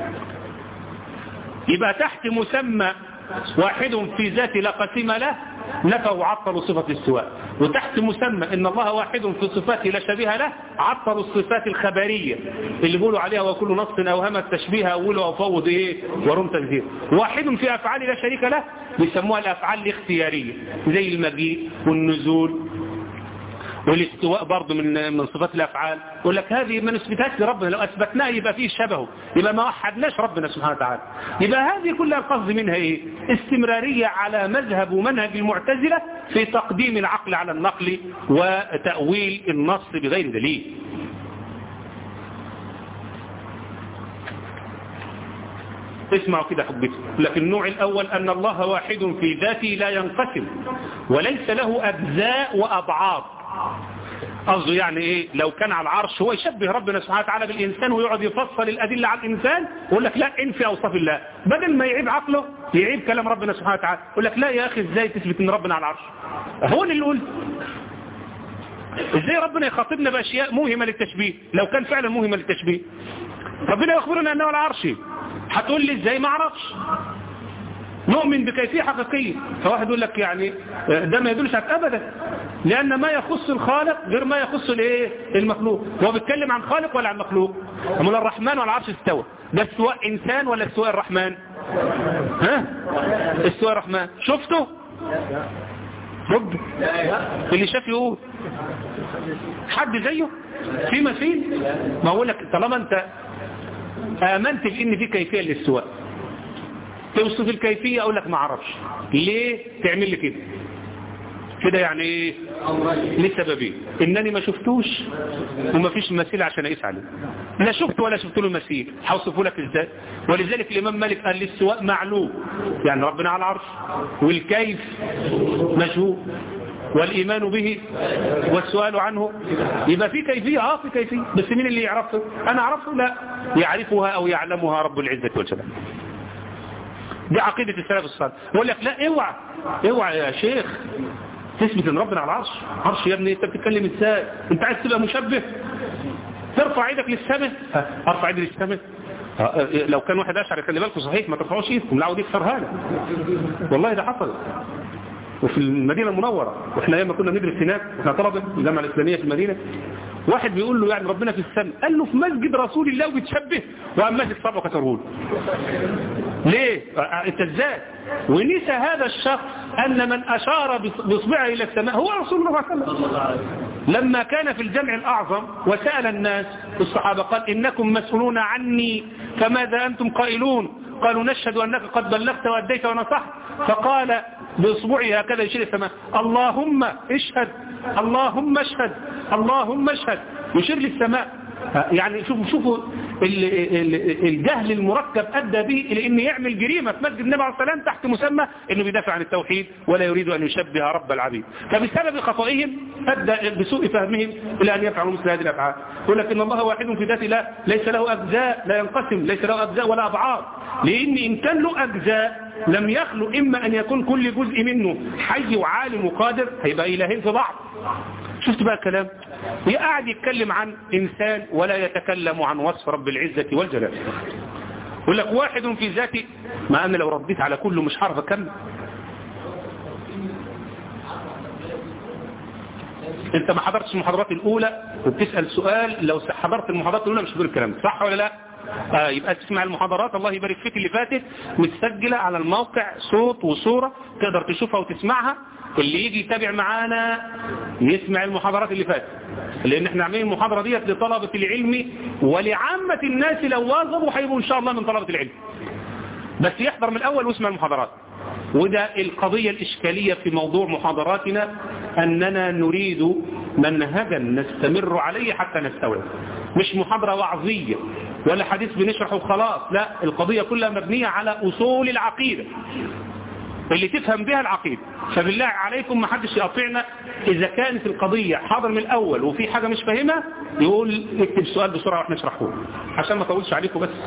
يبقى تحت مسمى واحد في ذاته لا قسيم له نفوا وعطلوا صفة السواء وتحت مسمى ان الله واحد في صفاته لا شبيه له عطلوا الصفات الخبرية اللي بيقولوا عليها وكل نص اوهم التشبيه اوله وفوض ايه ورم تنزيل واحد في افعال لا شريك له بيسموها الافعال الاختيارية زي المجيء والنزول والاستواء برضه من من صفات الافعال يقول لك هذه ما نثبتهاش لربنا لو اثبتناها يبقى فيه شبهه يبقى ما وحدناش ربنا سبحانه وتعالى يبقى هذه كلها القصد منها ايه استمراريه على مذهب ومنهج المعتزله في تقديم العقل على النقل وتاويل النص بغير دليل اسمعوا كده حبيبي لكن النوع الأول أن الله واحد في ذاته لا ينقسم وليس له أجزاء وأبعاد قصده يعني ايه لو كان على العرش هو يشبه ربنا سبحانه وتعالى بالإنسان ويقعد يفصل الأدلة على الإنسان يقول لك لا انفي أوصاف الله بدل ما يعيب عقله يعيب كلام ربنا سبحانه وتعالى يقول لك لا يا أخي ازاي تثبت ان ربنا على العرش هو اللي قلت ازاي ربنا يخاطبنا بأشياء موهمة للتشبيه لو كان فعلا موهمة للتشبيه ربنا يخبرنا أنه على العرش هتقول لي ازاي ما اعرفش نؤمن بكيفية حقيقية فواحد يقول لك يعني ده ما يدلش على ابدا لان ما يخص الخالق غير ما يخص الايه المخلوق هو بيتكلم عن خالق ولا عن مخلوق امال الرحمن ولا عرش استوى ده استواء انسان ولا استواء الرحمن ها استواء الرحمن شفته رد اللي شاف يقول حد زيه في مثيل ما اقول لك طالما انت امنت بان في كيفيه للاستواء توصف الكيفيه اقول لك ما اعرفش ليه تعمل لي كده كده يعني ايه لسببين انني ما شفتوش وما فيش مثيل عشان اقيس عليه لا شفت ولا شفت له مثيل هوصفه لك ازاي ولذلك الامام مالك قال الاستواء معلوم يعني ربنا على العرش والكيف مجهول والإيمان به والسؤال عنه يبقى في كيفية اه في كيفية بس مين اللي يعرفه أنا أعرفه لا يعرفها أو يعلمها رب العزة والجلال دي عقيدة السلف الصالح يقول لك لا اوعى اوعى يا شيخ تثبت ان ربنا على العرش عرش يا ابني انت بتتكلم ازاي انت عايز تبقى مشبه ترفع ايدك للسماء ارفع ايدي للسماء لو كان واحد اشعر خلي بالكم صحيح ما ترفعوش ايدكم العود يكسرها لك والله ده حصل وفي المدينة المنورة واحنا ايام ما كنا ندرس هناك واحنا طلبة في الجامعة الإسلامية في المدينة واحد بيقول له يعني ربنا في السماء قال له في مسجد رسول الله وبتشبه وقام ماسك صبعه كسره له ليه انت ازاي ونسى هذا الشخص ان من اشار باصبعه الى السماء هو رسول الله صلى الله عليه وسلم لما كان في الجمع الاعظم وسال الناس الصحابه قال انكم مسؤولون عني فماذا انتم قائلون قالوا نشهد انك قد بلغت واديت ونصحت فقال باصبعه هكذا يشير السماء اللهم اشهد اللهم اشهد اللهم اشهد يشير للسماء يعني شوفوا شوفوا الجهل المركب أدى به إلى أن يعمل جريمة في مسجد النبي عليه الصلاة والسلام تحت مسمى أنه بيدافع عن التوحيد ولا يريد أن يشبه رب العبيد فبسبب خطئهم أدى بسوء فهمهم إلى أن يفعلوا مثل هذه الأفعال يقول لك إن الله واحد في ذاته لا ليس له أجزاء لا ينقسم ليس له أجزاء ولا أبعاد لأن إن كان له أجزاء لم يخلو إما أن يكون كل جزء منه حي وعالم وقادر هيبقى إلهين في بعض شفت بقى الكلام قاعد يتكلم عن إنسان ولا يتكلم عن وصف رب العزة والجلال يقول لك واحد في ذاته ما أنا لو رديت على كله مش هعرف أكمل انت ما حضرتش المحاضرات الاولى وبتسأل سؤال لو حضرت المحاضرات الاولى مش هتقول الكلام صح ولا لا آه يبقى تسمع المحاضرات الله يبارك فيك اللي فاتت متسجلة على الموقع صوت وصورة تقدر تشوفها وتسمعها اللي يجي يتابع معانا يسمع المحاضرات اللي فاتت لان احنا عاملين المحاضرة ديت لطلبة العلم ولعامة الناس لو واظبوا هيبقوا ان شاء الله من طلبة العلم بس يحضر من الاول واسمع المحاضرات وده القضية الإشكالية في موضوع محاضراتنا أننا نريد منهجا نستمر عليه حتى نستوعب مش محاضرة وعظية ولا حديث بنشرحه وخلاص لا القضية كلها مبنية على أصول العقيدة اللي تفهم بها العقيدة فبالله عليكم ما حدش يقطعنا إذا كانت القضية حاضر من الأول وفي حاجة مش فاهمها يقول اكتب سؤال بسرعة واحنا نشرحه عشان ما اطولش عليكم بس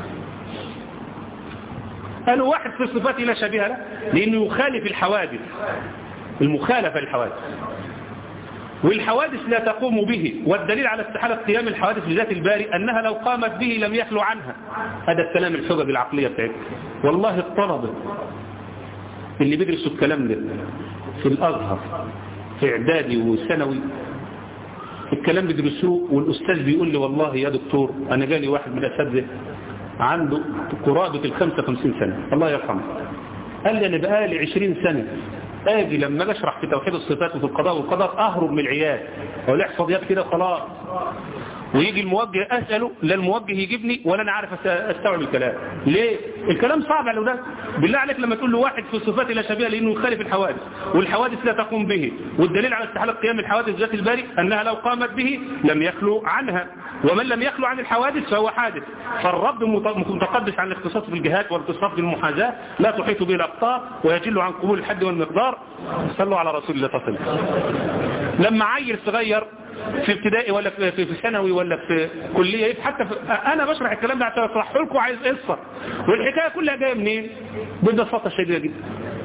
قالوا واحد في الصفات لا شبيه له لأنه يخالف الحوادث المخالفة للحوادث والحوادث لا تقوم به والدليل على استحالة قيام الحوادث بذات الباري أنها لو قامت به لم يخلو عنها هذا الكلام الحجج العقلية بتاعتك والله الطلبة اللي بيدرسوا الكلام ده في الأزهر في إعدادي وثانوي الكلام بيدرسوه والأستاذ بيقول لي والله يا دكتور أنا جالي واحد من الأساتذة عنده قرابة ال 55 سنة الله يرحمه قال لي أنا بقالي 20 سنة اجي لما اشرح في توحيد الصفات وفي القضاء والقدر اهرب من العيال اقول احفظ كده خلاص ويجي الموجه اساله لا الموجه يجيبني ولا انا عارف استوعب الكلام ليه الكلام صعب على ده بالله عليك لما تقول له واحد في صفات لا شبيه لانه يخالف الحوادث والحوادث لا تقوم به والدليل على استحاله قيام الحوادث ذات الباري انها لو قامت به لم يخلو عنها ومن لم يخلو عن الحوادث فهو حادث فالرب متقدس عن الاختصاص في الجهات والاختصاص بالمحاذاه لا تحيط به الاقطار ويجل عن قبول الحد والمقدار صلوا على رسول الله صلى الله عليه وسلم لما عيل صغير في ابتدائي ولا في في ثانوي ولا في كليه حتى في انا بشرح الكلام ده عشان اشرح لكم عايز قصه والحكايه كلها جايه منين ببساطه شديده جدا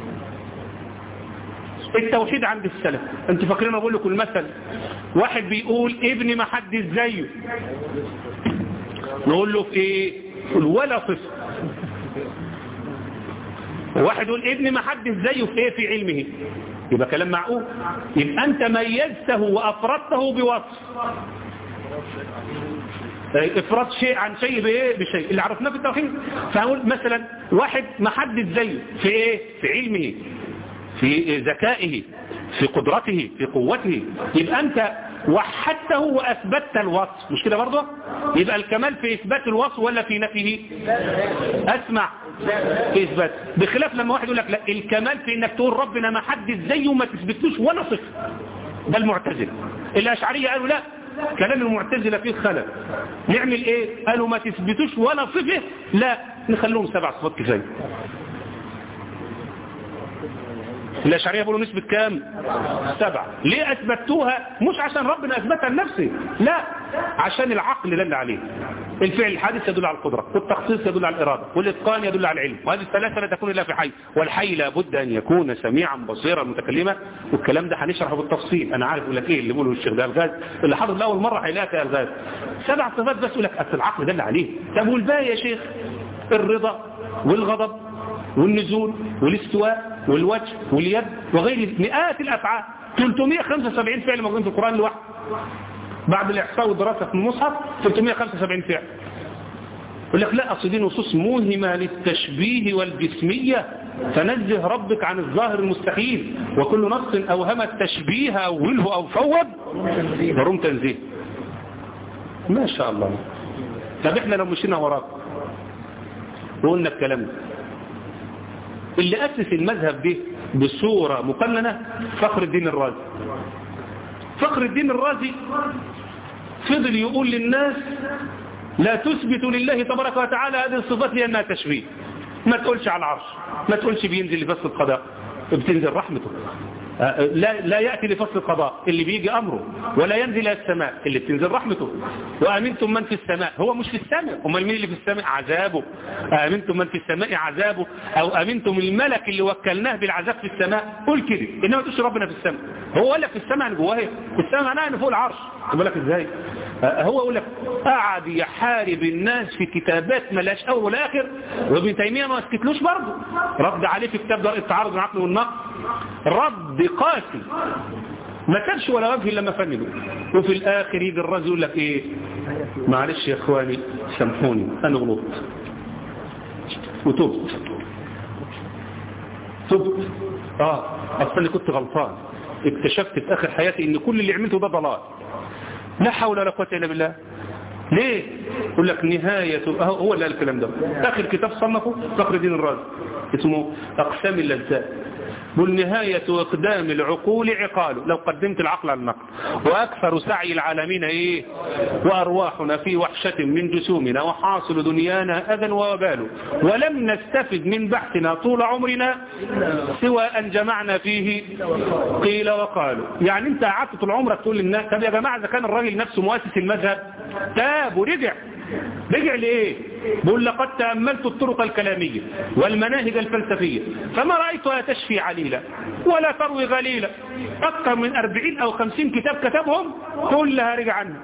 التوحيد عند السلف انت فاكرين اقول لكم المثل واحد بيقول ابني ما حد زيه نقول له في ايه ولا صفر واحد يقول ابني ما حد زيه في ايه في علمه يبقى كلام معقول يبقى انت ميزته وافردته بوصف افراد شيء عن شيء بايه بشيء اللي عرفناه في التوحيد فاقول مثلا واحد ما حد زيه في ايه في علمه في ذكائه في قدرته في قوته يبقى انت وحدته وأثبتت الوصف مش كده برضه يبقى الكمال في إثبات الوصف ولا في نفيه أسمع في إثبات بخلاف لما واحد يقول لك لا الكمال في إنك تقول ربنا ما حد زيه وما تثبتلوش ولا صفة ده المعتزله الأشعرية قالوا لا كلام المعتزلة فيه خلل نعمل ايه قالوا ما تثبتوش ولا صفة لا نخلوهم سبع صفات كفاية الأشعرية يقولوا نسبة كام سبعة ليه أثبتوها مش عشان ربنا أثبتها لنفسه لا عشان العقل دل عليه الفعل الحادث يدل على القدرة والتخصيص يدل على الإرادة والإتقان يدل على العلم وهذه الثلاثة لا تكون إلا في حي والحي لابد أن يكون سميعا بصيرا متكلما والكلام ده هنشرحه بالتفصيل أنا عارف يقول لك إيه اللي بيقوله الشيخ ده الغاز اللي حضر لأول مرة هيلاقي الغاز سبع صفات بس يقول لك أصل العقل دل عليه طب والباقي يا شيخ الرضا والغضب والنزول والاستواء والوجه واليد وغير مئات الأفعال 375 فعل موجودين في القرآن لوحده بعد الإحصاء والدراسة في المصحف 375 فعل يقول لك لا أصل دي نصوص موهمة للتشبيه والجسمية فنزه ربك عن الظاهر المستحيل وكل نص أوهم التشبيه أوله أو فوض ضروم تنزيه ما شاء الله طب احنا لو مشينا وراك وقلنا الكلام ده اللي أسس المذهب ده بصورة مقننة فخر الدين الرازي فخر الدين الرازي فضل يقول للناس لا تثبت لله تبارك وتعالى هذه الصفات لأنها تشبيه ما تقولش على العرش ما تقولش بينزل لفصل القضاء بتنزل رحمته لا, لا يأتي لفصل القضاء اللي بيجي أمره ولا ينزل إلى السماء اللي بتنزل رحمته وأمنتم من في السماء هو مش في السماء أمال مين اللي في السماء عذابه أمنتم من في السماء عذابه أو أمنتم الملك اللي وكلناه بالعذاب في السماء قول كده إنما تقولش ربنا في السماء هو ولا في السماء أنا جواه في السماء معناها أنا فوق العرش يقول لك إزاي هو يقول لك قعد يحارب الناس في كتابات ملاش أول ولا آخر وابن تيمية ما سكتلوش برضه رد عليه في كتاب دار التعارض العقل والنقل رد قاسي ما كانش ولا وجه لما فنده وفي الآخر يجي الرجل يقول لك إيه معلش يا إخواني سامحوني أنا غلطت وتبت تبت آه أصلا كنت غلطان اكتشفت في آخر حياتي إن كل اللي عملته ده ضلال لا حول ولا قوة إلا بالله ليه يقول لك نهاية هو اللي قال الكلام ده آخر كتاب صنفه فخر الدين الرازي اسمه أقسام اللذات بل نهاية إقدام العقول عقاله لو قدمت العقل على النقل وأكثر سعي العالمين إيه وأرواحنا في وحشة من جسومنا وحاصل دنيانا أذى ووبال ولم نستفد من بحثنا طول عمرنا سوى أن جمعنا فيه قيل وقالوا يعني أنت قعدت طول عمرك تقول للناس طب يا جماعة إذا كان الراجل نفسه مؤسس المذهب تاب ورجع رجع لإيه بقول لقد تأملت الطرق الكلامية والمناهج الفلسفية فما رأيتها تشفي عليلا ولا تروي غليلا أكثر من أربعين أو خمسين كتاب كتبهم كلها رجع عنها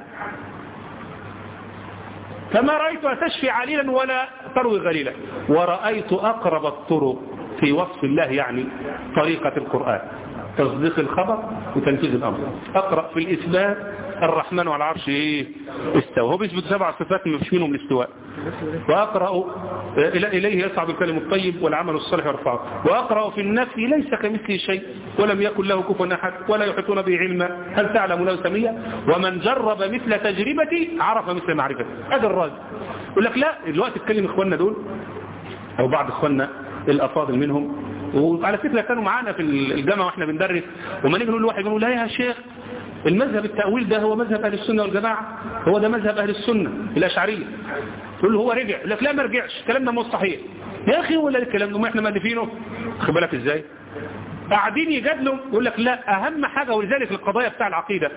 فما رأيتها تشفي عليلا ولا تروي غليلا ورأيت أقرب الطرق في وصف الله يعني طريقة القرآن تصديق الخبر وتنفيذ الأمر أقرأ في الإثبات الرحمن على العرش إيه استوى هو بيثبت سبع صفات ما فيش منهم الاستواء وأقرأ إليه يصعد الكلم الطيب والعمل الصالح يرفعه وأقرأ في النفي ليس كمثله شيء ولم يكن له كفوا أحد ولا يحيطون به علما هل تعلم له سمية ومن جرب مثل تجربتي عرف مثل معرفتي هذا الراجل يقول لك لا دلوقتي تكلم إخواننا دول أو بعض إخواننا الأفاضل منهم وعلى فكرة كانوا معانا في الجامعة واحنا بندرس وما نيجي نقول لواحد يقول لا يا شيخ المذهب التأويل ده هو مذهب أهل السنة والجماعة هو ده مذهب أهل السنة الأشعرية تقول له هو رجع لك لا ما رجعش الكلام ده مش صحيح يا أخي ولا الكلام ده ما احنا مالفينه خد بالك ازاي قاعدين يجادلوا يقول لك لا أهم حاجة ولذلك القضايا بتاع العقيدة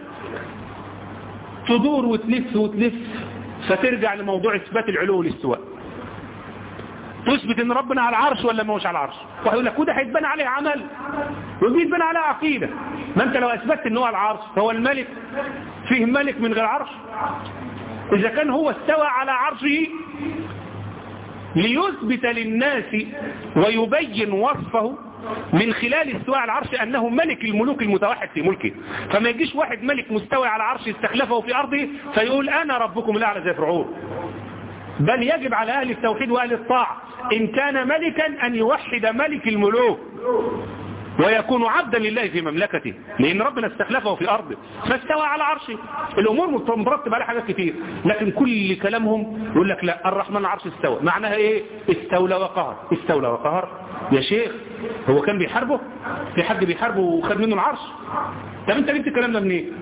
تدور وتلف وتلف فترجع لموضوع إثبات العلو والاستواء تثبت ان ربنا على العرش ولا ما هوش على العرش واحد يقول لك وده هيتبنى عليه عمل ودي يتبنى عليه عقيده ما انت لو اثبتت ان هو على العرش فهو الملك فيه ملك من غير عرش اذا كان هو استوى على عرشه ليثبت للناس ويبين وصفه من خلال استواء على العرش أنه ملك الملوك المتوحد في ملكه فما يجيش واحد ملك مستوى على العرش استخلفه في أرضه فيقول أنا ربكم الأعلى زي فرعون بل يجب على أهل التوحيد وأهل الطاعة إن كان ملكا أن يوحد ملك الملوك ويكون عبدا لله في مملكته لأن ربنا استخلفه في أرضه فاستوى على عرشه الأمور مرتبة على حاجات كتير لكن كل كلامهم يقول لك لا الرحمن العرش استوى معناها ايه استولى وقهر استولى وقهر يا شيخ هو كان بيحاربه في حد بيحاربه وخد منه العرش طب انت جبت الكلام ده منين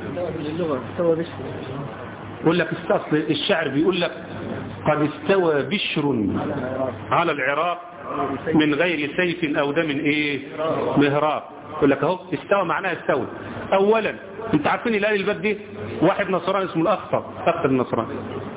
يقول لك استاصل الشعر بيقول لك قد استوى بشر على العراق من غير سيف او دم ايه مهراب يقول لك اهو استوى معناها استوى اولا انت عارفين الآل الباب دي واحد نصراني اسمه الاخطر اخطر النصراني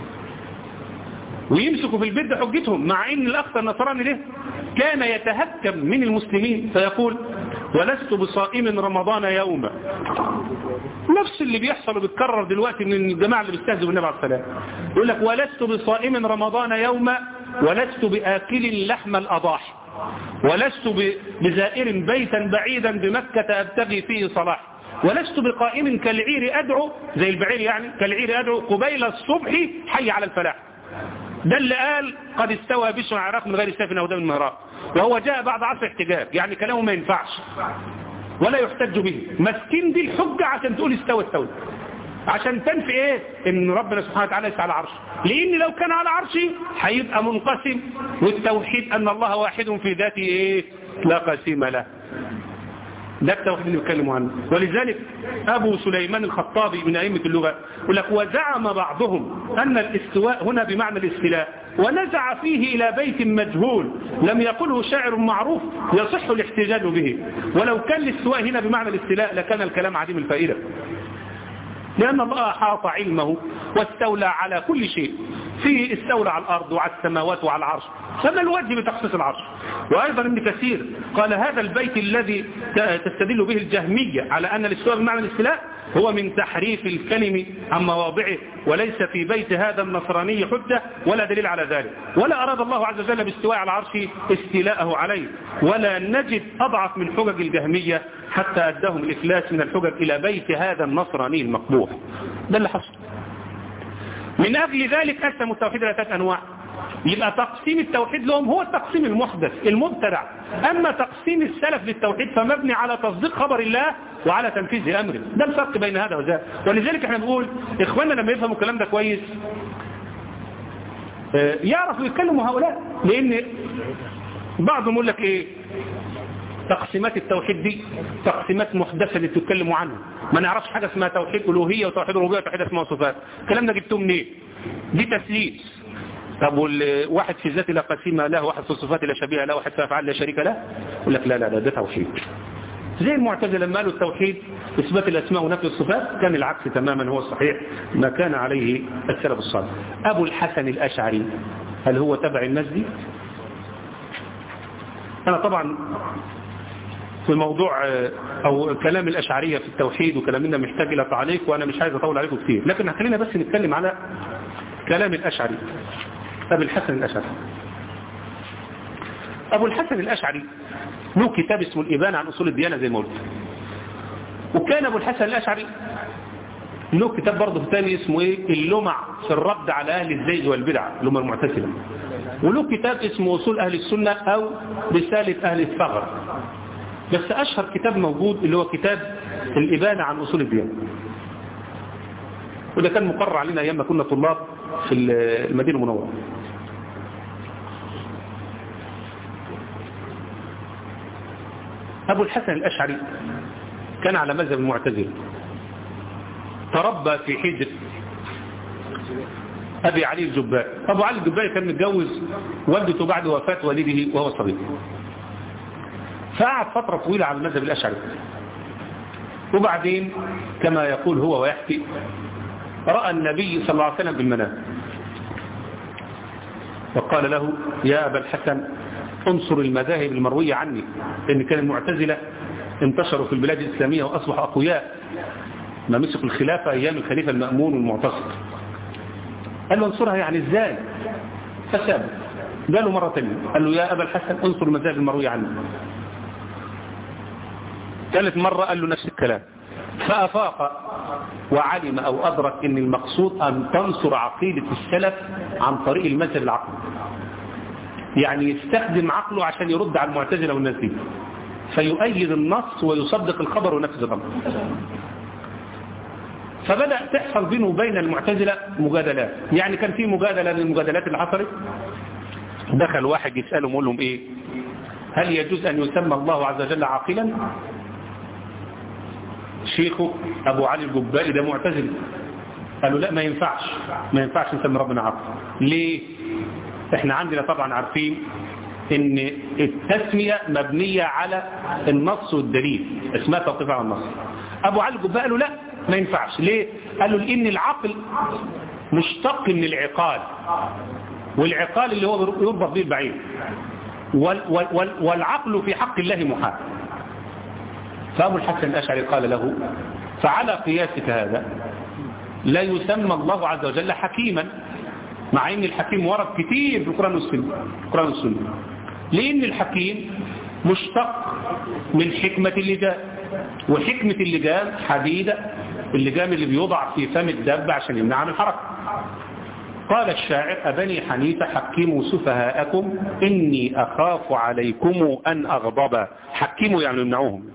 ويمسكوا في البيت حجتهم مع ان الاخطر النصراني ده كان يتهكم من المسلمين فيقول ولست بصائم رمضان يوما نفس اللي بيحصل وبيتكرر دلوقتي من الجماعة اللي بيستهزئوا بالنبي عليه السلام يقول لك ولست بصائم رمضان يوما ولست بآكل لحم الأضاحي ولست بزائر بيتا بعيدا بمكة أبتغي فيه صلاح ولست بقائم كالعير أدعو زي البعير يعني كالعير أدعو قبيل الصبح حي على الفلاح ده اللي قال قد استوى بشر العراق من غير سيف أو دم المهراء وهو جاء بعد عصر احتجاج يعني كلامه ما ينفعش ولا يحتج به مسكين دي الحجة عشان تقول استوى استوى عشان تنفي ايه ان ربنا سبحانه وتعالى يسعى على عرشه لان لو كان على عرشه هيبقى منقسم والتوحيد ان الله واحد في ذاته ايه لا قسيم له ده التوحيد اللي بيتكلموا عنه ولذلك أبو سليمان الخطابي من أئمة اللغة يقول لك وزعم بعضهم أن الاستواء هنا بمعنى الاستلاء ونزع فيه إلى بيت مجهول لم يقله شاعر معروف يصح الاحتجاج به ولو كان الاستواء هنا بمعنى الاستلاء لكان الكلام عديم الفائدة لأن الله حاط علمه واستولى على كل شيء فيه استولى على الأرض وعلى السماوات وعلى العرش فما الوجه بتخصيص العرش وأيضا ابن كثير قال هذا البيت الذي تستدل به الجهمية على أن الاستواء بمعنى الاستلاء هو من تحريف الكلم عن مواضعه وليس في بيت هذا النصراني حجة ولا دليل على ذلك ولا أراد الله عز وجل باستواء على العرش استيلاءه عليه ولا نجد أضعف من حجج الجهمية حتى أدهم الإفلاس من الحجج إلى بيت هذا النصراني المقبوح ده اللي حصل من أجل ذلك قسموا التوحيد إلى ثلاث أنواع يبقى تقسيم التوحيد لهم هو التقسيم المحدث المبتدع أما تقسيم السلف للتوحيد فمبني على تصديق خبر الله وعلى تنفيذ أمره ده الفرق بين هذا وذاك ولذلك احنا بنقول إخواننا لما يفهموا الكلام ده كويس يعرفوا يتكلموا هؤلاء لأن بعضهم يقول لك إيه تقسيمات التوحيد دي تقسيمات محدثة اللي بتتكلموا عنها ما نعرفش حاجة اسمها توحيد ألوهية وتوحيد ربوبية وتوحيد اسمها صفات الكلام ده جبتوه منين دي تسليس طب والواحد في ذات لا قسيمة له واحد في الصفات لا شبيه له واحد في أفعال لا شريك له يقول لك لا لا لا ده توحيد زي المعتزله لما قالوا التوحيد إثبات الأسماء ونفي الصفات كان العكس تماما هو الصحيح ما كان عليه السلف الصالح أبو الحسن الأشعري هل هو تبع الناس دي أنا طبعا في موضوع أو كلام الأشعرية في التوحيد وكلامنا محتاج إلى تعليق وأنا مش عايز أطول عليكم كتير لكن خلينا بس نتكلم على كلام الأشعري أبو الحسن الأشعري أبو الحسن الأشعري له كتاب اسمه الإبانة عن أصول الديانة زي ما قلت وكان أبو الحسن الأشعري له كتاب برضه ثاني اسمه إيه اللمع في الرد على أهل الزيج والبدع اللي هم المعتزلة وله كتاب اسمه أصول أهل السنة أو رسالة أهل الثغر بس أشهر كتاب موجود اللي هو كتاب الإبانة عن أصول الديانة وده كان مقرر علينا أيام ما كنا طلاب في المدينة المنورة أبو الحسن الأشعري كان على مذهب المعتزلة تربى في حجر أبي علي الجبائي أبو علي الجبائي كان متجوز والدته بعد وفاة والده وهو صغير فقعد فترة طويلة على المذهب الأشعري وبعدين كما يقول هو ويحكي رأى النبي صلى الله عليه وسلم بالمنام وقال له يا أبا الحسن انصر المذاهب المروية عني لأن كان المعتزلة انتشروا في البلاد الإسلامية وأصبحوا أقوياء ما مسكوا الخلافة أيام الخليفة المأمون والمعتصم قال له انصرها يعني ازاي فسابه قال له مرة تانية قال له يا أبا الحسن انصر المذاهب المروية عني ثالث مرة قال له نفس الكلام فأفاق وعلم أو أدرك أن المقصود أن تنصر عقيدة السلف عن طريق المذهب العقلي يعني يستخدم عقله عشان يرد على المعتزلة والناس دي فيؤيد النص ويصدق الخبر ونفذ الأمر فبدأ تحصل بينه وبين المعتزلة مجادلات يعني كان في مجادلة من المجادلات اللي حصلت دخل واحد يسألهم يقول لهم ايه هل يجوز أن يسمى الله عز وجل عاقلا شيخه أبو علي الجبائي ده معتزل قالوا لا ما ينفعش ما ينفعش نسمي ربنا عاقل ليه احنا عندنا طبعا عارفين ان التسمية مبنية على النص والدليل اسمها توقيف على النص ابو علي الجبائي قالوا لا ما ينفعش ليه قالوا لان العقل مشتق من العقال والعقال اللي هو يربط به البعير وال وال والعقل في حق الله محال فأبو الحسن الأشعري قال له فعلى قياسك هذا لا يسمى الله عز وجل حكيما مع ان الحكيم ورد كتير في القرآن والسنة القرآن والسنة لأن الحكيم مشتق من حكمة اللجام وحكمة اللجام حديدة اللجام اللي بيوضع في فم الدب عشان يمنع عن الحركة قال الشاعر أبني حنيفة حكموا سفهاءكم إني أخاف عليكم أن أغضب حكموا يعني يمنعوهم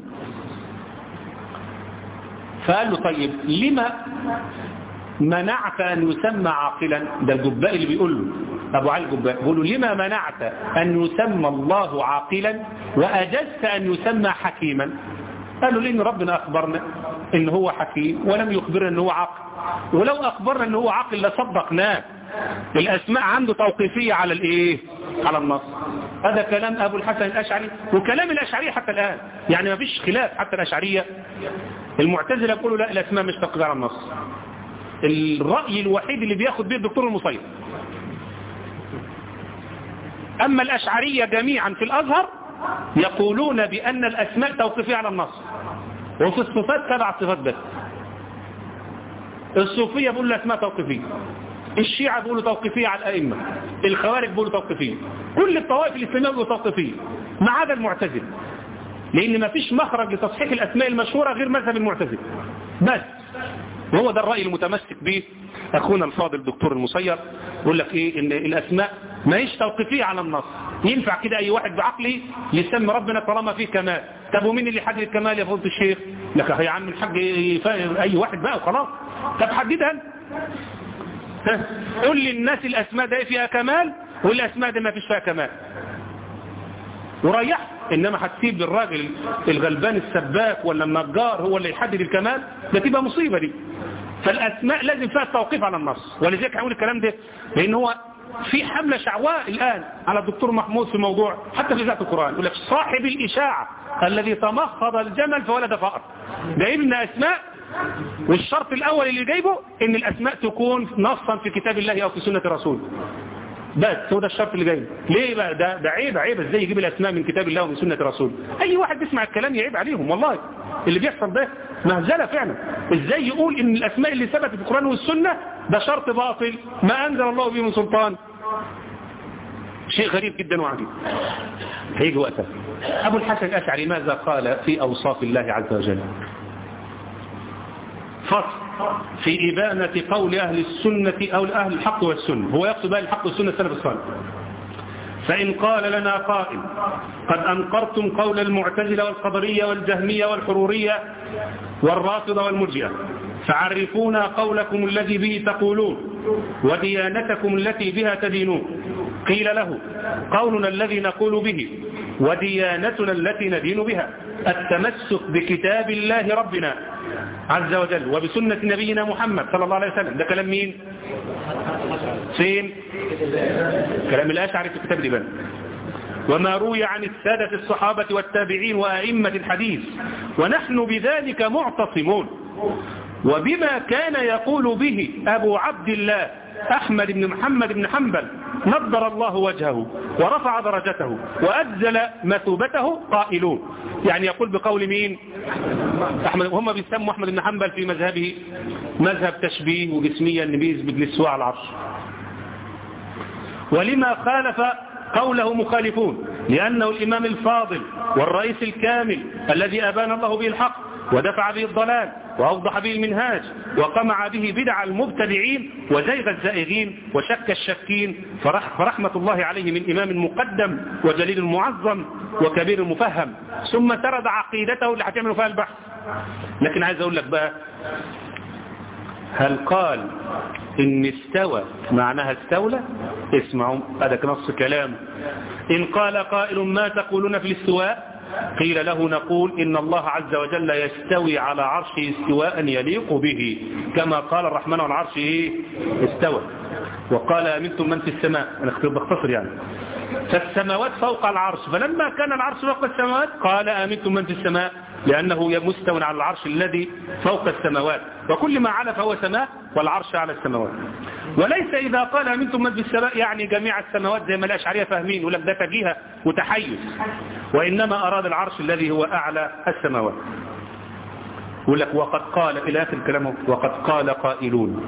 فقال له طيب لما منعت أن يسمى عاقلا ده الجباء اللي بيقول له أبو علي الجباء بيقول له لما منعت أن يسمى الله عاقلا وأجزت أن يسمى حكيما قالوا لأن ربنا أخبرنا إن هو حكيم ولم يخبرنا إن هو عاقل ولو أخبرنا إن هو عاقل لصدقناه الأسماء عنده توقيفية على الإيه على النص هذا كلام أبو الحسن الأشعري وكلام الأشعرية حتى الآن يعني ما فيش خلاف حتى الأشعرية المعتزلة يقولوا لا الأسماء مش توقيفية على النص الرأي الوحيد اللي بياخد به الدكتور المصير أما الأشعرية جميعا في الأزهر يقولون بأن الأسماء توقيفية على النص وفي الصفات سبع صفات بس الصوفية بيقولوا الأسماء توقيفية الشيعة بيقولوا توقيفية على الأئمة الخوارج بيقولوا توقيفية كل الطوائف الإسلامية بيقولوا توقيفية ما عدا المعتزل لأن ما فيش مخرج لتصحيح الأسماء المشهورة غير مذهب المعتزل بس وهو ده الرأي المتمسك به أخونا الفاضل دكتور المسير يقول لك إيه إن الأسماء ما هيش توقيفية على النص ينفع كده أي واحد بعقله يسمي ربنا طالما فيه كمال طب ومين اللي حدد الكمال يا فضل الشيخ لك يا عم الحاج أي واحد بقى وخلاص طب حددها قول للناس الأسماء ده فيها كمال والأسماء ده ما فيش فيها كمال وريح إنما هتسيب الراجل الغلبان السباك ولا النجار هو اللي يحدد الكمال ده تبقى مصيبة دي فالأسماء لازم فيها التوقيف على النص ولذلك هقول الكلام ده لأن هو في حملة شعواء الآن على الدكتور محمود في موضوع حتى في ذات القرآن يقول لك صاحب الإشاعة الذي تمخض الجمل فولد فأر جايب لنا أسماء والشرط الأول اللي جايبه إن الأسماء تكون نصا في كتاب الله أو في سنة الرسول بس هو ده الشرط اللي جاي ليه بقى ده ده عيب عيب ازاي يجيب الاسماء من كتاب الله ومن سنه الرسول اي واحد بيسمع الكلام يعيب عليهم والله اللي بيحصل ده مهزله فعلا ازاي يقول ان الاسماء اللي ثبتت في القران والسنه ده شرط باطل ما انزل الله به من سلطان شيء غريب جدا وعجيب هيجي وقتها ابو الحسن الاشعري ماذا قال في اوصاف الله عز وجل فصل في إبانة قول أهل السنة أو أهل الحق والسنة هو يقصد أهل الحق والسنة السلف الصالح فإن قال لنا قائل قد أنقرتم قول المعتزلة والقدرية والجهمية والحرورية والرافضة والمرجئة فعرفونا قولكم الذي به تقولون وديانتكم التي بها تدينون قيل له قولنا الذي نقول به وديانتنا التي ندين بها التمسك بكتاب الله ربنا عز وجل وبسنة نبينا محمد صلى الله عليه وسلم ده كلام مين فين كلام الأشعري في كتاب الإبان وما روي عن السادة الصحابة والتابعين وأئمة الحديث ونحن بذلك معتصمون وبما كان يقول به أبو عبد الله أحمد بن محمد بن حنبل نضر الله وجهه ورفع درجته وأجزل مثوبته قائلون يعني يقول بقول مين أحمد هم بيسموا أحمد بن حنبل في مذهبه مذهب تشبيه وجسمية النبيز بجلسوا على العرش ولما خالف قوله مخالفون لأنه الإمام الفاضل والرئيس الكامل الذي أبان الله به الحق ودفع به الضلال وأوضح به المنهاج وقمع به بدع المبتدعين وزيغ الزائغين وشك الشكين فرح فرحمة الله عليه من إمام مقدم وجليل معظم وكبير مفهم ثم سرد عقيدته اللي هتعملوا فيها البحث لكن عايز أقول لك بقى هل قال إن استوى معناها استولى اسمعوا هذا نص كلام إن قال قائل ما تقولون في الاستواء قيل له نقول إن الله عز وجل يستوي على عرشه استواء يليق به كما قال الرحمن على العرش إيه؟ استوى وقال أمنتم من في السماء أنا بختصر يعني فالسماوات فوق العرش فلما كان العرش فوق السماوات قال آمنتم من في السماء لأنه مستوى على العرش الذي فوق السماوات وكل ما على فهو سماء والعرش على السماوات وليس إذا قال أمنتم من في السماء يعني جميع السماوات زي ما الأشعرية فاهمين ولك ده تجيهة وتحيز وإنما أراد العرش الذي هو أعلى السماوات يقول لك وقد قال إلى آخر كلامه وقد قال قائلون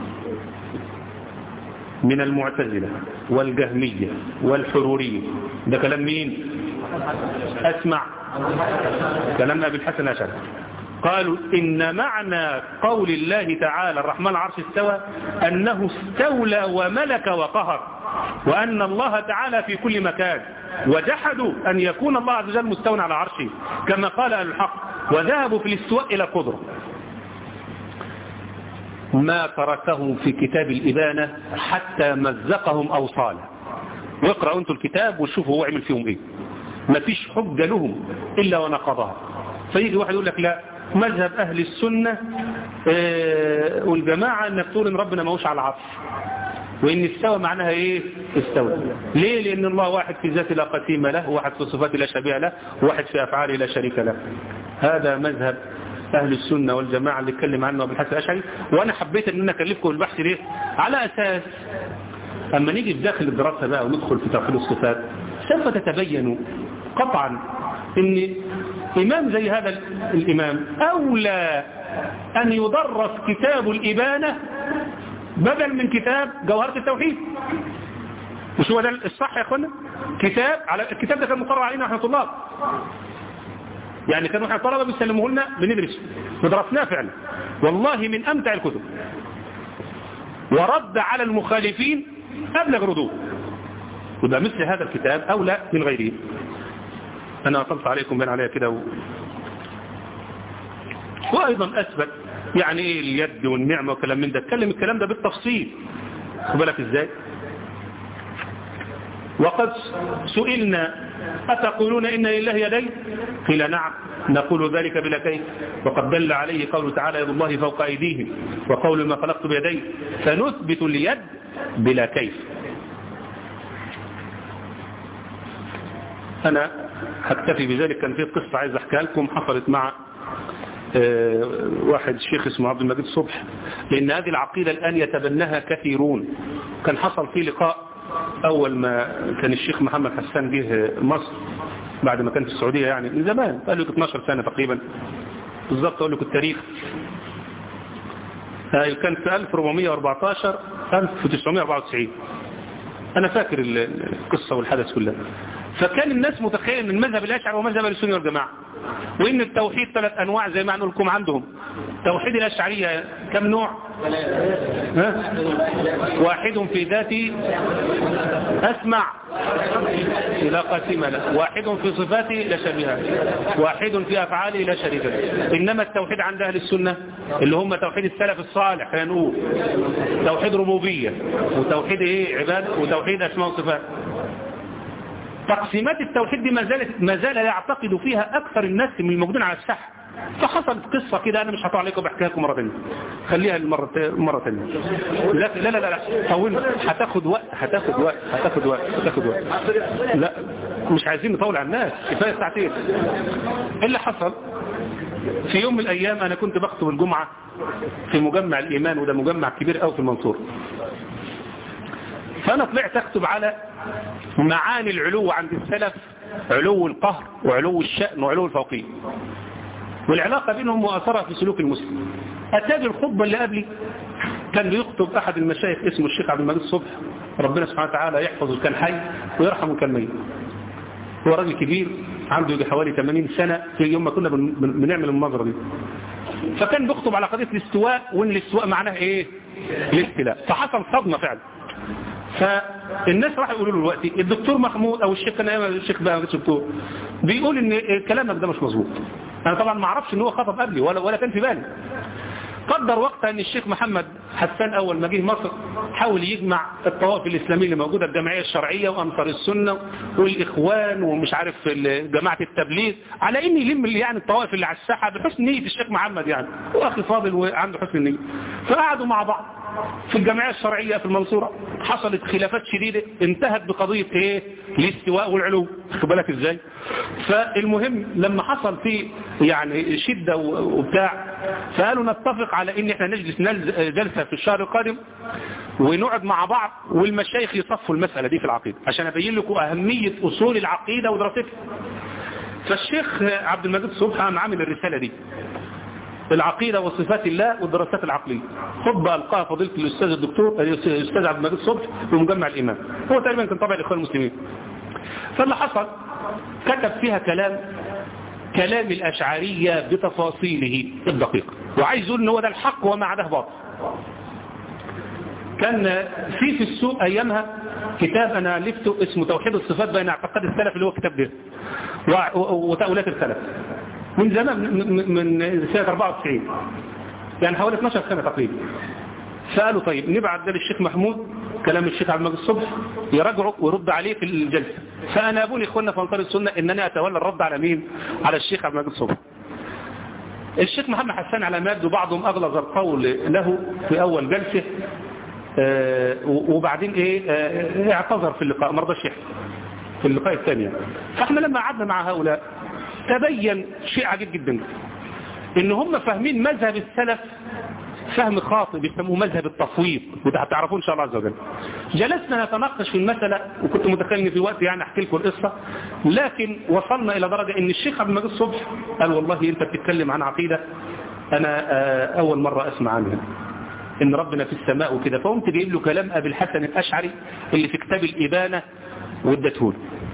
من المعتزلة والجهمية والحرورية ده كلام مين اسمع كلام أبي الحسن أشعر قالوا إن معنى قول الله تعالى الرحمن العرش استوى أنه استولى وملك وقهر وأن الله تعالى في كل مكان وجحدوا أن يكون الله عز وجل مستوى على عرشه كما قال أهل الحق وذهبوا في الاستواء إلى قدره ما تركهم في كتاب الإبانة حتى مزقهم أوصاله واقرأوا أنتوا الكتاب وشوفوا هو عمل فيهم إيه ما فيش حجة لهم إلا ونقضها فيجي واحد يقول لك لا مذهب أهل السنة اه والجماعة أنك تقول إن ربنا ما هوش على العرش وإن استوى معناها إيه استوى ليه لأن الله واحد في ذاته لا قسيم له وواحد في صفاته لا شبيه له وواحد في أفعاله لا شريك له هذا مذهب أهل السنة والجماعة اللي اتكلم عنه ابن الحسن الأشعري وأنا حبيت أن أنا أكلفكم البحث ليه على أساس أما نيجي في داخل الدراسة بقى وندخل في توحيد الصفات سوف تتبين قطعا أن إمام زي هذا الإمام أولى أن يدرس كتاب الإبانة بدل من كتاب جوهرة التوحيد مش هو ده الصح يا أخوانا كتاب على الكتاب ده كان مقرر علينا احنا طلاب يعني كانوا احنا طلبة بيسلموه لنا بندرسه ودرسناه فعلا والله من أمتع الكتب ورد على المخالفين أبلغ ردود وده مثل هذا الكتاب أولى من غيره أنا أطلت عليكم بين عليها كده و... وأيضا أثبت يعني إيه اليد والنعمة وكلام من ده اتكلم الكلام ده بالتفصيل بالك إزاي وقد سئلنا أتقولون إن لله يدين قيل نعم نقول ذلك بلا كيف وقد دل عليه قوله تعالى يد الله فوق أيديهم وقول ما خلقت بيدي فنثبت اليد بلا كيف أنا هكتفي بذلك كان في قصة عايز أحكيها لكم حصلت مع واحد شيخ اسمه عبد المجيد صبح لأن هذه العقيدة الآن يتبناها كثيرون كان حصل في لقاء أول ما كان الشيخ محمد حسان جه مصر بعد ما كان في السعودية يعني من زمان قال لك 12 سنة تقريبا بالضبط أقول لك التاريخ كان في 1414 1994 أنا فاكر القصة والحدث كلها فكان الناس متخيل ان المذهب الاشعري هو مذهب السنه والجماعه وان التوحيد ثلاث انواع زي ما هنقول لكم عندهم توحيد الاشعريه كم نوع ها؟ واحد في ذاتي اسمع لا قاسم له واحد في صفاتي لا شبيه واحد في افعالي لا شريك له انما التوحيد عند اهل السنه اللي هم توحيد السلف الصالح خلينا نقول توحيد ربوبيه وتوحيد ايه عباد وتوحيد اسماء وصفات تقسيمات التوحيد دي ما زالت ما زال يعتقد فيها اكثر الناس من الموجودين على الساحه فحصلت قصه كده انا مش هطلع عليكم بحكيها لكم مره ثانيه خليها المره مره ثانيه لا لا لا لا طول هتاخد وقت هتاخد وقت هتاخد وقت هتاخد وقت لا مش عايزين نطول على الناس كفايه ساعتين ايه اللي حصل في يوم من الايام انا كنت بخطب الجمعه في مجمع الايمان وده مجمع كبير قوي في المنصوره فانا طلعت اكتب على معاني العلو عند السلف علو القهر وعلو الشأن وعلو الفوقية والعلاقة بينهم مؤثرة في سلوك المسلم أتاج الخطبة اللي قبلي كان بيخطب أحد المشايخ اسمه الشيخ عبد المجيد الصبح ربنا سبحانه وتعالى يحفظه كان حي ويرحمه كان ميت هو راجل كبير عنده يجي حوالي 80 سنة في يوم ما كنا بنعمل المناظرة دي فكان بيخطب على قضية الاستواء وان الاستواء معناه ايه الاستلاء فحصل صدمة فعلا فالناس راح يقولوا له دلوقتي الدكتور محمود او الشيخ انا الشيخ بقى الدكتور بيقول ان كلامك ده مش مظبوط انا طبعا ما اعرفش ان هو خطب قبلي ولا ولا كان في بالي قدر وقتها ان الشيخ محمد حسان اول ما جه مصر حاول يجمع الطوائف الاسلاميه اللي موجوده الجمعيه الشرعيه وانصار السنه والاخوان ومش عارف جماعه التبليغ على ان يلم يعني الطوائف اللي على الساحه بحسن نيه الشيخ محمد يعني هو اخي فاضل وعنده حسن نيه فقعدوا مع بعض في الجمعيه الشرعيه في المنصوره حصلت خلافات شديده انتهت بقضيه ايه الاستواء والعلو خد بالك ازاي فالمهم لما حصل في يعني شده وبتاع فقالوا نتفق على ان احنا نجلس جلسه في الشهر القادم ونقعد مع بعض والمشايخ يصفوا المساله دي في العقيده عشان ابين لكم اهميه اصول العقيده ودراستها فالشيخ عبد المجيد صبحي قام عامل الرساله دي العقيدة وصفات الله والدراسات العقلية خطبة ألقاها فضيلة الأستاذ الدكتور الأستاذ عبد المجيد صبح بمجمع الإمام هو تقريبا كان طبع الإخوان المسلمين فاللي حصل كتب فيها كلام كلام الأشعرية بتفاصيله الدقيقة وعايز يقول ان هو ده الحق وما عداه باطل كان في في السوق أيامها كتاب أنا ألفته اسمه توحيد الصفات بين اعتقاد السلف اللي هو كتاب ده وتأولات السلف من زمان من سنة 94 يعني حوالي 12 سنة تقريبا سألوا طيب نبعت ده للشيخ محمود كلام الشيخ عبد المجيد الصبح يراجعه ويرد عليه في الجلسة فأنا أبوني إخواننا في أنصار السنة إنني أتولى الرد على مين على الشيخ عبد المجيد الصبح الشيخ محمد حسان على ماد وبعضهم أغلظ القول له في أول جلسة آه وبعدين إيه آه اعتذر في اللقاء مرضى الشيخ في اللقاء الثاني فاحنا لما قعدنا مع هؤلاء تبين شيء عجيب جدا ان هم فاهمين مذهب السلف فهم خاطئ بيسموه مذهب التفويض وده هتعرفوه ان شاء الله عز وجل جلسنا نتناقش في المسألة وكنت متخيل ان في وقت يعني احكي لكم القصة لكن وصلنا الى درجة ان الشيخ عبد المجيد الصبح قال والله انت بتتكلم عن عقيدة انا اول مرة اسمع عنها ان ربنا في السماء وكده فقمت جايب له كلام ابي الحسن الاشعري اللي في كتاب الابانة وادته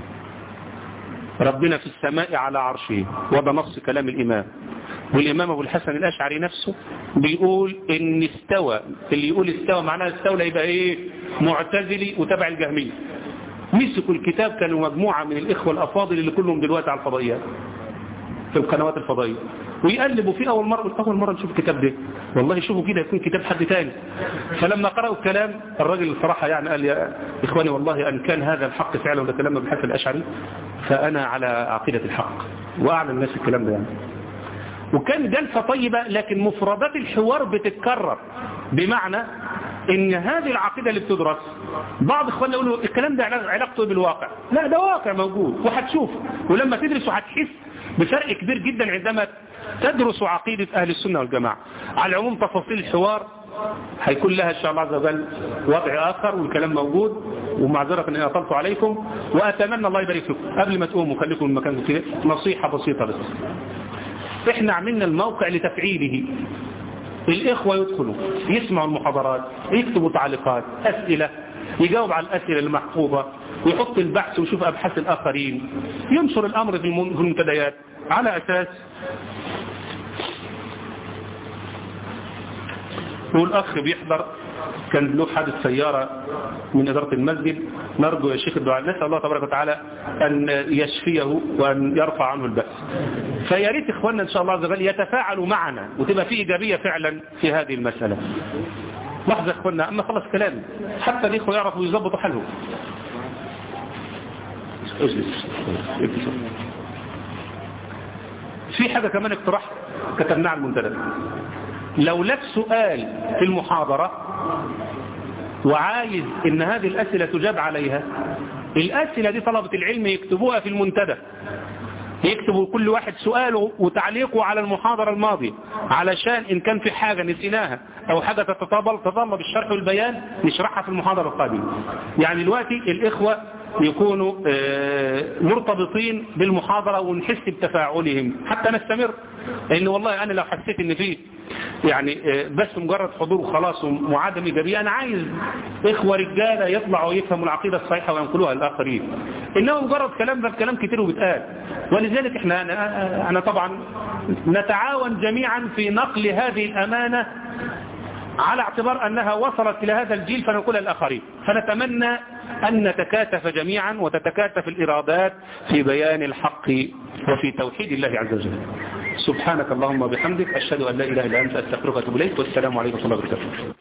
ربنا في السماء على عرشه وده نص كلام الإمام والإمام أبو الحسن الأشعري نفسه بيقول إن استوى اللي يقول استوى معناها استولى يبقى إيه معتزلي وتبع الجهمية مسكوا الكتاب كانوا مجموعة من الإخوة الأفاضل اللي كلهم دلوقتي على الفضائيات في القنوات الفضائية ويقلبوا فيه أول مرة أول مرة نشوف الكتاب ده والله شوفوا كده يكون كتاب حد تاني فلما قرأوا الكلام الراجل الصراحة يعني قال يا إخواني والله أن كان هذا الحق فعلا وده كلام ابن الحسن الأشعري فأنا على عقيدة الحق وأعلم الناس الكلام ده يعني وكان جلسة طيبة لكن مفردات الحوار بتتكرر بمعنى ان هذه العقيدة اللي بتدرس بعض اخواننا يقولوا الكلام ده علاقته بالواقع لا ده واقع موجود وهتشوف ولما تدرسه هتحس بفرق كبير جدا عندما تدرس عقيدة أهل السنة والجماعة على العموم تفاصيل الحوار هيكون لها إن شاء الله عز وجل وضع آخر والكلام موجود ومعذرة أن أطلت عليكم وأتمنى الله يبارك فيكم قبل ما تقوموا خليكم المكان كده نصيحة بسيطة بس احنا عملنا الموقع لتفعيله الإخوة يدخلوا يسمعوا المحاضرات يكتبوا تعليقات أسئلة يجاوب على الأسئلة المحفوظة ويحط البحث ويشوف أبحاث الآخرين ينشر الأمر في المنتديات على أساس والأخ بيحضر كان له حادث سيارة من إدارة المسجد نرجو يا شيخ الدعاء نسأل الله تبارك وتعالى أن يشفيه وأن يرفع عنه البأس فيا ريت إخواننا إن شاء الله عز وجل يتفاعلوا معنا وتبقى في إيجابية فعلا في هذه المسألة لحظة يا إخواننا أما خلص كلامي حتى الإخوة يعرفوا يظبطوا حالهم اجلس اجلس في حاجة كمان اقتراح كتبناه على المنتدى لو لك سؤال في المحاضرة وعايز ان هذه الأسئلة تجاب عليها الأسئلة دي طلبة العلم يكتبوها في المنتدى يكتبوا كل واحد سؤاله وتعليقه على المحاضرة الماضية علشان إن كان في حاجة نسيناها أو حاجة تتطلب تطلب الشرح والبيان نشرحها في المحاضرة القادمة يعني دلوقتي الإخوة يكونوا مرتبطين بالمحاضرة ونحس بتفاعلهم حتى نستمر لأن والله أنا لو حسيت إن فيه يعني بس مجرد حضور وخلاص وعدم إيجابية أنا عايز إخوة رجالة يطلعوا يفهموا العقيدة الصحيحة وينقلوها للآخرين إنما مجرد كلام ده كلام كتير وبيتقال ولذلك إحنا أنا, أنا طبعا نتعاون جميعا في نقل هذه الأمانة على اعتبار أنها وصلت إلى هذا الجيل فنقولها الآخرين فنتمنى أن نتكاتف جميعا وتتكاتف الإرادات في بيان الحق وفي توحيد الله عز وجل سبحانك اللهم وبحمدك أشهد أن لا إله إلا أنت أستغفرك وأتوب إليك والسلام عليكم ورحمة الله وبركاته